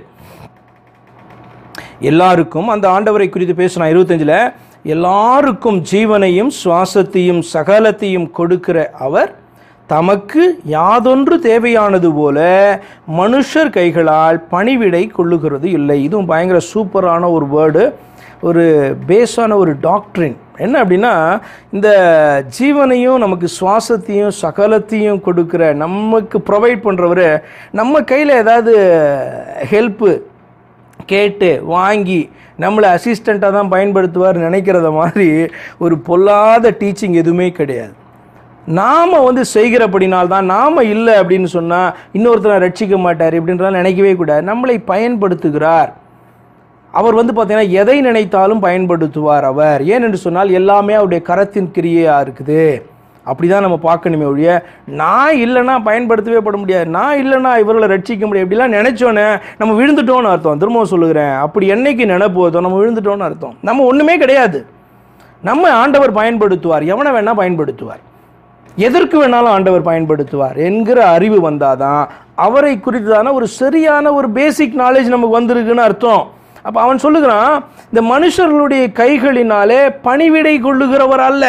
எல்லாருக்கும் அந்த ஆண்டவரை குறித்து பேசினா இருபத்தஞ்சில் எல்லாருக்கும் ஜீவனையும் சுவாசத்தையும் சகலத்தையும் கொடுக்கிற அவர் தமக்கு யாதொன்று தேவையானது போல மனுஷர் கைகளால் பணிவிடை கொள்ளுகிறது இல்லை இதுவும் பயங்கர சூப்பரான ஒரு வேர்டு ஒரு பேஸான ஒரு டாக்ட்ரின் என்ன அப்படின்னா இந்த ஜீவனையும் நமக்கு சுவாசத்தையும் சகலத்தையும் கொடுக்குற நமக்கு ப்ரொவைட் பண்ணுறவர் நம்ம கையில் ஏதாவது ஹெல்ப்பு கேட்டு வாங்கி நம்மளை அசிஸ்டண்ட்டாக தான் பயன்படுத்துவார் நினைக்கிறத மாதிரி ஒரு பொல்லாத டீச்சிங் எதுவுமே கிடையாது நாம் வந்து செய்கிறபடினால் தான் நாம் இல்லை அப்படின்னு சொன்னால் இன்னொருத்தரை ரட்சிக்க மாட்டார் இப்படின்றலாம் நினைக்கவே கூடாது நம்மளை பயன்படுத்துகிறார் அவர் வந்து பார்த்தீங்கன்னா எதை நினைத்தாலும் பயன்படுத்துவார் அவர் ஏன் என்று சொன்னால் எல்லாமே அவருடைய கரத்தின் கிரியையாக இருக்குது அப்படிதான் நம்ம பார்க்கணுமே ஒழிய நான் இல்லைன்னா பயன்படுத்தவே பட முடியாது நான் இல்லைன்னா இவர்களை ரட்சிக்க முடியாது இப்படிலாம் நினைச்சோன்னே நம்ம விழுந்துட்டோம்னு அர்த்தம் திரும்பவும் சொல்லுகிறேன் அப்படி என்னைக்கு நினைப்போதோ நம்ம விழுந்துட்டோம்னு அர்த்தம் நம்ம ஒன்றுமே கிடையாது நம்ம ஆண்டவர் பயன்படுத்துவார் எவனை வேணா பயன்படுத்துவார் எதற்கு வேணாலும் ஆண்டவர் பயன்படுத்துவார் என்கிற அறிவு வந்தாதான் அவரை குறித்ததான ஒரு சரியான ஒரு பேசிக் நாலேஜ் நமக்கு வந்திருக்குன்னு அர்த்தம் அப்போ அவன் சொல்லுகிறான் இந்த மனுஷர்களுடைய கைகளினாலே பணிவிடை கொள்ளுகிறவர் அல்ல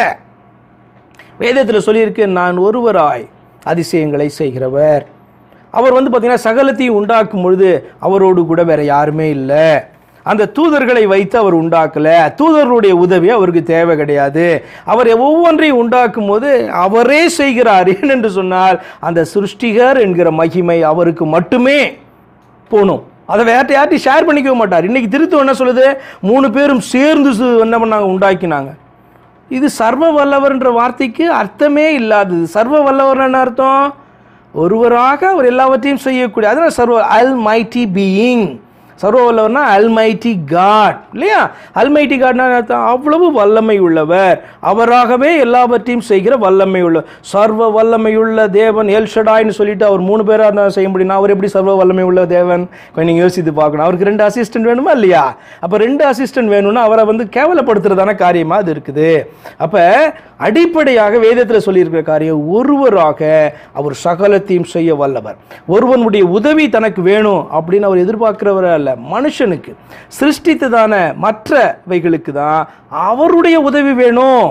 வேதத்தில் சொல்லியிருக்கு நான் ஒருவராய் அதிசயங்களை செய்கிறவர் அவர் வந்து பார்த்தீங்கன்னா சகலத்தையும் உண்டாக்கும் பொழுது அவரோடு கூட வேற யாருமே இல்லை அந்த தூதர்களை வைத்து அவர் உண்டாக்கல தூதர்களுடைய உதவி அவருக்கு தேவை கிடையாது அவர் ஒவ்வொன்றையும் உண்டாக்கும் போது அவரே செய்கிறார் ஏனென்று சொன்னால் அந்த சிருஷ்டிகர் என்கிற மகிமை அவருக்கு மட்டுமே போகணும் அதை வேற யார்ட்டையும் ஷேர் பண்ணிக்கவே மாட்டார் இன்னைக்கு திருத்தம் என்ன சொல்லுது மூணு பேரும் சேர்ந்து சு- என்ன பண்ணாங்க உண்டாக்கினாங்க இது சர்வ வல்லவர்ன்ற வார்த்தைக்கு அர்த்தமே இல்லாதது சர்வ வல்லவர் என்ன அர்த்தம் ஒருவராக அவர் எல்லாவற்றையும் செய்யக்கூடிய அதனால் சர்வ அல் மைட்டி பீயிங் சர்வ வல்லவர்னா அல்மைட்டி காட் இல்லையா அல்மைட்டி காட்னா என்ன அர்த்தம் அவ்வளவு வல்லமை உள்ளவர் அவராகவே எல்லாவற்றையும் செய்கிற வல்லமை உள்ள சர்வ வல்லமையுள்ள தேவன் எல்ஷடாய்னு சொல்லிட்டு அவர் மூணு பேராக இருந்தால் செய்ய முடியும்னா அவர் எப்படி சர்வ வல்லமை உள்ள தேவன் கொஞ்சம் நீங்கள் யோசித்து பார்க்கணும் அவருக்கு ரெண்டு அசிஸ்டன்ட் வேணுமா இல்லையா அப்போ ரெண்டு அசிஸ்டன்ட் வேணும்னா அவரை வந்து கேவலப்படுத்துறதான காரியமாக அது இருக்குது அப்போ அடிப்படையாக வேதத்தில் சொல்லியிருக்கிற காரியம் ஒருவராக அவர் சகலத்தையும் செய்ய வல்லவர் ஒருவனுடைய உதவி தனக்கு வேணும் அப்படின்னு அவர் எதிர்பார்க்கிறவர் அல்ல மனுஷனுக்கு சிருஷ்டித்ததான மற்றவைகளுக்கு தான் அவருடைய உதவி வேணும்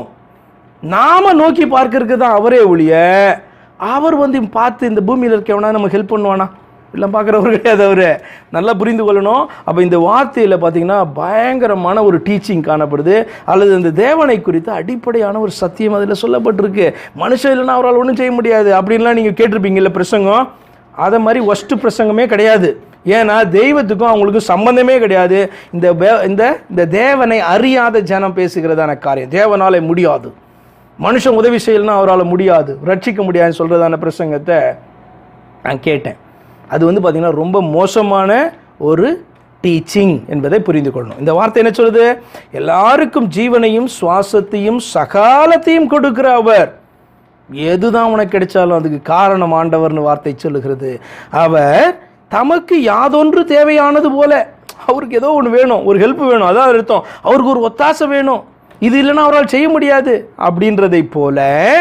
நாம நோக்கி பார்க்கறதுக்கு தான் அவரே ஒழிய அவர் வந்து பார்த்து இந்த பூமியில் இருக்கவனா நம்ம ஹெல்ப் பண்ணுவானா இல்லை பார்க்குறவர் கிடையாது அவர் நல்லா புரிந்து கொள்ளணும் அப்போ இந்த வார்த்தையில் பார்த்தீங்கன்னா பயங்கரமான ஒரு டீச்சிங் காணப்படுது அல்லது இந்த தேவனை குறித்து அடிப்படையான ஒரு சத்தியம் அதில் சொல்லப்பட்டிருக்கு மனுஷன் இல்லைன்னா அவரால் ஒன்றும் செய்ய முடியாது அப்படின்லாம் நீங்கள் கேட்டிருப்பீங்கல்ல பிரசங்கம் அதை மாதிரி ஒஸ்ட்டு பிரசங்கமே கிடையாது ஏன்னா தெய்வத்துக்கும் அவங்களுக்கும் சம்பந்தமே கிடையாது இந்த வே- இந்த இந்த தேவனை அறியாத ஜனம் பேசுகிறதான காரியம் தேவனாலே முடியாது மனுஷன் உதவி செய்யலைன்னா அவரால் முடியாது ரட்சிக்க முடியாதுன்னு சொல்கிறதான பிரசங்கத்தை நான் கேட்டேன் அது வந்து பார்த்திங்கன்னா ரொம்ப மோசமான ஒரு டீச்சிங் என்பதை புரிந்து கொள்ளணும் இந்த வார்த்தை என்ன சொல்லுது எல்லாருக்கும் ஜீவனையும் சுவாசத்தையும் சகாலத்தையும் கொடுக்கிற அவர் எதுதான் உனக்கு கிடைச்சாலும் அதுக்கு காரணம் ஆண்டவர்னு வார்த்தை சொல்லுகிறது அவர் தமக்கு யாதொன்று தேவையானது போல அவருக்கு ஏதோ ஒன்று வேணும் ஒரு ஹெல்ப் வேணும் அதான் அர்த்தம் அவருக்கு ஒரு ஒத்தாசை வேணும் இது இல்லைன்னா அவரால் செய்ய முடியாது அப்படின்றதை போல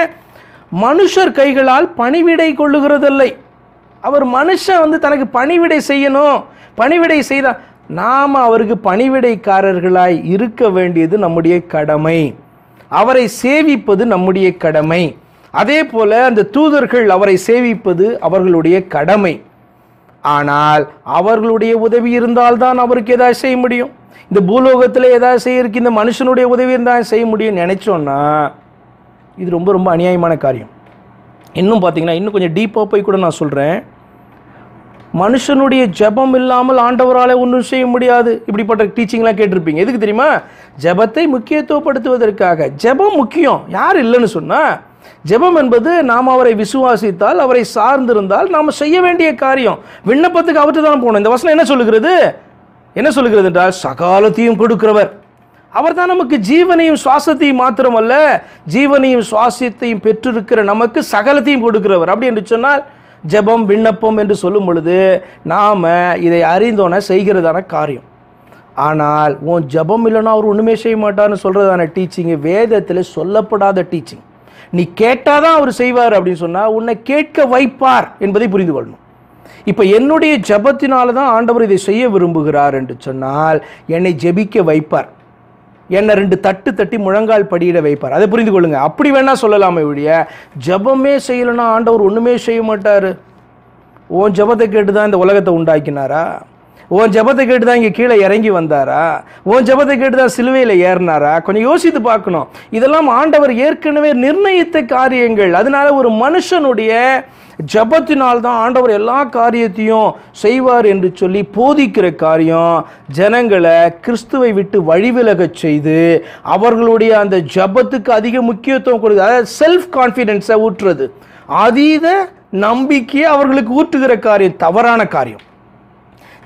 மனுஷர் கைகளால் பணிவிடை கொள்ளுகிறதில்லை அவர் மனுஷன் வந்து தனக்கு பணிவிடை செய்யணும் பணிவிடை செய்தா நாம் அவருக்கு பணிவிடைக்காரர்களாய் இருக்க வேண்டியது நம்முடைய கடமை அவரை சேவிப்பது நம்முடைய கடமை அதே போல அந்த தூதர்கள் அவரை சேவிப்பது அவர்களுடைய கடமை ஆனால் அவர்களுடைய உதவி இருந்தால்தான் அவருக்கு ஏதாவது செய்ய முடியும் இந்த பூலோகத்தில் ஏதாவது செய்யறதுக்கு இந்த மனுஷனுடைய உதவி இருந்தால் செய்ய முடியும் நினைச்சோன்னா இது ரொம்ப ரொம்ப அநியாயமான காரியம் இன்னும் பார்த்தீங்கன்னா இன்னும் கொஞ்சம் டீப்பாக போய் கூட நான் சொல்கிறேன் மனுஷனுடைய ஜெபம் இல்லாமல் ஆண்டவரால் ஒன்றும் செய்ய முடியாது இப்படிப்பட்ட டீச்சிங்லாம் கேட்டிருப்பீங்க எதுக்கு தெரியுமா ஜெபத்தை முக்கியத்துவப்படுத்துவதற்காக ஜெபம் முக்கியம் யார் இல்லைன்னு சொன்னா ஜெபம் என்பது நாம் அவரை விசுவாசித்தால் அவரை சார்ந்திருந்தால் நாம் செய்ய வேண்டிய காரியம் விண்ணப்பத்துக்கு அவர்கிட்ட தான் போகணும் இந்த வசனம் என்ன சொல்லுகிறது என்ன சொல்லுகிறது என்றால் சகாலத்தையும் கொடுக்கிறவர் அவர் தான் நமக்கு ஜீவனையும் சுவாசத்தையும் மாத்திரமல்ல ஜீவனையும் சுவாசத்தையும் பெற்றிருக்கிற நமக்கு சகலத்தையும் கொடுக்கிறவர் அப்படி என்று சொன்னால் ஜெபம் விண்ணப்பம் என்று சொல்லும் பொழுது நாம் இதை அறிந்தோன செய்கிறதான காரியம் ஆனால் உன் ஜெபம் இல்லைன்னா அவர் ஒன்றுமே செய்ய மாட்டார்னு சொல்கிறதான டீச்சிங்கு வேதத்தில் சொல்லப்படாத டீச்சிங் நீ கேட்டாதான் அவர் செய்வார் அப்படின்னு சொன்னால் உன்னை கேட்க வைப்பார் என்பதை புரிந்து கொள்ளணும் இப்போ என்னுடைய ஜெபத்தினால தான் ஆண்டவர் இதை செய்ய விரும்புகிறார் என்று சொன்னால் என்னை ஜெபிக்க வைப்பார் என்னை ரெண்டு தட்டு தட்டி முழங்கால் படியிட வைப்பார் அதை புரிந்து கொள்ளுங்க அப்படி வேணா சொல்லலாமே ஒழிய ஜெபமே செய்யலைன்னா ஆண்டவர் ஒன்றுமே செய்ய மாட்டார் உன் ஜெபத்தை கேட்டு தான் இந்த உலகத்தை உண்டாக்கினாரா உன் ஜெபத்தை கேட்டு தான் இங்கே கீழே இறங்கி வந்தாரா உன் ஜெபத்தை கேட்டு தான் சிலுவையில் ஏறினாரா கொஞ்சம் யோசித்து பார்க்கணும் இதெல்லாம் ஆண்டவர் ஏற்கனவே நிர்ணயித்த காரியங்கள் அதனால ஒரு மனுஷனுடைய ஜெபத்தினால் தான் ஆண்டவர் எல்லா காரியத்தையும் செய்வார் என்று சொல்லி போதிக்கிற காரியம் ஜனங்களை கிறிஸ்துவை விட்டு வழிவிலகச் செய்து அவர்களுடைய அந்த ஜெபத்துக்கு அதிக முக்கியத்துவம் கொடுக்குது அதாவது செல்ஃப் கான்ஃபிடென்ஸை ஊற்றுறது அதீத நம்பிக்கையை அவர்களுக்கு ஊற்றுகிற காரியம் தவறான காரியம்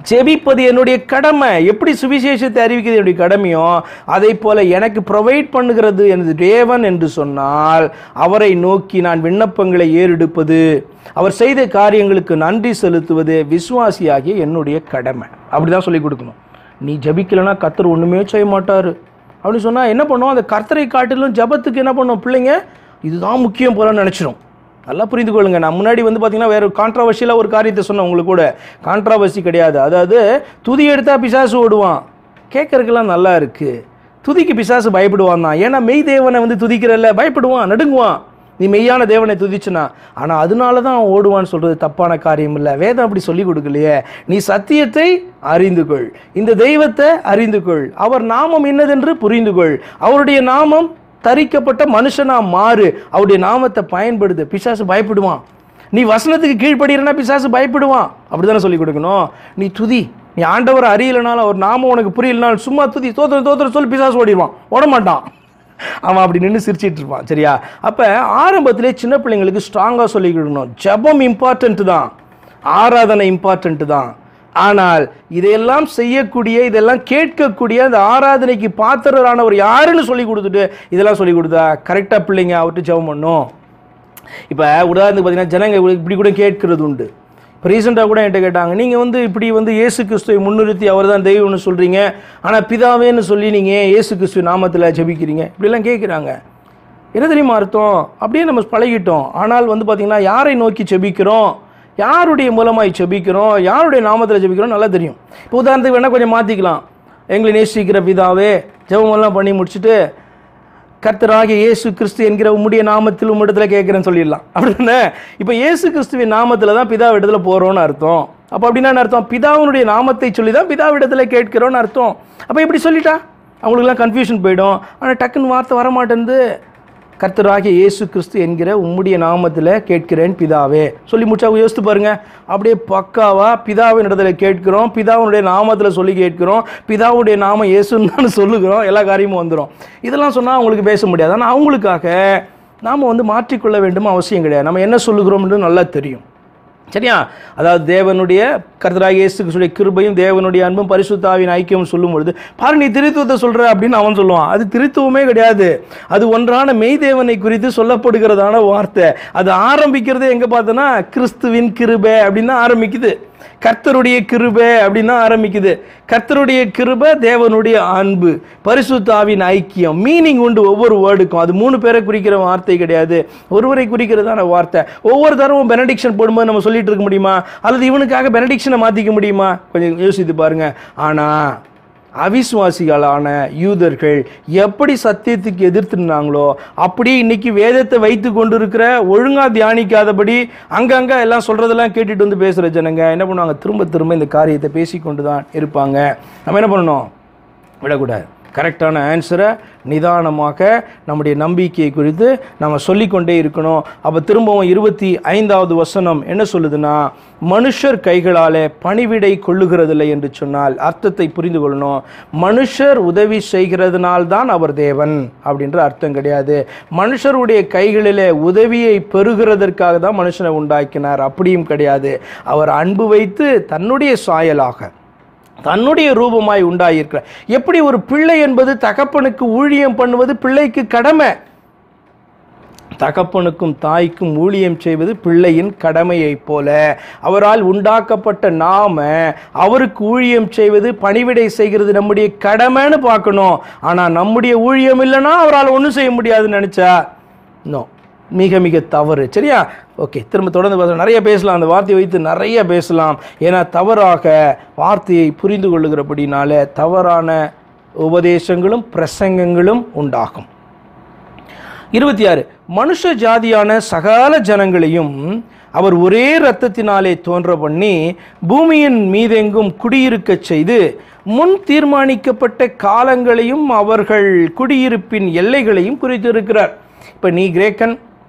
ஜெபிப்பது என்னுடைய கடமை எப்படி சுவிசேஷத்தை அறிவிக்கிறது என்னுடைய கடமையோ அதை போல எனக்கு ப்ரொவைட் பண்ணுகிறது எனது தேவன் என்று சொன்னால் அவரை நோக்கி நான் விண்ணப்பங்களை ஏறெடுப்பது அவர் செய்த காரியங்களுக்கு நன்றி செலுத்துவது விசுவாசியாகிய என்னுடைய கடமை அப்படிதான் சொல்லி கொடுக்கணும் நீ ஜபிக்கலைன்னா கத்தர் ஒன்றுமே செய்ய மாட்டார் அப்படின்னு சொன்னால் என்ன பண்ணுவோம் அந்த கர்த்தரை காட்டிலும் ஜபத்துக்கு என்ன பண்ணுவோம் பிள்ளைங்க இதுதான் முக்கியம் போலன்னு நினச்சிடும் நல்லா புரிந்து கொள்ளுங்க நான் முன்னாடி வந்து பார்த்தீங்கன்னா வேற கான்ட்ராவர்ஷியலாக ஒரு காரியத்தை சொன்னேன் உங்களுக்கு கூட கான்ட்ராவர்சி கிடையாது அதாவது துதி எடுத்தா பிசாசு ஓடுவான் கேட்கறதுக்கெல்லாம் நல்லா இருக்கு துதிக்கு பிசாசு பயப்படுவான் தான் ஏன்னா மெய் தேவனை வந்து துதிக்கிறல்ல பயப்படுவான் நடுங்குவான் நீ மெய்யான தேவனை துதிச்சுனா ஆனால் அதனால தான் அவன் ஓடுவான்னு சொல்கிறது தப்பான காரியம் இல்லை வேதம் அப்படி சொல்லி கொடுக்கலையே நீ சத்தியத்தை அறிந்து கொள் இந்த தெய்வத்தை அறிந்து கொள் அவர் நாமம் என்னதென்று புரிந்து கொள் அவருடைய நாமம் தரிக்கப்பட்ட மனுஷனா மாறு அவருடைய நாமத்தை பயன்படுது பிசாசு பயப்படுவான் நீ வசனத்துக்கு கீழ்ப்படுகிறனா பிசாசு பயப்படுவான் அப்படிதானே சொல்லி கொடுக்கணும் நீ துதி நீ ஆண்டவரை அறியலைனாலும் அவர் நாமம் உனக்கு புரியலனாலும் சும்மா துதி தோத்திர தோத்திர சொல்லி பிசாசு ஓடிடுவான் ஓட மாட்டான் அவன் அப்படி நின்று சிரிச்சிட்டு இருப்பான் சரியா அப்போ ஆரம்பத்திலே சின்ன பிள்ளைங்களுக்கு ஸ்ட்ராங்காக சொல்லி கொடுக்கணும் ஜெபம் இம்பார்ட்டன்ட் தான் ஆராதனை இம்பார்ட்டன்ட் தான் ஆனால் இதையெல்லாம் செய்யக்கூடிய இதெல்லாம் கேட்கக்கூடிய அந்த ஆராதனைக்கு பாத்திரரானவர் யாருன்னு சொல்லி கொடுத்துட்டு இதெல்லாம் சொல்லி கொடுத்தா கரெக்டாக பிள்ளைங்க அவர்கிட்ட ஜெபம் பண்ணும் இப்போ உதாரணத்துக்கு பார்த்தீங்கன்னா ஜனங்க இப்படி கூட கேட்கறது உண்டு இப்போ ரீசெண்டாக கூட என்கிட்ட கேட்டாங்க நீங்கள் வந்து இப்படி வந்து இயேசு கிறிஸ்துவை முன்னிறுத்தி அவர் தான் தெய்வம்னு சொல்கிறீங்க ஆனால் பிதாவேன்னு சொல்லி நீங்கள் ஏன் இயேசு கிறிஸ்துவ நாமத்தில் ஜெபிக்கிறீங்க இப்படிலாம் கேட்குறாங்க என்ன தெரியுமா அர்த்தம் அப்படியே நம்ம பழகிட்டோம் ஆனால் வந்து பார்த்திங்கன்னா யாரை நோக்கி ஜெபிக்கிறோம் யாருடைய மூலமாய் ஜெபிக்கிறோம் யாருடைய நாமத்தில் ஜெபிக்கிறோம் நல்லா தெரியும் இப்போ உதாரணத்துக்கு வேணால் கொஞ்சம் மாற்றிக்கலாம் எங்களை நேசிக்கிற பிதாவே ஜெபமெல்லாம் பண்ணி முடிச்சுட்டு கர்த்தராகிய இயேசு கிறிஸ்து என்கிற உம்முடைய நாமத்தில் உம்மிடத்துல கேட்குறேன்னு சொல்லிடலாம் அப்படிதானே இப்போ இயேசு கிறிஸ்துவின் நாமத்தில் தான் பிதாவிடத்துல போகிறோன்னு அர்த்தம் அப்போ அப்படின்னா என்ன அர்த்தம் பிதாவினுடைய நாமத்தை சொல்லி தான் பிதாவிடத்துல கேட்கிறோன்னு அர்த்தம் அப்போ இப்படி சொல்லிட்டா அவங்களுக்குலாம் கன்ஃபியூஷன் போயிடும் ஆனால் டக்குன்னு வார்த்தை வர மாட்டேன்து கர்த்தராகிய இயேசு கிறிஸ்து என்கிற உம்முடைய நாமத்தில் கேட்கிறேன் பிதாவே சொல்லி முடிச்சா யோசித்து பாருங்க அப்படியே பக்காவா பிதாவின் இடத்துல கேட்கிறோம் பிதாவினுடைய நாமத்தில் சொல்லி கேட்கிறோம் பிதாவுடைய நாமம் இயேசுன்னு தான் சொல்லுகிறோம் எல்லா காரியமும் வந்துடும் இதெல்லாம் சொன்னால் அவங்களுக்கு பேச முடியாது ஆனால் அவங்களுக்காக நாம் வந்து மாற்றிக்கொள்ள வேண்டும் அவசியம் கிடையாது நம்ம என்ன சொல்லுகிறோம்ன்றது நல்லா தெரியும் சரியா அதாவது தேவனுடைய கர்த்தராகிய இயேசு கிறிஸ்துடைய கிருபையும் தேவனுடைய அன்பும் பரிசுத்தாவின் ஐக்கியம் சொல்லும் பொழுது பாரு நீ திருத்துவத்தை சொல்ற அப்படின்னு அவன் சொல்லுவான் அது திருத்துவமே கிடையாது அது ஒன்றான மெய் தேவனை குறித்து சொல்லப்படுகிறதான வார்த்தை அது ஆரம்பிக்கிறதே எங்க பார்த்தோன்னா கிறிஸ்துவின் கிருபை அப்படின்னு தான் ஆரம்பிக்குது கர்த்தருடைய கிருபை அப்படின்னு தான் ஆரம்பிக்குது கர்த்தருடைய கிருபை தேவனுடைய அன்பு பரிசுத்தாவின் ஐக்கியம் மீனிங் உண்டு ஒவ்வொரு வேர்டுக்கும் அது மூணு பேரை குறிக்கிற வார்த்தை கிடையாது ஒருவரை குறிக்கிறதான வார்த்தை ஒவ்வொரு தரவும் பெனடிக்ஷன் போடும்போது நம்ம சொல்லிட்டு இருக்க முடியுமா அல்லது இவனுக்காக பெனடிக்ஷனை மாற்றிக்க முடியுமா கொஞ்சம் யோசித்து பாருங்க ஆனால் அவிசுவாசிகளான யூதர்கள் எப்படி சத்தியத்துக்கு எதிர்த்து நின்னாங்களோ அப்படியே இன்னைக்கு வேதத்தை வைத்து கொண்டிருக்கிற ஒழுங்கா தியானிக்காதபடி அங்கங்க எல்லாம் சொல்றதெல்லாம் கேட்டுட்டு வந்து பேசுற ஜனங்க என்ன பண்ணுவாங்க திரும்ப திரும்ப இந்த காரியத்தை பேசிக்கொண்டு தான் இருப்பாங்க நம்ம என்ன பண்ணணும் விடக்கூடாது கரெக்டான ஆன்சரை நிதானமாக நம்முடைய நம்பிக்கையை குறித்து நம்ம சொல்லிக்கொண்டே இருக்கணும் அப்போ திரும்பவும் இருபத்தி ஐந்தாவது வசனம் என்ன சொல்லுதுன்னா மனுஷர் கைகளாலே பணிவிடை கொள்ளுகிறதில்லை என்று சொன்னால் அர்த்தத்தை புரிந்து கொள்ளணும் மனுஷர் உதவி செய்கிறதுனால்தான் அவர் தேவன் அப்படின்ற அர்த்தம் கிடையாது மனுஷருடைய கைகளிலே உதவியை பெறுகிறதற்காக தான் மனுஷனை உண்டாக்கினார் அப்படியும் கிடையாது அவர் அன்பு வைத்து தன்னுடைய சாயலாக தன்னுடைய ரூபமாய் உண்டாயிருக்கிறார் எப்படி ஒரு பிள்ளை என்பது தகப்பனுக்கு ஊழியம் பண்ணுவது பிள்ளைக்கு கடமை தகப்பனுக்கும் தாய்க்கும் ஊழியம் செய்வது பிள்ளையின் கடமையைப் போல அவரால் உண்டாக்கப்பட்ட நாம அவருக்கு ஊழியம் செய்வது பணிவிடை செய்கிறது நம்முடைய கடமைன்னு பார்க்கணும் ஆனால் நம்முடைய ஊழியம் இல்லைன்னா அவரால் ஒன்றும் செய்ய முடியாதுன்னு நினச்சா நோ மிக மிக தவறு சரியா ஓகே திரும்ப தொடர்ந்து பேசலாம் நிறைய பேசலாம் அந்த வார்த்தையை வைத்து நிறைய பேசலாம் ஏன்னா தவறாக வார்த்தையை புரிந்து கொள்ளுகிறபடினால தவறான உபதேசங்களும் பிரசங்கங்களும் உண்டாகும் இருபத்தி ஆறு மனுஷ ஜாதியான சகல ஜனங்களையும் அவர் ஒரே இரத்தத்தினாலே தோன்ற பண்ணி பூமியின் மீதெங்கும் குடியிருக்கச் செய்து முன் தீர்மானிக்கப்பட்ட காலங்களையும் அவர்கள் குடியிருப்பின் எல்லைகளையும் குறித்திருக்கிறார் இப்போ நீ கிரேக்கன்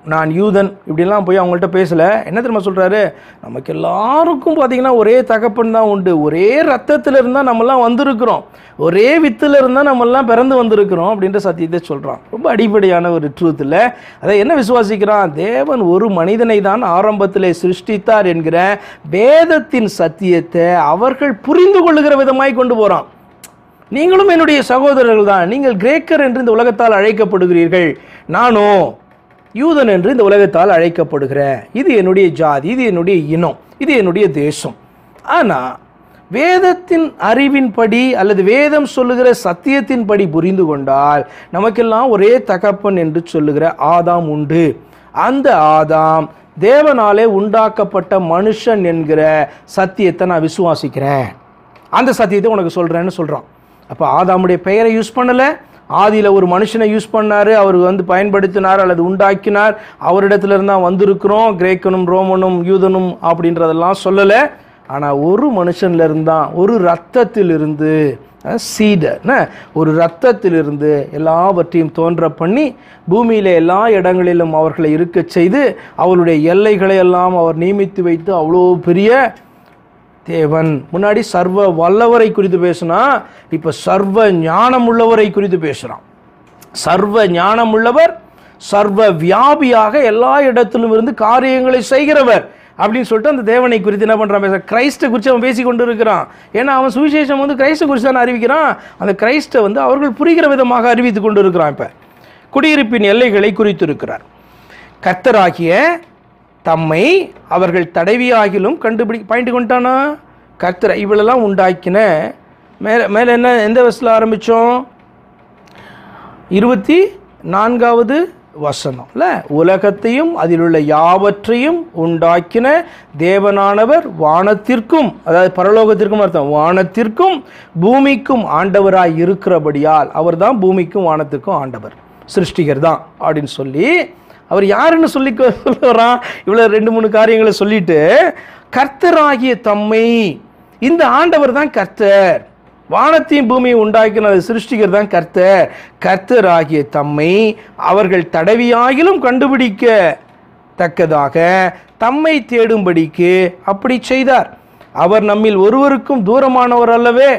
நான் யூதன் இப்படிலாம் போய் அவங்கள்ட்ட பேசல என்ன தெரியுமா சொல்றாரு நமக்கு எல்லாருக்கும் பார்த்தீங்கன்னா ஒரே தகப்பன் தான் உண்டு ஒரே ரத்தத்தில் இருந்தால் நம்மலாம் வந்திருக்கிறோம் ஒரே வித்துல இருந்தால் நம்மெல்லாம் பிறந்து வந்திருக்கிறோம் அப்படின்ற சத்தியத்தை சொல்கிறான் ரொம்ப அடிப்படையான ஒரு ட்ரூத் இல்லை அதை என்ன விசுவாசிக்கிறான் தேவன் ஒரு மனிதனை தான் ஆரம்பத்திலே சிருஷ்டித்தார் என்கிற வேதத்தின் சத்தியத்தை அவர்கள் புரிந்து கொள்ளுகிற விதமாய் கொண்டு போகிறான் நீங்களும் என்னுடைய சகோதரர்கள் தான் நீங்கள் கிரேக்கர் என்று இந்த உலகத்தால் அழைக்கப்படுகிறீர்கள் நானோ யூதன் என்று இந்த உலகத்தால் அழைக்கப்படுகிறேன் இது என்னுடைய ஜாதி இது என்னுடைய இனம் இது என்னுடைய தேசம் ஆனால் வேதத்தின் அறிவின்படி அல்லது வேதம் சொல்லுகிற சத்தியத்தின்படி புரிந்து கொண்டால் நமக்கெல்லாம் ஒரே தகப்பன் என்று சொல்லுகிற ஆதாம் உண்டு அந்த ஆதாம் தேவனாலே உண்டாக்கப்பட்ட மனுஷன் என்கிற சத்தியத்தை நான் விசுவாசிக்கிறேன் அந்த சத்தியத்தை உனக்கு சொல்கிறேன்னு சொல்கிறான் அப்போ ஆதாமுடைய பெயரை யூஸ் பண்ணலை ஆதியில் ஒரு மனுஷனை யூஸ் பண்ணார் அவர் வந்து பயன்படுத்தினார் அல்லது உண்டாக்கினார் அவரிடத்துல இருந்தால் வந்திருக்கிறோம் கிரேக்கனும் ரோமனும் யூதனும் அப்படின்றதெல்லாம் சொல்லலை ஆனால் ஒரு மனுஷன்ல இருந்தான் ஒரு ரத்தத்தில் இருந்து சீட ஒரு ரத்தத்திலிருந்து எல்லாவற்றையும் தோன்ற பண்ணி பூமியில எல்லா இடங்களிலும் அவர்களை இருக்கச் செய்து அவருடைய எல்லைகளை எல்லாம் அவர் நியமித்து வைத்து அவ்வளோ பெரிய தேவன் முன்னாடி சர்வ வல்லவரை குறித்து பேசினா இப்போ சர்வ ஞானம் உள்ளவரை குறித்து பேசுகிறான் சர்வ ஞானம் உள்ளவர் சர்வ வியாபியாக எல்லா இடத்திலும் இருந்து காரியங்களை செய்கிறவர் அப்படின்னு சொல்லிட்டு அந்த தேவனை குறித்து என்ன பண்ணுறான் பேச கிரைஸ்ட்டை குறித்து அவன் பேசி கொண்டு இருக்கிறான் ஏன்னா அவன் சுவிசேஷம் வந்து கிரைஸ்ட குறித்து தானே அறிவிக்கிறான் அந்த கிரைஸ்ட்டை வந்து அவர்கள் புரிகிற விதமாக அறிவித்து கொண்டு இருக்கிறான் இப்போ குடியிருப்பின் எல்லைகளை குறித்திருக்கிறார் கர்த்தராகிய தம்மை அவர்கள் தடவியாகிலும் கண்டுபிடி பாயிண்ட் கொண்டானா கர்த்தர் இவளெல்லாம் உண்டாக்கின மேலே மேலே என்ன எந்த வயசில் ஆரம்பித்தோம் இருபத்தி நான்காவது வசனம் இல்லை உலகத்தையும் அதில் உள்ள யாவற்றையும் உண்டாக்கின தேவனானவர் வானத்திற்கும் அதாவது பரலோகத்திற்கும் அர்த்தம் வானத்திற்கும் பூமிக்கும் ஆண்டவராய் இருக்கிறபடியால் அவர் தான் பூமிக்கும் வானத்திற்கும் ஆண்டவர் சிருஷ்டிகர் தான் அப்படின்னு சொல்லி அவர் யாருன்னு சொல்லி சொல்ல வரான் இவ்வளோ ரெண்டு மூணு காரியங்களை சொல்லிட்டு கர்த்தராகிய தம்மை இந்த ஆண்டவர் தான் கர்த்தர் வானத்தையும் பூமியை உண்டாக்கின சிருஷ்டிகர் தான் கர்த்தர் கர்த்தராகிய தம்மை அவர்கள் தடவியாகிலும் கண்டுபிடிக்க தக்கதாக தம்மை தேடும்படிக்கு அப்படி செய்தார் அவர் நம்மில் ஒருவருக்கும் தூரமானவர் அல்லவே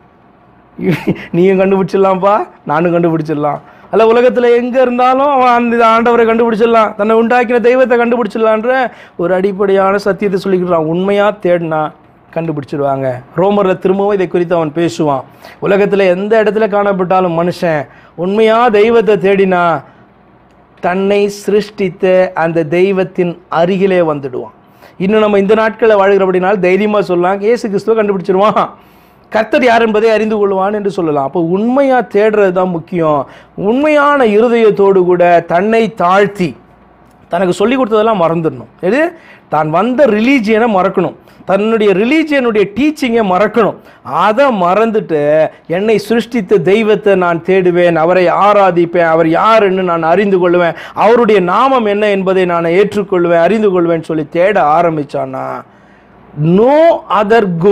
நீயும் கண்டுபிடிச்சிடலாம்ப்பா நானும் கண்டுபிடிச்சிடலாம் அல்ல உலகத்தில் எங்கே இருந்தாலும் அவன் அந்த ஆண்டவரை கண்டுபிடிச்சிடலாம் தன்னை உண்டாக்கின தெய்வத்தை கண்டுபிடிச்சிடலான்ற ஒரு அடிப்படையான சத்தியத்தை சொல்லிக்கிறான் உண்மையாக தேடினா கண்டுபிடிச்சிடுவாங்க ரோமரில் திரும்பவும் இதை குறித்து அவன் பேசுவான் உலகத்தில் எந்த இடத்துல காணப்பட்டாலும் மனுஷன் உண்மையாக தெய்வத்தை தேடினா தன்னை சிருஷ்டித்த அந்த தெய்வத்தின் அருகிலே வந்துடுவான் இன்னும் நம்ம இந்த நாட்களில் வாழ்கிறபடினால் தைரியமாக சொல்லலாம் இயேசு கிறிஸ்துவ கண்டுபிடிச்சிருவான் கர்த்தர் யார் என்பதை அறிந்து கொள்வான் என்று சொல்லலாம் அப்போ உண்மையாக தேடுறது தான் முக்கியம் உண்மையான இருதயத்தோடு கூட தன்னை தாழ்த்தி தனக்கு சொல்லி கொடுத்ததெல்லாம் மறந்துடணும் எது தான் வந்த ரிலீஜியனை மறக்கணும் தன்னுடைய ரிலீஜியனுடைய டீச்சிங்கை மறக்கணும் அதை மறந்துட்டு என்னை சிருஷ்டித்த தெய்வத்தை நான் தேடுவேன் அவரை ஆராதிப்பேன் அவர் யாருன்னு நான் அறிந்து கொள்வேன் அவருடைய நாமம் என்ன என்பதை நான் ஏற்றுக்கொள்வேன் அறிந்து கொள்வேன் சொல்லி தேட ஆரம்பிச்சான்னா no other go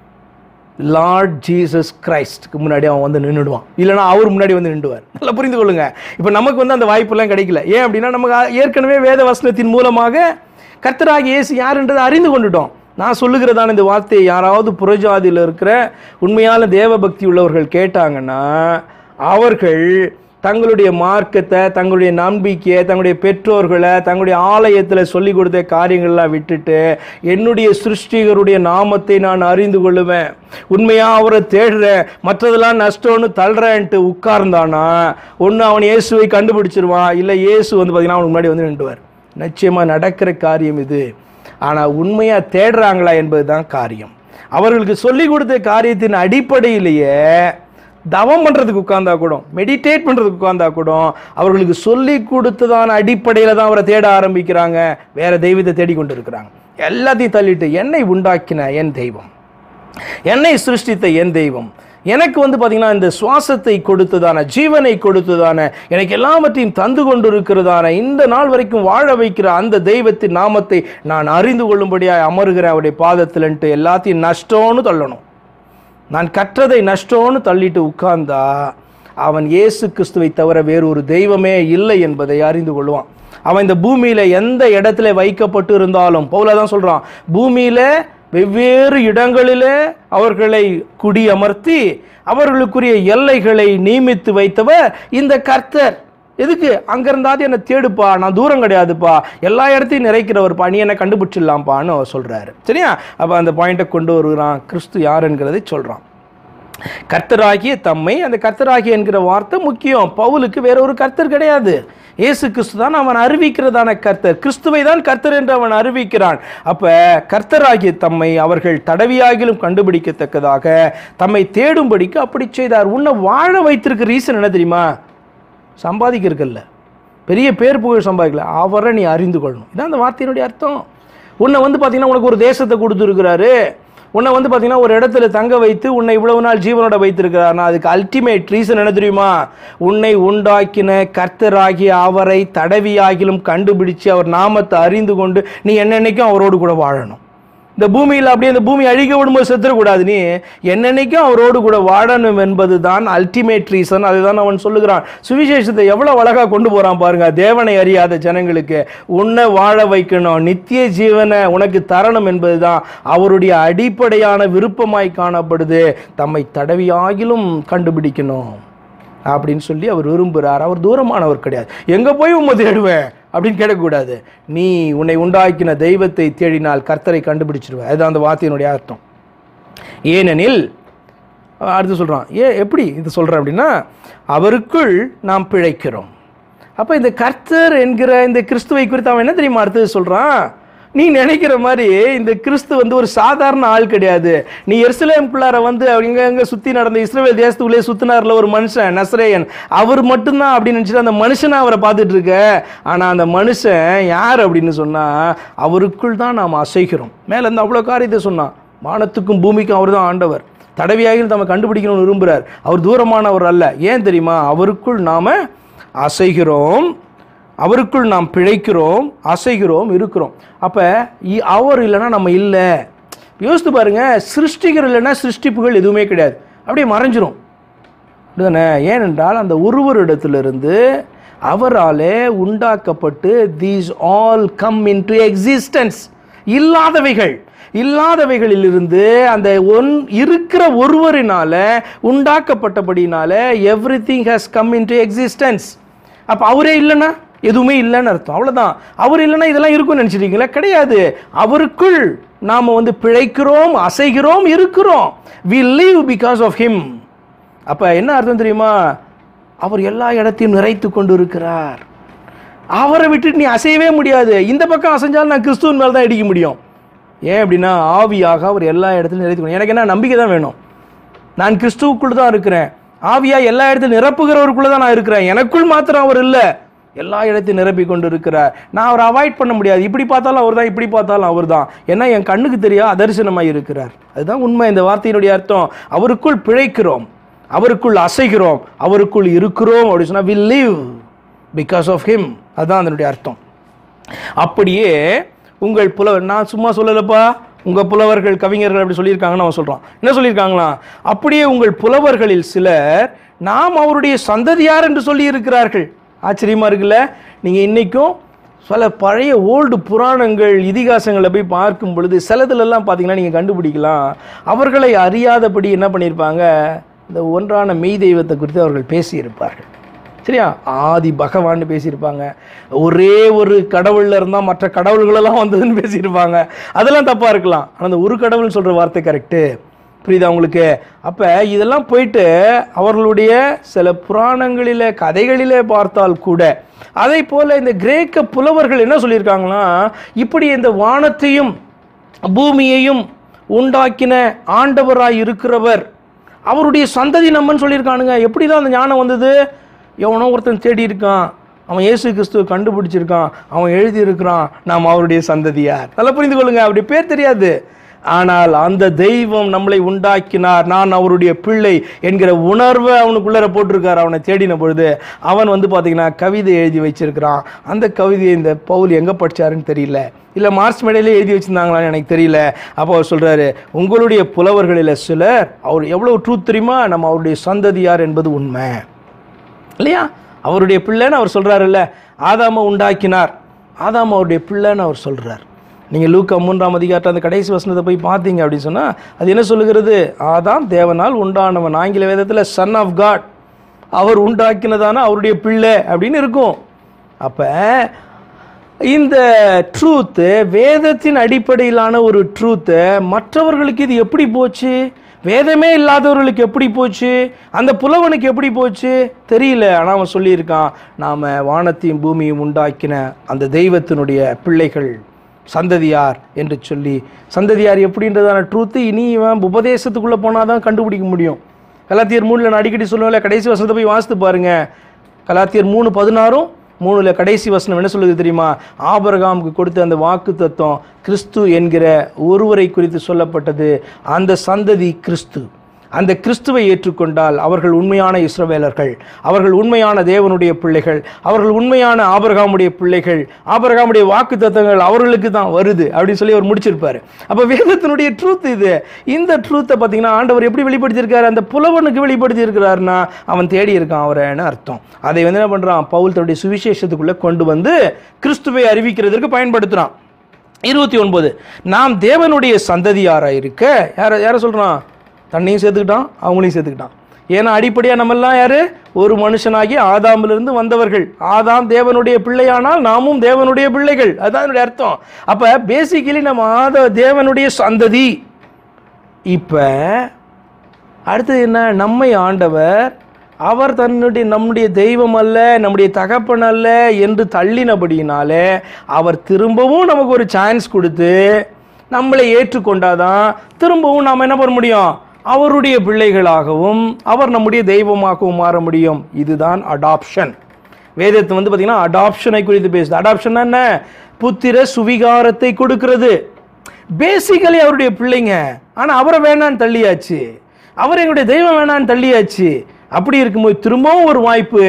lord Jesus கிரைஸ்ட்க்கு முன்னாடி அவன் வந்து நின்றுடுவான் இல்லைனா அவர் முன்னாடி வந்து நின்றுவார் நல்லா புரிந்து கொள்ளுங்க இப்போ நமக்கு வந்து அந்த வாய்ப்பெல்லாம் கிடைக்கல ஏன் அப்படின்னா நமக்கு ஏற்கனவே வேத வசனத்தின் மூலமாக கர்த்தராகி இயேசு யாருன்றதை அறிந்து கொண்டுட்டோம் நான் சொல்லுகிறதான இந்த வார்த்தையை யாராவது புறஜாதியில் இருக்கிற உண்மையான தேவ பக்தி உள்ளவர்கள் கேட்டாங்கன்னா அவர்கள் தங்களுடைய மார்க்கத்தை தங்களுடைய நம்பிக்கையை தங்களுடைய பெற்றோர்களை தங்களுடைய ஆலயத்தில் சொல்லி கொடுத்த காரியங்கள்லாம் விட்டுட்டு என்னுடைய சிருஷ்டிகருடைய நாமத்தை நான் அறிந்து கொள்ளுவேன் உண்மையாக அவரை தேடுறேன் மற்றதெல்லாம் நஷ்டம்னு தள்ளுறேன்ட்டு உட்கார்ந்தானா ஒன்று அவன் இயேசுவை கண்டுபிடிச்சிருவான் இல்லை இயேசு வந்து பார்த்தீங்கன்னா அவனுக்கு முன்னாடி வந்து நின்றுவார் நிச்சயமாக நடக்கிற காரியம் இது ஆனால் உண்மையாக தேடுறாங்களா என்பது தான் காரியம் அவர்களுக்கு சொல்லி கொடுத்த காரியத்தின் அடிப்படையிலேயே தவம் பண்ணுறதுக்கு உட்கார்ந்தா கூட மெடிடேட் பண்ணுறதுக்கு உட்கார்ந்தா கூட அவர்களுக்கு சொல்லி கொடுத்ததான அடிப்படையில் தான் அவரை தேட ஆரம்பிக்கிறாங்க வேற தெய்வத்தை தேடிக்கொண்டு இருக்கிறாங்க எல்லாத்தையும் தள்ளிட்டு என்னை உண்டாக்கின என் தெய்வம் என்னை சிருஷ்டித்த என் தெய்வம் எனக்கு வந்து பார்த்தீங்கன்னா இந்த சுவாசத்தை கொடுத்ததான ஜீவனை கொடுத்ததான எனக்கு எல்லாவற்றையும் தந்து கொண்டிருக்கிறதான இந்த நாள் வரைக்கும் வாழ வைக்கிற அந்த தெய்வத்தின் நாமத்தை நான் அறிந்து கொள்ளும்படியாக அமருகிறேன் அவருடைய பாதத்தில்ன்ட்டு எல்லாத்தையும் நஷ்டம்னு தள்ளணும் நான் கற்றதை நஷ்டம்னு தள்ளிட்டு உட்கார்ந்தா அவன் இயேசு கிறிஸ்துவை தவிர வேறு ஒரு தெய்வமே இல்லை என்பதை அறிந்து கொள்வான் அவன் இந்த பூமியில எந்த இடத்துல வைக்கப்பட்டு இருந்தாலும் பவுலா தான் சொல்றான் பூமியில வெவ்வேறு இடங்களிலே அவர்களை குடியமர்த்தி அவர்களுக்குரிய எல்லைகளை நியமித்து வைத்தவர் இந்த கர்த்தர் எதுக்கு அங்க இருந்தாது என்னை தேடுப்பா நான் தூரம் கிடையாதுப்பா எல்லா இடத்தையும் நிறைக்கிறவர்ப்பா நீ என்னை கண்டுபிடிச்சிடலாம்ப்பான்னு அவர் சொல்றாரு சரியா அப்ப அந்த பாயிண்ட்டை கொண்டு வருகிறான் கிறிஸ்து யார் என்கிறதை சொல்றான் கர்த்தராகிய தம்மை அந்த கர்த்தராகிய என்கிற வார்த்தை முக்கியம் பவுலுக்கு வேற ஒரு கர்த்தர் கிடையாது இயேசு கிறிஸ்து தான் அவன் அறிவிக்கிறதான கர்த்தர் கிறிஸ்துவை தான் கர்த்தர் என்று அவன் அறிவிக்கிறான் அப்ப கர்த்தராகிய தம்மை அவர்கள் தடவியாகிலும் கண்டுபிடிக்கத்தக்கதாக தம்மை தேடும்படிக்கு அப்படி செய்தார் உன்னை வாழ வைத்திருக்க ரீசன் என்ன தெரியுமா சம்பாதிக்கிறதுக்கல்ல பெரிய பேர் புகழ் சம்பாதிக்கல அவரை நீ அறிந்து கொள்ளணும் இதான் அந்த வார்த்தையினுடைய அர்த்தம் உன்னை வந்து பார்த்தீங்கன்னா உனக்கு ஒரு தேசத்தை கொடுத்துருக்கிறாரு உன்னை வந்து பார்த்தீங்கன்னா ஒரு இடத்துல தங்க வைத்து உன்னை இவ்வளவு நாள் ஜீவனோட வைத்திருக்கிறார்னா அதுக்கு அல்டிமேட் ரீசன் என்ன தெரியுமா உன்னை உண்டாக்கின கர்த்தராகிய அவரை தடவியாகிலும் கண்டுபிடிச்சு அவர் நாமத்தை அறிந்து கொண்டு நீ என்னென்னைக்கும் அவரோடு கூட வாழணும் இந்த பூமியில் அப்படியே இந்த பூமி அழிக்க விடும்போது செத்துடக்கூடாது நீ என்னென்னைக்கும் அவரோடு கூட வாழணும் என்பது தான் அல்டிமேட் ரீசன் அதுதான் அவன் சொல்லுகிறான் சுவிசேஷத்தை எவ்வளோ அழகா கொண்டு போறான் பாருங்க தேவனை அறியாத ஜனங்களுக்கு உன்னை வாழ வைக்கணும் நித்திய ஜீவனை உனக்கு தரணும் என்பதுதான் அவருடைய அடிப்படையான விருப்பமாய் காணப்படுது தம்மை தடவியாகிலும் கண்டுபிடிக்கணும் அப்படின்னு சொல்லி அவர் விரும்புகிறார் அவர் தூரமானவர் கிடையாது எங்கே போய் உம்மை தேடுவேன் அப்படின்னு கேட்கக்கூடாது நீ உன்னை உண்டாக்கின தெய்வத்தை தேடினால் கர்த்தரை கண்டுபிடிச்சிருவ அதுதான் அந்த வார்த்தையினுடைய அர்த்தம் ஏனெனில் அடுத்து சொல்கிறான் ஏ எப்படி இது சொல்கிறேன் அப்படின்னா அவருக்குள் நாம் பிழைக்கிறோம் அப்போ இந்த கர்த்தர் என்கிற இந்த கிறிஸ்துவை குறித்து அவன் என்ன தெரியுமா அடுத்தது சொல்கிறான் நீ நினைக்கிற மாதிரி இந்த கிறிஸ்து வந்து ஒரு சாதாரண ஆள் கிடையாது நீ எருசலேம்குள்ளார வந்து அவங்க அங்கே சுற்றி நடந்த இஸ்ரேல் தேசத்துக்குள்ளே சுத்தினார்ல ஒரு மனுஷன் நஸ்ரேயன் அவர் மட்டும்தான் அப்படின்னு நினச்சிட்டு அந்த மனுஷனை அவரை பார்த்துட்டு இருக்க ஆனால் அந்த மனுஷன் யார் அப்படின்னு சொன்னால் அவருக்குள் தான் நாம் அசைக்கிறோம் மேலே இருந்து அவ்வளோ காரியத்தை சொன்னான் வானத்துக்கும் பூமிக்கும் அவர் தான் ஆண்டவர் தடவியாகிலும் நம்ம கண்டுபிடிக்கணும்னு விரும்புகிறார் அவர் தூரமானவர் அல்ல ஏன் தெரியுமா அவருக்குள் நாம் அசைகிறோம் அவருக்குள் நாம் பிழைக்கிறோம் அசைகிறோம் இருக்கிறோம் அப்போ அவர் இல்லைன்னா நம்ம இல்லை யோசித்து பாருங்க சிருஷ்டிகர் இல்லைன்னா சிருஷ்டிப்புகள் எதுவுமே கிடையாது அப்படியே மறைஞ்சிரும் அப்படிதானே ஏனென்றால் அந்த ஒருவரிடத்திலிருந்து அவராலே உண்டாக்கப்பட்டு these all come into existence இல்லாதவைகள் இல்லாதவைகளிலிருந்து அந்த ஒன் இருக்கிற ஒருவரினால உண்டாக்கப்பட்டபடினால everything has come into existence அப்போ அவரே இல்லைன்னா எதுவுமே இல்லைன்னு அர்த்தம் அவ்வளோதான் அவர் இல்லைன்னா இதெல்லாம் இருக்கும்னு நினச்சிருக்கீங்களா கிடையாது அவருக்குள் நாம் வந்து பிழைக்கிறோம் அசைகிறோம் இருக்கிறோம் we live because of him அப்போ என்ன அர்த்தம் தெரியுமா அவர் எல்லா இடத்தையும் நிறைத்து கொண்டு இருக்கிறார் அவரை விட்டுட்டு நீ அசையவே முடியாது இந்த பக்கம் அசைஞ்சாலும் நான் கிறிஸ்துவின் மேலே தான் இடிக்க முடியும் ஏன் அப்படின்னா ஆவியாக அவர் எல்லா இடத்துலையும் நிறைத்து கொண்டு எனக்கு என்ன நம்பிக்கை தான் வேணும் நான் கிறிஸ்துவுக்குள் தான் இருக்கிறேன் ஆவியா எல்லா இடத்தையும் நிரப்புகிறவருக்குள்ள தான் நான் இருக்கிறேன் எனக்குள் மாத்திரம் அவர் இல்லை எல்லா இடத்தையும் நிரப்பி கொண்டு இருக்கிறார் நான் அவரை அவாய்ட் பண்ண முடியாது இப்படி பார்த்தாலும் அவர் தான் இப்படி பார்த்தாலும் அவர் தான் ஏன்னா என் கண்ணுக்கு தெரியா அதர்சனமாக இருக்கிறார் அதுதான் உண்மை இந்த வார்த்தையினுடைய அர்த்தம் அவருக்குள் பிழைக்கிறோம் அவருக்குள் அசைகிறோம் அவருக்குள் இருக்கிறோம் அப்படின்னு சொன்னா we live because of him அதுதான் அதனுடைய அர்த்தம் அப்படியே உங்கள் புலவர் நான் சும்மா சொல்லலப்பா உங்க புலவர்கள் கவிஞர்கள் அப்படி சொல்லியிருக்காங்கன்னு அவன் சொல்றான் என்ன சொல்லியிருக்காங்களா அப்படியே உங்கள் புலவர்களில் சிலர் நாம் அவருடைய சந்ததியார் என்று சொல்லி இருக்கிறார்கள் ஆச்சரியமா இருக்குல்ல நீங்க இன்னைக்கும் சில பழைய ஓல்டு புராணங்கள் இதிகாசங்களை போய் பார்க்கும் பொழுது சிலதுலெல்லாம் பார்த்தீங்கன்னா நீங்கள் கண்டுபிடிக்கலாம் அவர்களை அறியாதபடி என்ன பண்ணியிருப்பாங்க இந்த ஒன்றான மெய் தெய்வத்தை குறித்து அவர்கள் பேசியிருப்பார்கள் சரியா ஆதி பகவான்னு பேசியிருப்பாங்க ஒரே ஒரு கடவுள்ல இருந்தால் மற்ற கடவுள்களெல்லாம் வந்ததுன்னு பேசியிருப்பாங்க அதெல்லாம் தப்பாக இருக்கலாம் ஆனால் அந்த ஒரு கடவுள்னு சொல்கிற வார்த்தை கரெக்டு புரியுதா உங்களுக்கு அப்போ இதெல்லாம் போயிட்டு அவர்களுடைய சில புராணங்களிலே கதைகளிலே பார்த்தால் கூட அதை போல இந்த கிரேக்க புலவர்கள் என்ன சொல்லியிருக்காங்கன்னா இப்படி இந்த வானத்தையும் பூமியையும் உண்டாக்கின ஆண்டவராய் இருக்கிறவர் அவருடைய சந்ததி நம்மன்னு சொல்லியிருக்கானுங்க எப்படி தான் அந்த ஞானம் வந்தது எவனோ ஒருத்தன் தேடி இருக்கான் அவன் இயேசு கிறிஸ்துவை கண்டுபிடிச்சிருக்கான் அவன் எழுதியிருக்கிறான் நாம் அவருடைய சந்ததியார் நல்லா புரிந்து கொள்ளுங்க அப்படி பேர் தெரியாது ஆனால் அந்த தெய்வம் நம்மளை உண்டாக்கினார் நான் அவருடைய பிள்ளை என்கிற உணர்வை அவனுக்குள்ளர போட்டிருக்கார் அவனை தேடின பொழுது அவன் வந்து பார்த்தீங்கன்னா கவிதை எழுதி வச்சிருக்கிறான் அந்த கவிதையை இந்த பவுல் எங்கே படிச்சாருன்னு தெரியல இல்லை மார்ச் மேடையிலே எழுதி வச்சிருந்தாங்களான்னு எனக்கு தெரியல அப்போ அவர் சொல்றாரு உங்களுடைய புலவர்களில் சிலர் அவர் எவ்வளவு ட்ரூத் தெரியுமா நம்ம அவருடைய சந்ததியார் என்பது உண்மை இல்லையா அவருடைய பிள்ளைன்னு அவர் சொல்றாருல்ல ஆதாம உண்டாக்கினார் ஆதாம் அவருடைய பிள்ளைன்னு அவர் சொல்கிறார் நீங்கள் லூக்கா மூன்றாம் அதிகாரத்தை அந்த கடைசி வசனத்தை போய் பார்த்தீங்க அப்படின்னு சொன்னால் அது என்ன சொல்லுகிறது ஆதாம் தேவனால் உண்டானவன் ஆங்கில வேதத்தில் சன் ஆஃப் காட் அவர் உண்டாக்கினதான அவருடைய பிள்ளை அப்படின்னு இருக்கும் அப்போ இந்த ட்ரூத்து வேதத்தின் அடிப்படையிலான ஒரு ட்ரூத்தை மற்றவர்களுக்கு இது எப்படி போச்சு வேதமே இல்லாதவர்களுக்கு எப்படி போச்சு அந்த புலவனுக்கு எப்படி போச்சு தெரியல ஆனால் அவன் சொல்லியிருக்கான் நாம் வானத்தையும் பூமியும் உண்டாக்கின அந்த தெய்வத்தினுடைய பிள்ளைகள் சந்ததியார் என்று சொல்லி சந்ததியார் எப்படின்றதான ட்ரூத்து இனி இவன் உபதேசத்துக்குள்ளே போனால் தான் கண்டுபிடிக்க முடியும் கலாத்தியர் மூணில் நான் அடிக்கடி சொல்லுவேன்ல கடைசி வசனத்தை போய் வாசித்து பாருங்க கலாத்தியர் மூணு பதினாறும் மூணுல கடைசி வசனம் என்ன சொல்லுது தெரியுமா ஆபரகாமுக்கு கொடுத்த அந்த வாக்கு தத்துவம் கிறிஸ்து என்கிற ஒருவரை குறித்து சொல்லப்பட்டது அந்த சந்ததி கிறிஸ்து அந்த கிறிஸ்துவை ஏற்றுக்கொண்டால் அவர்கள் உண்மையான இஸ்ரவேலர்கள் அவர்கள் உண்மையான தேவனுடைய பிள்ளைகள் அவர்கள் உண்மையான ஆபரகாமுடைய பிள்ளைகள் ஆபரகாமுடைய வாக்கு தத்துவங்கள் அவர்களுக்கு தான் வருது அப்படின்னு சொல்லி அவர் முடிச்சிருப்பாரு அப்போ வேதத்தினுடைய ட்ரூத் இது இந்த ட்ரூத்தை பார்த்தீங்கன்னா ஆண்டவர் எப்படி வெளிப்படுத்தியிருக்காரு அந்த புலவனுக்கு வெளிப்படுத்தியிருக்கிறாருன்னா அவன் தேடி இருக்கான் அவரைன்னு அர்த்தம் அதை வந்து என்ன பண்ணுறான் பவுல் தன்னுடைய சுவிசேஷத்துக்குள்ளே கொண்டு வந்து கிறிஸ்துவை அறிவிக்கிறதற்கு பயன்படுத்துகிறான் இருபத்தி ஒன்பது நாம் தேவனுடைய சந்ததியாராக இருக்க யார யாரை சொல்கிறான் தன்னையும் சேர்த்துக்கிட்டான் அவங்களையும் சேர்த்துக்கிட்டான் ஏன்னா அடிப்படையாக நம்மெல்லாம் யாரு ஒரு மனுஷனாகி ஆதாமிலிருந்து வந்தவர்கள் ஆதாம் தேவனுடைய பிள்ளையானால் நாமும் தேவனுடைய பிள்ளைகள் அதுதான் என்னுடைய அர்த்தம் அப்போ பேசிக்கலி நம்ம ஆத தேவனுடைய சந்ததி இப்போ அடுத்தது என்ன நம்மை ஆண்டவர் அவர் தன்னுடைய நம்முடைய தெய்வம் அல்ல நம்முடைய தகப்பன் அல்ல என்று தள்ளினபடியினாலே அவர் திரும்பவும் நமக்கு ஒரு சான்ஸ் கொடுத்து நம்மளை ஏற்றுக்கொண்டாதான் திரும்பவும் நாம் என்ன பண்ண முடியும் அவருடைய பிள்ளைகளாகவும் அவர் நம்முடைய தெய்வமாகவும் மாற முடியும் இதுதான் அடாப்ஷன் வேதத்தை வந்து பார்த்தீங்கன்னா அடாப்ஷனை குறித்து பேசுது அடாப்ஷன் என்ன புத்திர சுவிகாரத்தை கொடுக்கிறது பேசிக்கலி அவருடைய பிள்ளைங்க ஆனால் அவரை வேணான்னு தள்ளியாச்சு அவர் எங்களுடைய தெய்வம் வேணான்னு தள்ளியாச்சு அப்படி இருக்கும்போது திரும்பவும் ஒரு வாய்ப்பு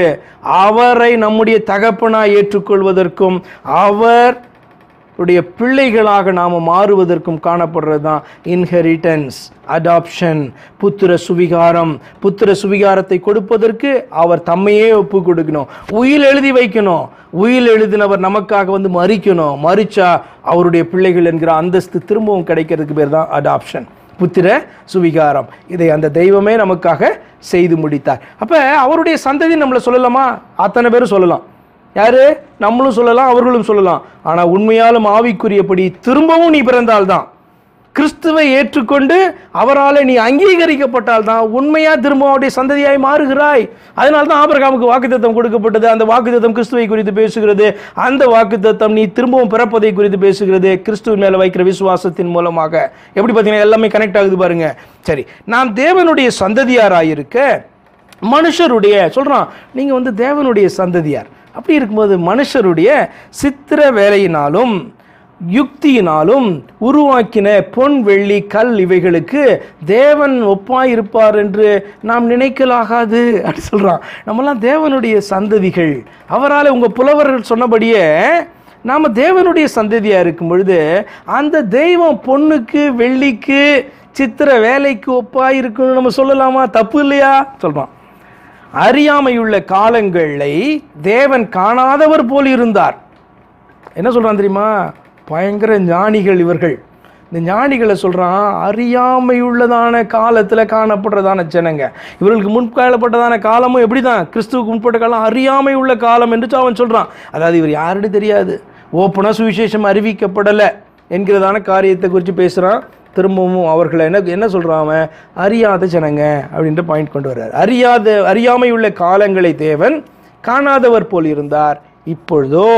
அவரை நம்முடைய தகப்பனா ஏற்றுக்கொள்வதற்கும் அவர் உடைய பிள்ளைகளாக நாம் மாறுவதற்கும் காணப்படுறது தான் இன்ஹெரிட்டன்ஸ் அடாப்ஷன் புத்திர சுவிகாரம் புத்திர சுவிகாரத்தை கொடுப்பதற்கு அவர் தம்மையே ஒப்பு கொடுக்கணும் உயில் எழுதி வைக்கணும் உயில் எழுதினவர் நமக்காக வந்து மறிக்கணும் மறிச்சா அவருடைய பிள்ளைகள் என்கிற அந்தஸ்து திரும்பவும் கிடைக்கிறதுக்கு பேர் தான் அடாப்ஷன் புத்திர சுவிகாரம் இதை அந்த தெய்வமே நமக்காக செய்து முடித்தார் அப்போ அவருடைய சந்ததி நம்மளை சொல்லலாமா அத்தனை பேரும் சொல்லலாம் யாரு நம்மளும் சொல்லலாம் அவர்களும் சொல்லலாம் ஆனால் உண்மையாலும் ஆவிக்குரியபடி திரும்பவும் நீ பிறந்தால்தான் கிறிஸ்துவை ஏற்றுக்கொண்டு அவரால் நீ அங்கீகரிக்கப்பட்டால் தான் உண்மையா திரும்ப அவருடைய சந்ததியாய் மாறுகிறாய் அதனால தான் ஆபிரகாமுக்கு வாக்குத்தத்தம் கொடுக்கப்பட்டது அந்த வாக்குத்தத்தம் கிறிஸ்துவை குறித்து பேசுகிறது அந்த வாக்குத்தத்தம் நீ திரும்பவும் பிறப்பதை குறித்து பேசுகிறது கிறிஸ்துவின் மேல வைக்கிற விசுவாசத்தின் மூலமாக எப்படி பார்த்தீங்கன்னா எல்லாமே கனெக்ட் ஆகுது பாருங்க சரி நாம் தேவனுடைய சந்ததியாராயிருக்க மனுஷருடைய சொல்றான் நீங்க வந்து தேவனுடைய சந்ததியார் அப்படி இருக்கும்போது மனுஷருடைய சித்திர வேலையினாலும் யுக்தியினாலும் உருவாக்கின பொன் வெள்ளி கல் இவைகளுக்கு தேவன் ஒப்பாயிருப்பார் என்று நாம் நினைக்கலாகாது அப்படி சொல்றான் நம்மலாம் தேவனுடைய சந்ததிகள் அவரால் உங்க புலவர்கள் சொன்னபடியே நாம் தேவனுடைய சந்ததியாக இருக்கும் பொழுது அந்த தெய்வம் பொண்ணுக்கு வெள்ளிக்கு சித்திர வேலைக்கு ஒப்பாக இருக்குன்னு நம்ம சொல்லலாமா தப்பு இல்லையா சொல்கிறான் அறியாமையுள்ள காலங்களை தேவன் காணாதவர் போல் இருந்தார் என்ன சொல்கிறான் தெரியுமா பயங்கர ஞானிகள் இவர்கள் இந்த ஞானிகளை சொல்கிறான் அறியாமையுள்ளதான காலத்தில் காணப்படுறதான ஜனங்க இவர்களுக்கு முன்காலப்பட்டதான காலமும் எப்படி தான் கிறிஸ்துவுக்கு முற்பட்ட காலம் அறியாமை உள்ள காலம் என்று அவன் சொல்கிறான் அதாவது இவர் யாருன்னு தெரியாது ஓப்பனாக சுவிசேஷம் அறிவிக்கப்படலை என்கிறதான காரியத்தை குறித்து பேசுகிறான் திரும்பவும் அவர்களை என்ன என்ன சொல்கிறான் அவன் அறியாத ஜனங்க அப்படின்ற பாயிண்ட் கொண்டு வர்றார் அறியாத அறியாமை உள்ள காலங்களை தேவன் காணாதவர் போல் இருந்தார் இப்பொழுதோ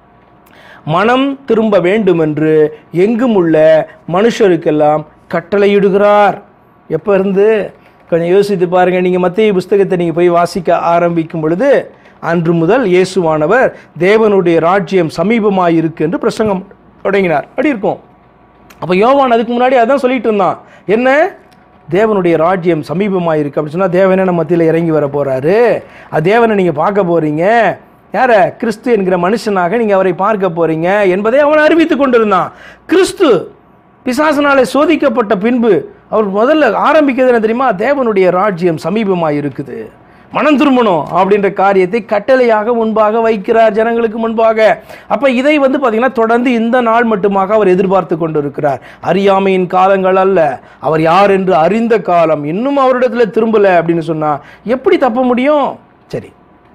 மனம் திரும்ப வேண்டும் என்று எங்கும் உள்ள மனுஷருக்கெல்லாம் கட்டளையிடுகிறார் எப்போ இருந்து கொஞ்சம் யோசித்து பாருங்கள் நீங்கள் மத்திய புஸ்தகத்தை நீங்கள் போய் வாசிக்க ஆரம்பிக்கும் பொழுது அன்று முதல் இயேசுவானவர் தேவனுடைய ராஜ்யம் சமீபமாக இருக்கு என்று பிரசங்கம் தொடங்கினார் அப்படி இருக்கும் அப்போ யோவான் அதுக்கு முன்னாடி அதான் சொல்லிட்டு இருந்தான் என்ன தேவனுடைய ராஜ்யம் சமீபமாக இருக்கு அப்படின்னு சொன்னால் தேவனே நம்ம மத்தியில் இறங்கி வர போகிறாரு அது தேவனை நீங்கள் பார்க்க போகிறீங்க யார கிறிஸ்து என்கிற மனுஷனாக நீங்கள் அவரை பார்க்க போகிறீங்க என்பதை அவன் அறிவித்து கொண்டிருந்தான் கிறிஸ்து பிசாசனாலே சோதிக்கப்பட்ட பின்பு அவர் முதல்ல ஆரம்பிக்கிறது என்ன தெரியுமா தேவனுடைய ராஜ்யம் சமீபமாக இருக்குது மனம் திரும்பணும் அப்படின்ற காரியத்தை கட்டளையாக முன்பாக வைக்கிறார் ஜனங்களுக்கு முன்பாக அப்ப இதை வந்து பாத்தீங்கன்னா தொடர்ந்து இந்த நாள் மட்டுமாக அவர் எதிர்பார்த்து கொண்டிருக்கிறார் அறியாமையின் காலங்கள் அல்ல அவர் யார் என்று அறிந்த காலம் இன்னும் அவரிடத்துல திரும்பல அப்படின்னு சொன்னா எப்படி தப்ப முடியும் சரி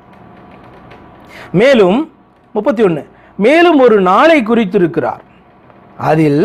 மேலும் முப்பத்தி ஒன்று மேலும் ஒரு நாளை குறித்திருக்கிறார் அதில்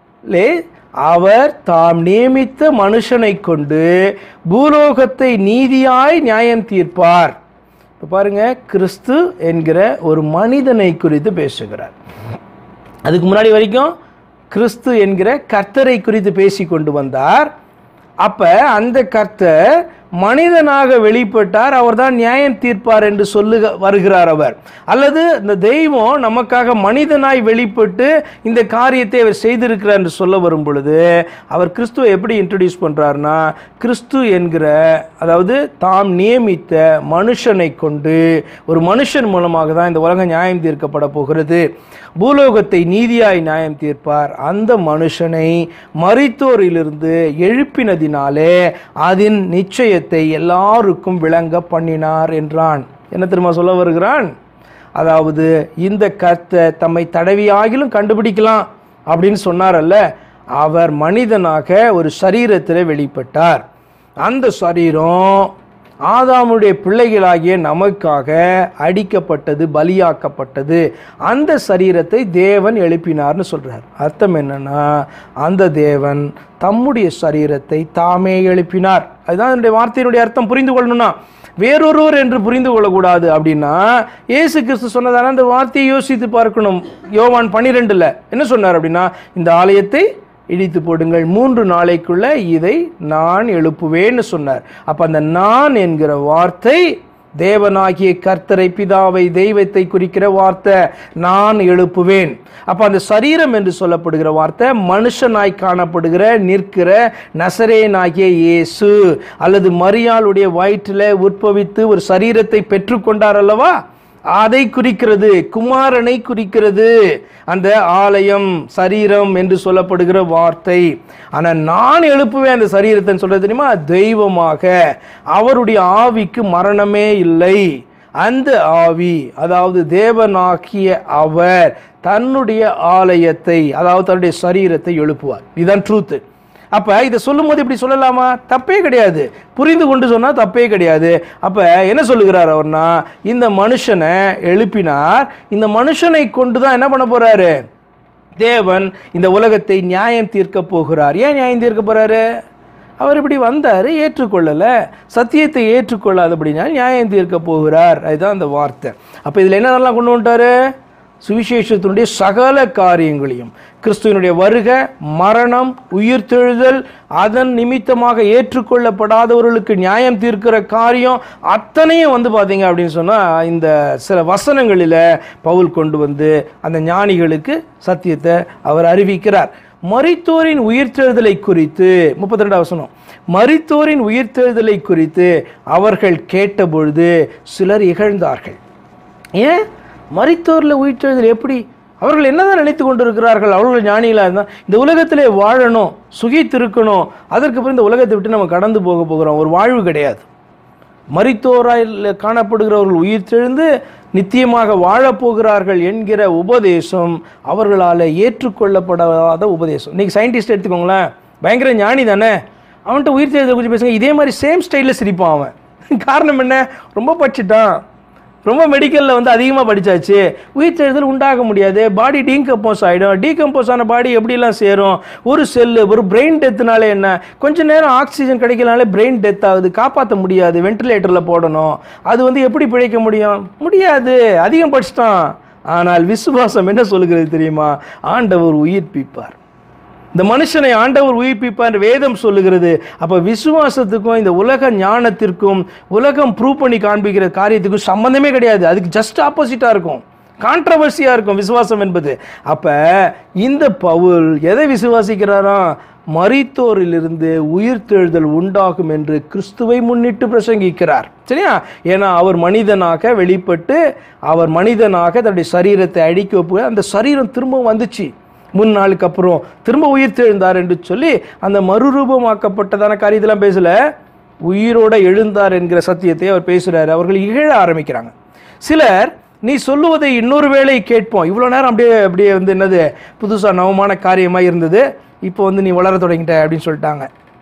லே அவர் தாம் நியமித்த மனுஷனை கொண்டு பூலோகத்தை நீதியாய் நியாயம் தீர்ப்பார் இப்போ பாருங்க கிறிஸ்து என்கிற ஒரு மனிதனை குறித்து பேசுகிறார் அதுக்கு முன்னாடி வரைக்கும் கிறிஸ்து என்கிற கர்த்தரை குறித்து பேசி கொண்டு வந்தார் அப்ப அந்த கர்த்தர் மனிதனாக வெளிப்பட்டார் அவர்தான் நியாயம் தீர்ப்பார் என்று சொல்லுக வருகிறார் அவர் அல்லது இந்த தெய்வம் நமக்காக மனிதனாய் வெளிப்பட்டு இந்த காரியத்தை அவர் செய்திருக்கிறார் என்று சொல்ல வரும் பொழுது அவர் கிறிஸ்துவை எப்படி இன்ட்ரடியூஸ் பண்றாருன்னா கிறிஸ்து என்கிற அதாவது தாம் நியமித்த மனுஷனை கொண்டு ஒரு மனுஷன் மூலமாக தான் இந்த உலகம் நியாயம் தீர்க்கப்பட போகிறது பூலோகத்தை நீதியாய் நியாயம் தீர்ப்பார் அந்த மனுஷனை மரித்தோரிலிருந்து எழுப்பினதினாலே அதன் நிச்சயத்தை எல்லாருக்கும் விளங்க பண்ணினார் என்றான் என்ன தெரியுமா சொல்ல வருகிறான் அதாவது இந்த கர்த்தை தம்மை தடவியாகிலும் கண்டுபிடிக்கலாம் அப்படின்னு சொன்னாரல்ல அவர் மனிதனாக ஒரு சரீரத்தில் வெளிப்பட்டார் அந்த சரீரம் ஆதாமுடைய பிள்ளைகளாகிய நமக்காக அடிக்கப்பட்டது பலியாக்கப்பட்டது அந்த சரீரத்தை தேவன் எழுப்பினார்னு சொல்றார் அர்த்தம் என்னன்னா அந்த தேவன் தம்முடைய சரீரத்தை தாமே எழுப்பினார் அதுதான் என்னுடைய வார்த்தையினுடைய அர்த்தம் புரிந்து கொள்ளணும்னா வேறொருவர் என்று புரிந்து கொள்ளக்கூடாது அப்படின்னா இயேசு கிறிஸ்து சொன்னதான அந்த வார்த்தையை யோசித்து பார்க்கணும் யோவான் பன்னிரெண்டுல என்ன சொன்னார் அப்படின்னா இந்த ஆலயத்தை இடித்து போடுங்கள் மூன்று நாளைக்குள்ள இதை நான் எழுப்புவேன்னு சொன்னார் அப்ப அந்த நான் என்கிற வார்த்தை தேவனாகிய கர்த்தரை பிதாவை தெய்வத்தை குறிக்கிற வார்த்தை நான் எழுப்புவேன் அப்ப அந்த சரீரம் என்று சொல்லப்படுகிற வார்த்தை மனுஷனாய் காணப்படுகிற நிற்கிற நசரேனாகிய இயேசு அல்லது மரியாளுடைய வயிற்றில் உற்பவித்து ஒரு சரீரத்தை பெற்றுக்கொண்டார் அல்லவா அதை குறிக்கிறது குமாரனை குறிக்கிறது அந்த ஆலயம் சரீரம் என்று சொல்லப்படுகிற வார்த்தை ஆனா நான் எழுப்புவேன் அந்த சரீரத்தை சொல்றது தெரியுமா தெய்வமாக அவருடைய ஆவிக்கு மரணமே இல்லை அந்த ஆவி அதாவது தேவனாக்கிய அவர் தன்னுடைய ஆலயத்தை அதாவது தன்னுடைய சரீரத்தை எழுப்புவார் இதுதான் ட்ரூத்து அப்ப இதை சொல்லும்போது இப்படி சொல்லலாமா தப்பே கிடையாது புரிந்து கொண்டு சொன்னா தப்பே கிடையாது அப்ப என்ன சொல்லுகிறார் அவர்னா இந்த மனுஷனை எழுப்பினார் இந்த மனுஷனை கொண்டு தான் என்ன பண்ண போறாரு தேவன் இந்த உலகத்தை நியாயம் தீர்க்க போகிறார் ஏன் நியாயம் தீர்க்க போறாரு அவர் இப்படி வந்தார் ஏற்றுக்கொள்ளலை சத்தியத்தை ஏற்றுக்கொள்ளாதபடினா நியாயம் தீர்க்க போகிறார் அதுதான் அந்த வார்த்தை அப்போ இதில் என்னென்னலாம் கொண்டு வந்துட்டாரு சுவிசேஷத்தினுடைய சகல காரியங்களையும் கிறிஸ்துவனுடைய வருக மரணம் உயிர்த்தெழுதல் அதன் நிமித்தமாக ஏற்றுக்கொள்ளப்படாதவர்களுக்கு நியாயம் தீர்க்கிற காரியம் அத்தனையும் வந்து பார்த்தீங்க அப்படின்னு சொன்னால் இந்த சில வசனங்களில் பவுல் கொண்டு வந்து அந்த ஞானிகளுக்கு சத்தியத்தை அவர் அறிவிக்கிறார் மரித்தோரின் உயிர்த்தெழுதலை குறித்து முப்பத்தி ரெண்டாம் வசனம் மரித்தோரின் உயிர்த்தெழுதலை குறித்து அவர்கள் கேட்டபொழுது சிலர் இகழ்ந்தார்கள் ஏன் மரித்தோரில் உயிர்த்தெழுதல் எப்படி அவர்கள் என்னதான் நினைத்து கொண்டிருக்கிறார்கள் அவர்கள் ஞானிகளாக இருந்தால் இந்த உலகத்திலே வாழணும் சுகித்திருக்கணும் அதற்கு பிறகு இந்த உலகத்தை விட்டு நம்ம கடந்து போக போகிறோம் ஒரு வாழ்வு கிடையாது மரித்தோராயில் காணப்படுகிறவர்கள் உயிர்த்தெழுந்து நித்தியமாக வாழப்போகிறார்கள் என்கிற உபதேசம் அவர்களால் ஏற்றுக்கொள்ளப்படாத உபதேசம் இன்னைக்கு சயின்டிஸ்ட் எடுத்துக்கோங்களேன் பயங்கர ஞானி தானே அவன்கிட்ட உயிர்த்தெழுதலை குறித்து பேசுங்க இதே மாதிரி சேம் ஸ்டைலில் சிரிப்பான் அவன் காரணம் என்ன ரொம்ப படிச்சுட்டான் ரொம்ப மெடிக்கலில் வந்து அதிகமாக படித்தாச்சு உயிர்த்தெழுதல் உண்டாக முடியாது பாடி டீகம்போஸ் ஆகிடும் டீகம்போஸ் ஆன பாடி எப்படிலாம் சேரும் ஒரு செல்லு ஒரு பிரெயின் டெத்துனாலே என்ன கொஞ்ச நேரம் ஆக்சிஜன் கிடைக்கலனாலே பிரெயின் டெத் ஆகுது காப்பாற்ற முடியாது வென்டிலேட்டரில் போடணும் அது வந்து எப்படி பிழைக்க முடியும் முடியாது அதிகம் படிச்சிட்டான் ஆனால் விசுவாசம் என்ன சொல்லுகிறது தெரியுமா ஆண்டவர் உயிர்ப்பிப்பார் இந்த மனுஷனை ஆண்டவர் உயிர்ப்பிப்பார் வேதம் சொல்லுகிறது அப்ப விசுவாசத்துக்கும் இந்த உலக ஞானத்திற்கும் உலகம் ப்ரூவ் பண்ணி காண்பிக்கிற காரியத்துக்கும் சம்பந்தமே கிடையாது அதுக்கு ஜஸ்ட் ஆப்போசிட்டா இருக்கும் கான்ட்ரவர்சியா இருக்கும் விசுவாசம் என்பது அப்ப இந்த பவுல் எதை விசுவாசிக்கிறாராம் மரித்தோரிலிருந்து உயிர்த்தெழுதல் உண்டாகும் என்று கிறிஸ்துவை முன்னிட்டு பிரசங்கிக்கிறார் சரியா ஏன்னா அவர் மனிதனாக வெளிப்பட்டு அவர் மனிதனாக தன்னுடைய சரீரத்தை அழிக்க போய் அந்த சரீரம் திரும்பவும் வந்துச்சு மூணு நாளுக்கு அப்புறம் திரும்ப உயிர் தெழுந்தார் என்று சொல்லி அந்த மறுரூபமாக்கப்பட்டதான காரியத்தெல்லாம் பேசல உயிரோட எழுந்தார் என்கிற சத்தியத்தை அவர் பேசுகிறாரு அவர்கள் இகழ ஆரம்பிக்கிறாங்க சிலர் நீ சொல்லுவதை இன்னொரு வேளை கேட்போம் இவ்வளோ நேரம் அப்படியே அப்படியே வந்து என்னது புதுசாக நவமான காரியமாக இருந்தது இப்போ வந்து நீ வளர தொடங்கிட்ட அப்படின்னு சொல்லிட்டாங்க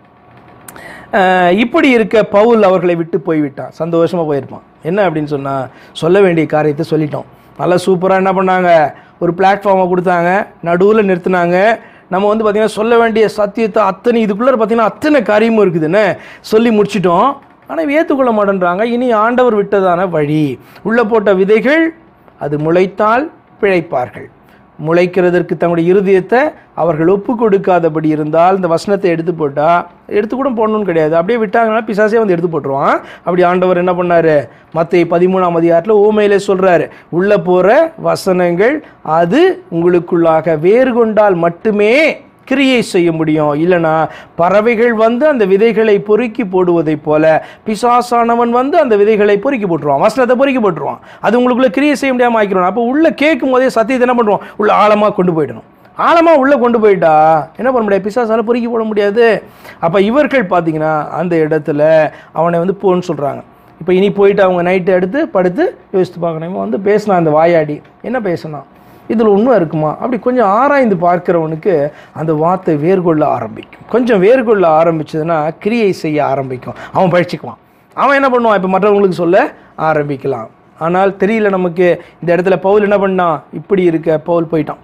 அஹ் இப்படி இருக்க பவுல் அவர்களை விட்டு போய்விட்டான் சந்தோஷமாக போயிருப்பான் என்ன அப்படின்னு சொன்னால் சொல்ல வேண்டிய காரியத்தை சொல்லிட்டோம் நல்லா சூப்பராக என்ன பண்ணாங்க ஒரு பிளாட்ஃபார்மை கொடுத்தாங்க நடுவில் நிறுத்தினாங்க நம்ம வந்து பார்த்திங்கன்னா சொல்ல வேண்டிய சத்தியத்தை அத்தனை இதுக்குள்ளே பார்த்திங்கன்னா அத்தனை காரியமும் இருக்குதுன்னு சொல்லி முடிச்சிட்டோம் ஆனால் ஏற்றுக்கொள்ள மாட்டேன்றாங்க இனி ஆண்டவர் விட்டதான வழி உள்ளே போட்ட விதைகள் அது முளைத்தால் பிழைப்பார்கள் முளைக்கிறதற்கு தங்களுடைய இருதயத்தை அவர்கள் ஒப்பு கொடுக்காதபடி இருந்தால் இந்த வசனத்தை எடுத்து போட்டால் எடுத்து கூட போடணும்னு கிடையாது அப்படியே விட்டாங்கன்னா பிசாசே வந்து எடுத்து போட்டுருவான் அப்படி ஆண்டவர் என்ன பண்ணாரு மற்ற பதிமூணாம் அதிகாரத்தில் ஓமையிலே சொல்றாரு உள்ள போகிற வசனங்கள் அது உங்களுக்குள்ளாக வேறு கொண்டால் மட்டுமே கிரியை செய்ய முடியும் இல்லைனா பறவைகள் வந்து அந்த விதைகளை பொறுக்கி போடுவதைப் போல பிசாசானவன் வந்து அந்த விதைகளை பொறுக்கி போட்டுருவான் வசனத்தை பொறுக்கி போட்டுருவான் அது உங்களுக்குள்ள கிரியை செய்ய முடியாமல் ஆக்கிடுவான் அப்போ உள்ள கேட்கும் போதே சத்தியத்தை என்ன பண்ணுவோம் உள்ள ஆழமாக கொண்டு போயிடணும் ஆழமாக உள்ளே கொண்டு போயிட்டா என்ன பண்ண முடியாது பிசாசால பொறுக்கி போட முடியாது அப்போ இவர்கள் பார்த்தீங்கன்னா அந்த இடத்துல அவனை வந்து போன்னு சொல்கிறாங்க இப்போ இனி போயிட்டு அவங்க நைட்டு எடுத்து படுத்து யோசித்து பார்க்கணும் இவன் வந்து பேசினான் அந்த வாயாடி என்ன பேசினான் இதில் உண்மை இருக்குமா அப்படி கொஞ்சம் ஆராய்ந்து பார்க்கிறவனுக்கு அந்த வார்த்தை வேர்கொள்ள ஆரம்பிக்கும் கொஞ்சம் வேர்கொள்ள ஆரம்பிச்சதுன்னா கிரியை செய்ய ஆரம்பிக்கும் அவன் பழிச்சுக்குவான் அவன் என்ன பண்ணுவான் இப்போ மற்றவங்களுக்கு சொல்ல ஆரம்பிக்கலாம் ஆனால் தெரியல நமக்கு இந்த இடத்துல பவுல் என்ன பண்ணான் இப்படி இருக்க பவுல் போயிட்டான்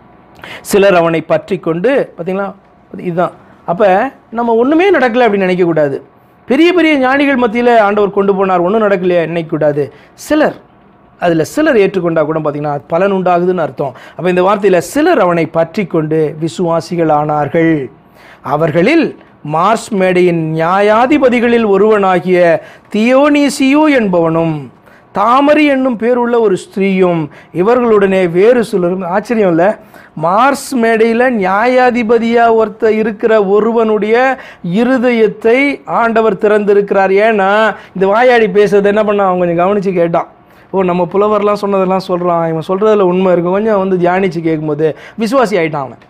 சிலர் அவனை பற்றி கொண்டு பார்த்தீங்களா இதுதான் அப்போ நம்ம ஒன்றுமே நடக்கலை அப்படின்னு நினைக்கக்கூடாது பெரிய பெரிய ஞானிகள் மத்தியில் ஆண்டவர் கொண்டு போனார் ஒன்றும் நடக்கலையா நினைக்கக்கூடாது சிலர் அதில் சிலர் ஏற்றுக்கொண்டா கூட பார்த்தீங்கன்னா அது பலன் உண்டாகுதுன்னு அர்த்தம் அப்போ இந்த வார்த்தையில் சிலர் அவனை பற்றி கொண்டு விசுவாசிகள் ஆனார்கள் அவர்களில் மார்ஸ் மேடையின் நியாயாதிபதிகளில் ஒருவனாகிய தியோனீசியு என்பவனும் தாமரி என்னும் பேருள்ள ஒரு ஸ்திரீயும் இவர்களுடனே வேறு சிலரும் ஆச்சரியம் இல்லை மார்ஸ் மேடையில் நியாயாதிபதியாக ஒருத்த இருக்கிற ஒருவனுடைய இருதயத்தை ஆண்டவர் திறந்திருக்கிறார் ஏன்னா இந்த வாயாடி பேசுறது என்ன பண்ண அவன் கொஞ்சம் கவனித்து கேட்டான் ஓ நம்ம புலவர்லாம் சொன்னதெல்லாம் சொல்கிறான் இவன் சொல்கிறதுல உண்மை இருக்கும் கொஞ்சம் வந்து தியானித்து கேட்கும்போது விசுவாசி ஆயிட்டான் அவன்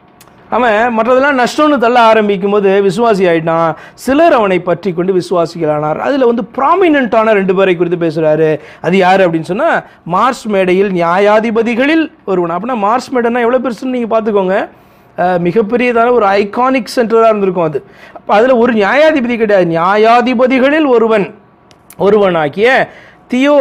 அவன் மற்றதெல்லாம் நஷ்டம்னு தள்ள ஆரம்பிக்கும் போது விசுவாசி ஆயிட்டான் சிலர் அவனை பற்றி கொண்டு விசுவாசிகளானார் அதில் வந்து ப்ராமினண்ட்டான ரெண்டு பேரை குறித்து பேசுகிறாரு அது யார் அப்படின்னு சொன்னால் மார்ஸ் மேடையில் நியாயாதிபதிகளில் ஒருவன் அப்படின்னா மார்ஸ் மேடைனா எவ்வளோ பெருசுன்னு நீங்கள் பார்த்துக்கோங்க அஹ், மிகப்பெரியதான ஒரு ஐகானிக் சென்டராக இருந்திருக்கும் அது அப்போ அதில் ஒரு நியாயாதிபதி கிடையாது நியாயாதிபதிகளில் ஒருவன் ஒருவனாகிய தியோ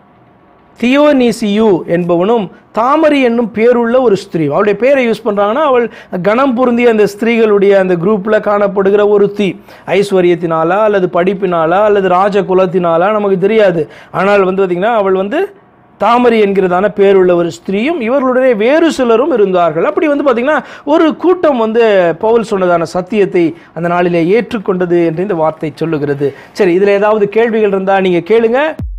தியோனிசியு என்பவனும் தாமரி என்னும் பேருள்ள ஒரு ஸ்திரீ அவளுடைய பேரை யூஸ் பண்ணுறாங்கன்னா அவள் கணம் பொருந்திய அந்த ஸ்திரீகளுடைய அந்த குரூப்பில் காணப்படுகிற ஒரு தீ ஐஸ்வர்யத்தினாலா அல்லது படிப்பினாலா அல்லது ராஜ குலத்தினாலா நமக்கு தெரியாது ஆனால் வந்து பார்த்திங்கன்னா அவள் வந்து தாமரி என்கிறதான பேருள்ள ஒரு ஸ்திரீயும் இவர்களுடைய வேறு சிலரும் இருந்தார்கள் அப்படி வந்து பார்த்திங்கன்னா ஒரு கூட்டம் வந்து பவுல் சொன்னதான சத்தியத்தை அந்த நாளிலே ஏற்றுக்கொண்டது என்று இந்த வார்த்தை சொல்லுகிறது சரி இதில் ஏதாவது கேள்விகள் இருந்தால் நீங்கள் கேளுங்க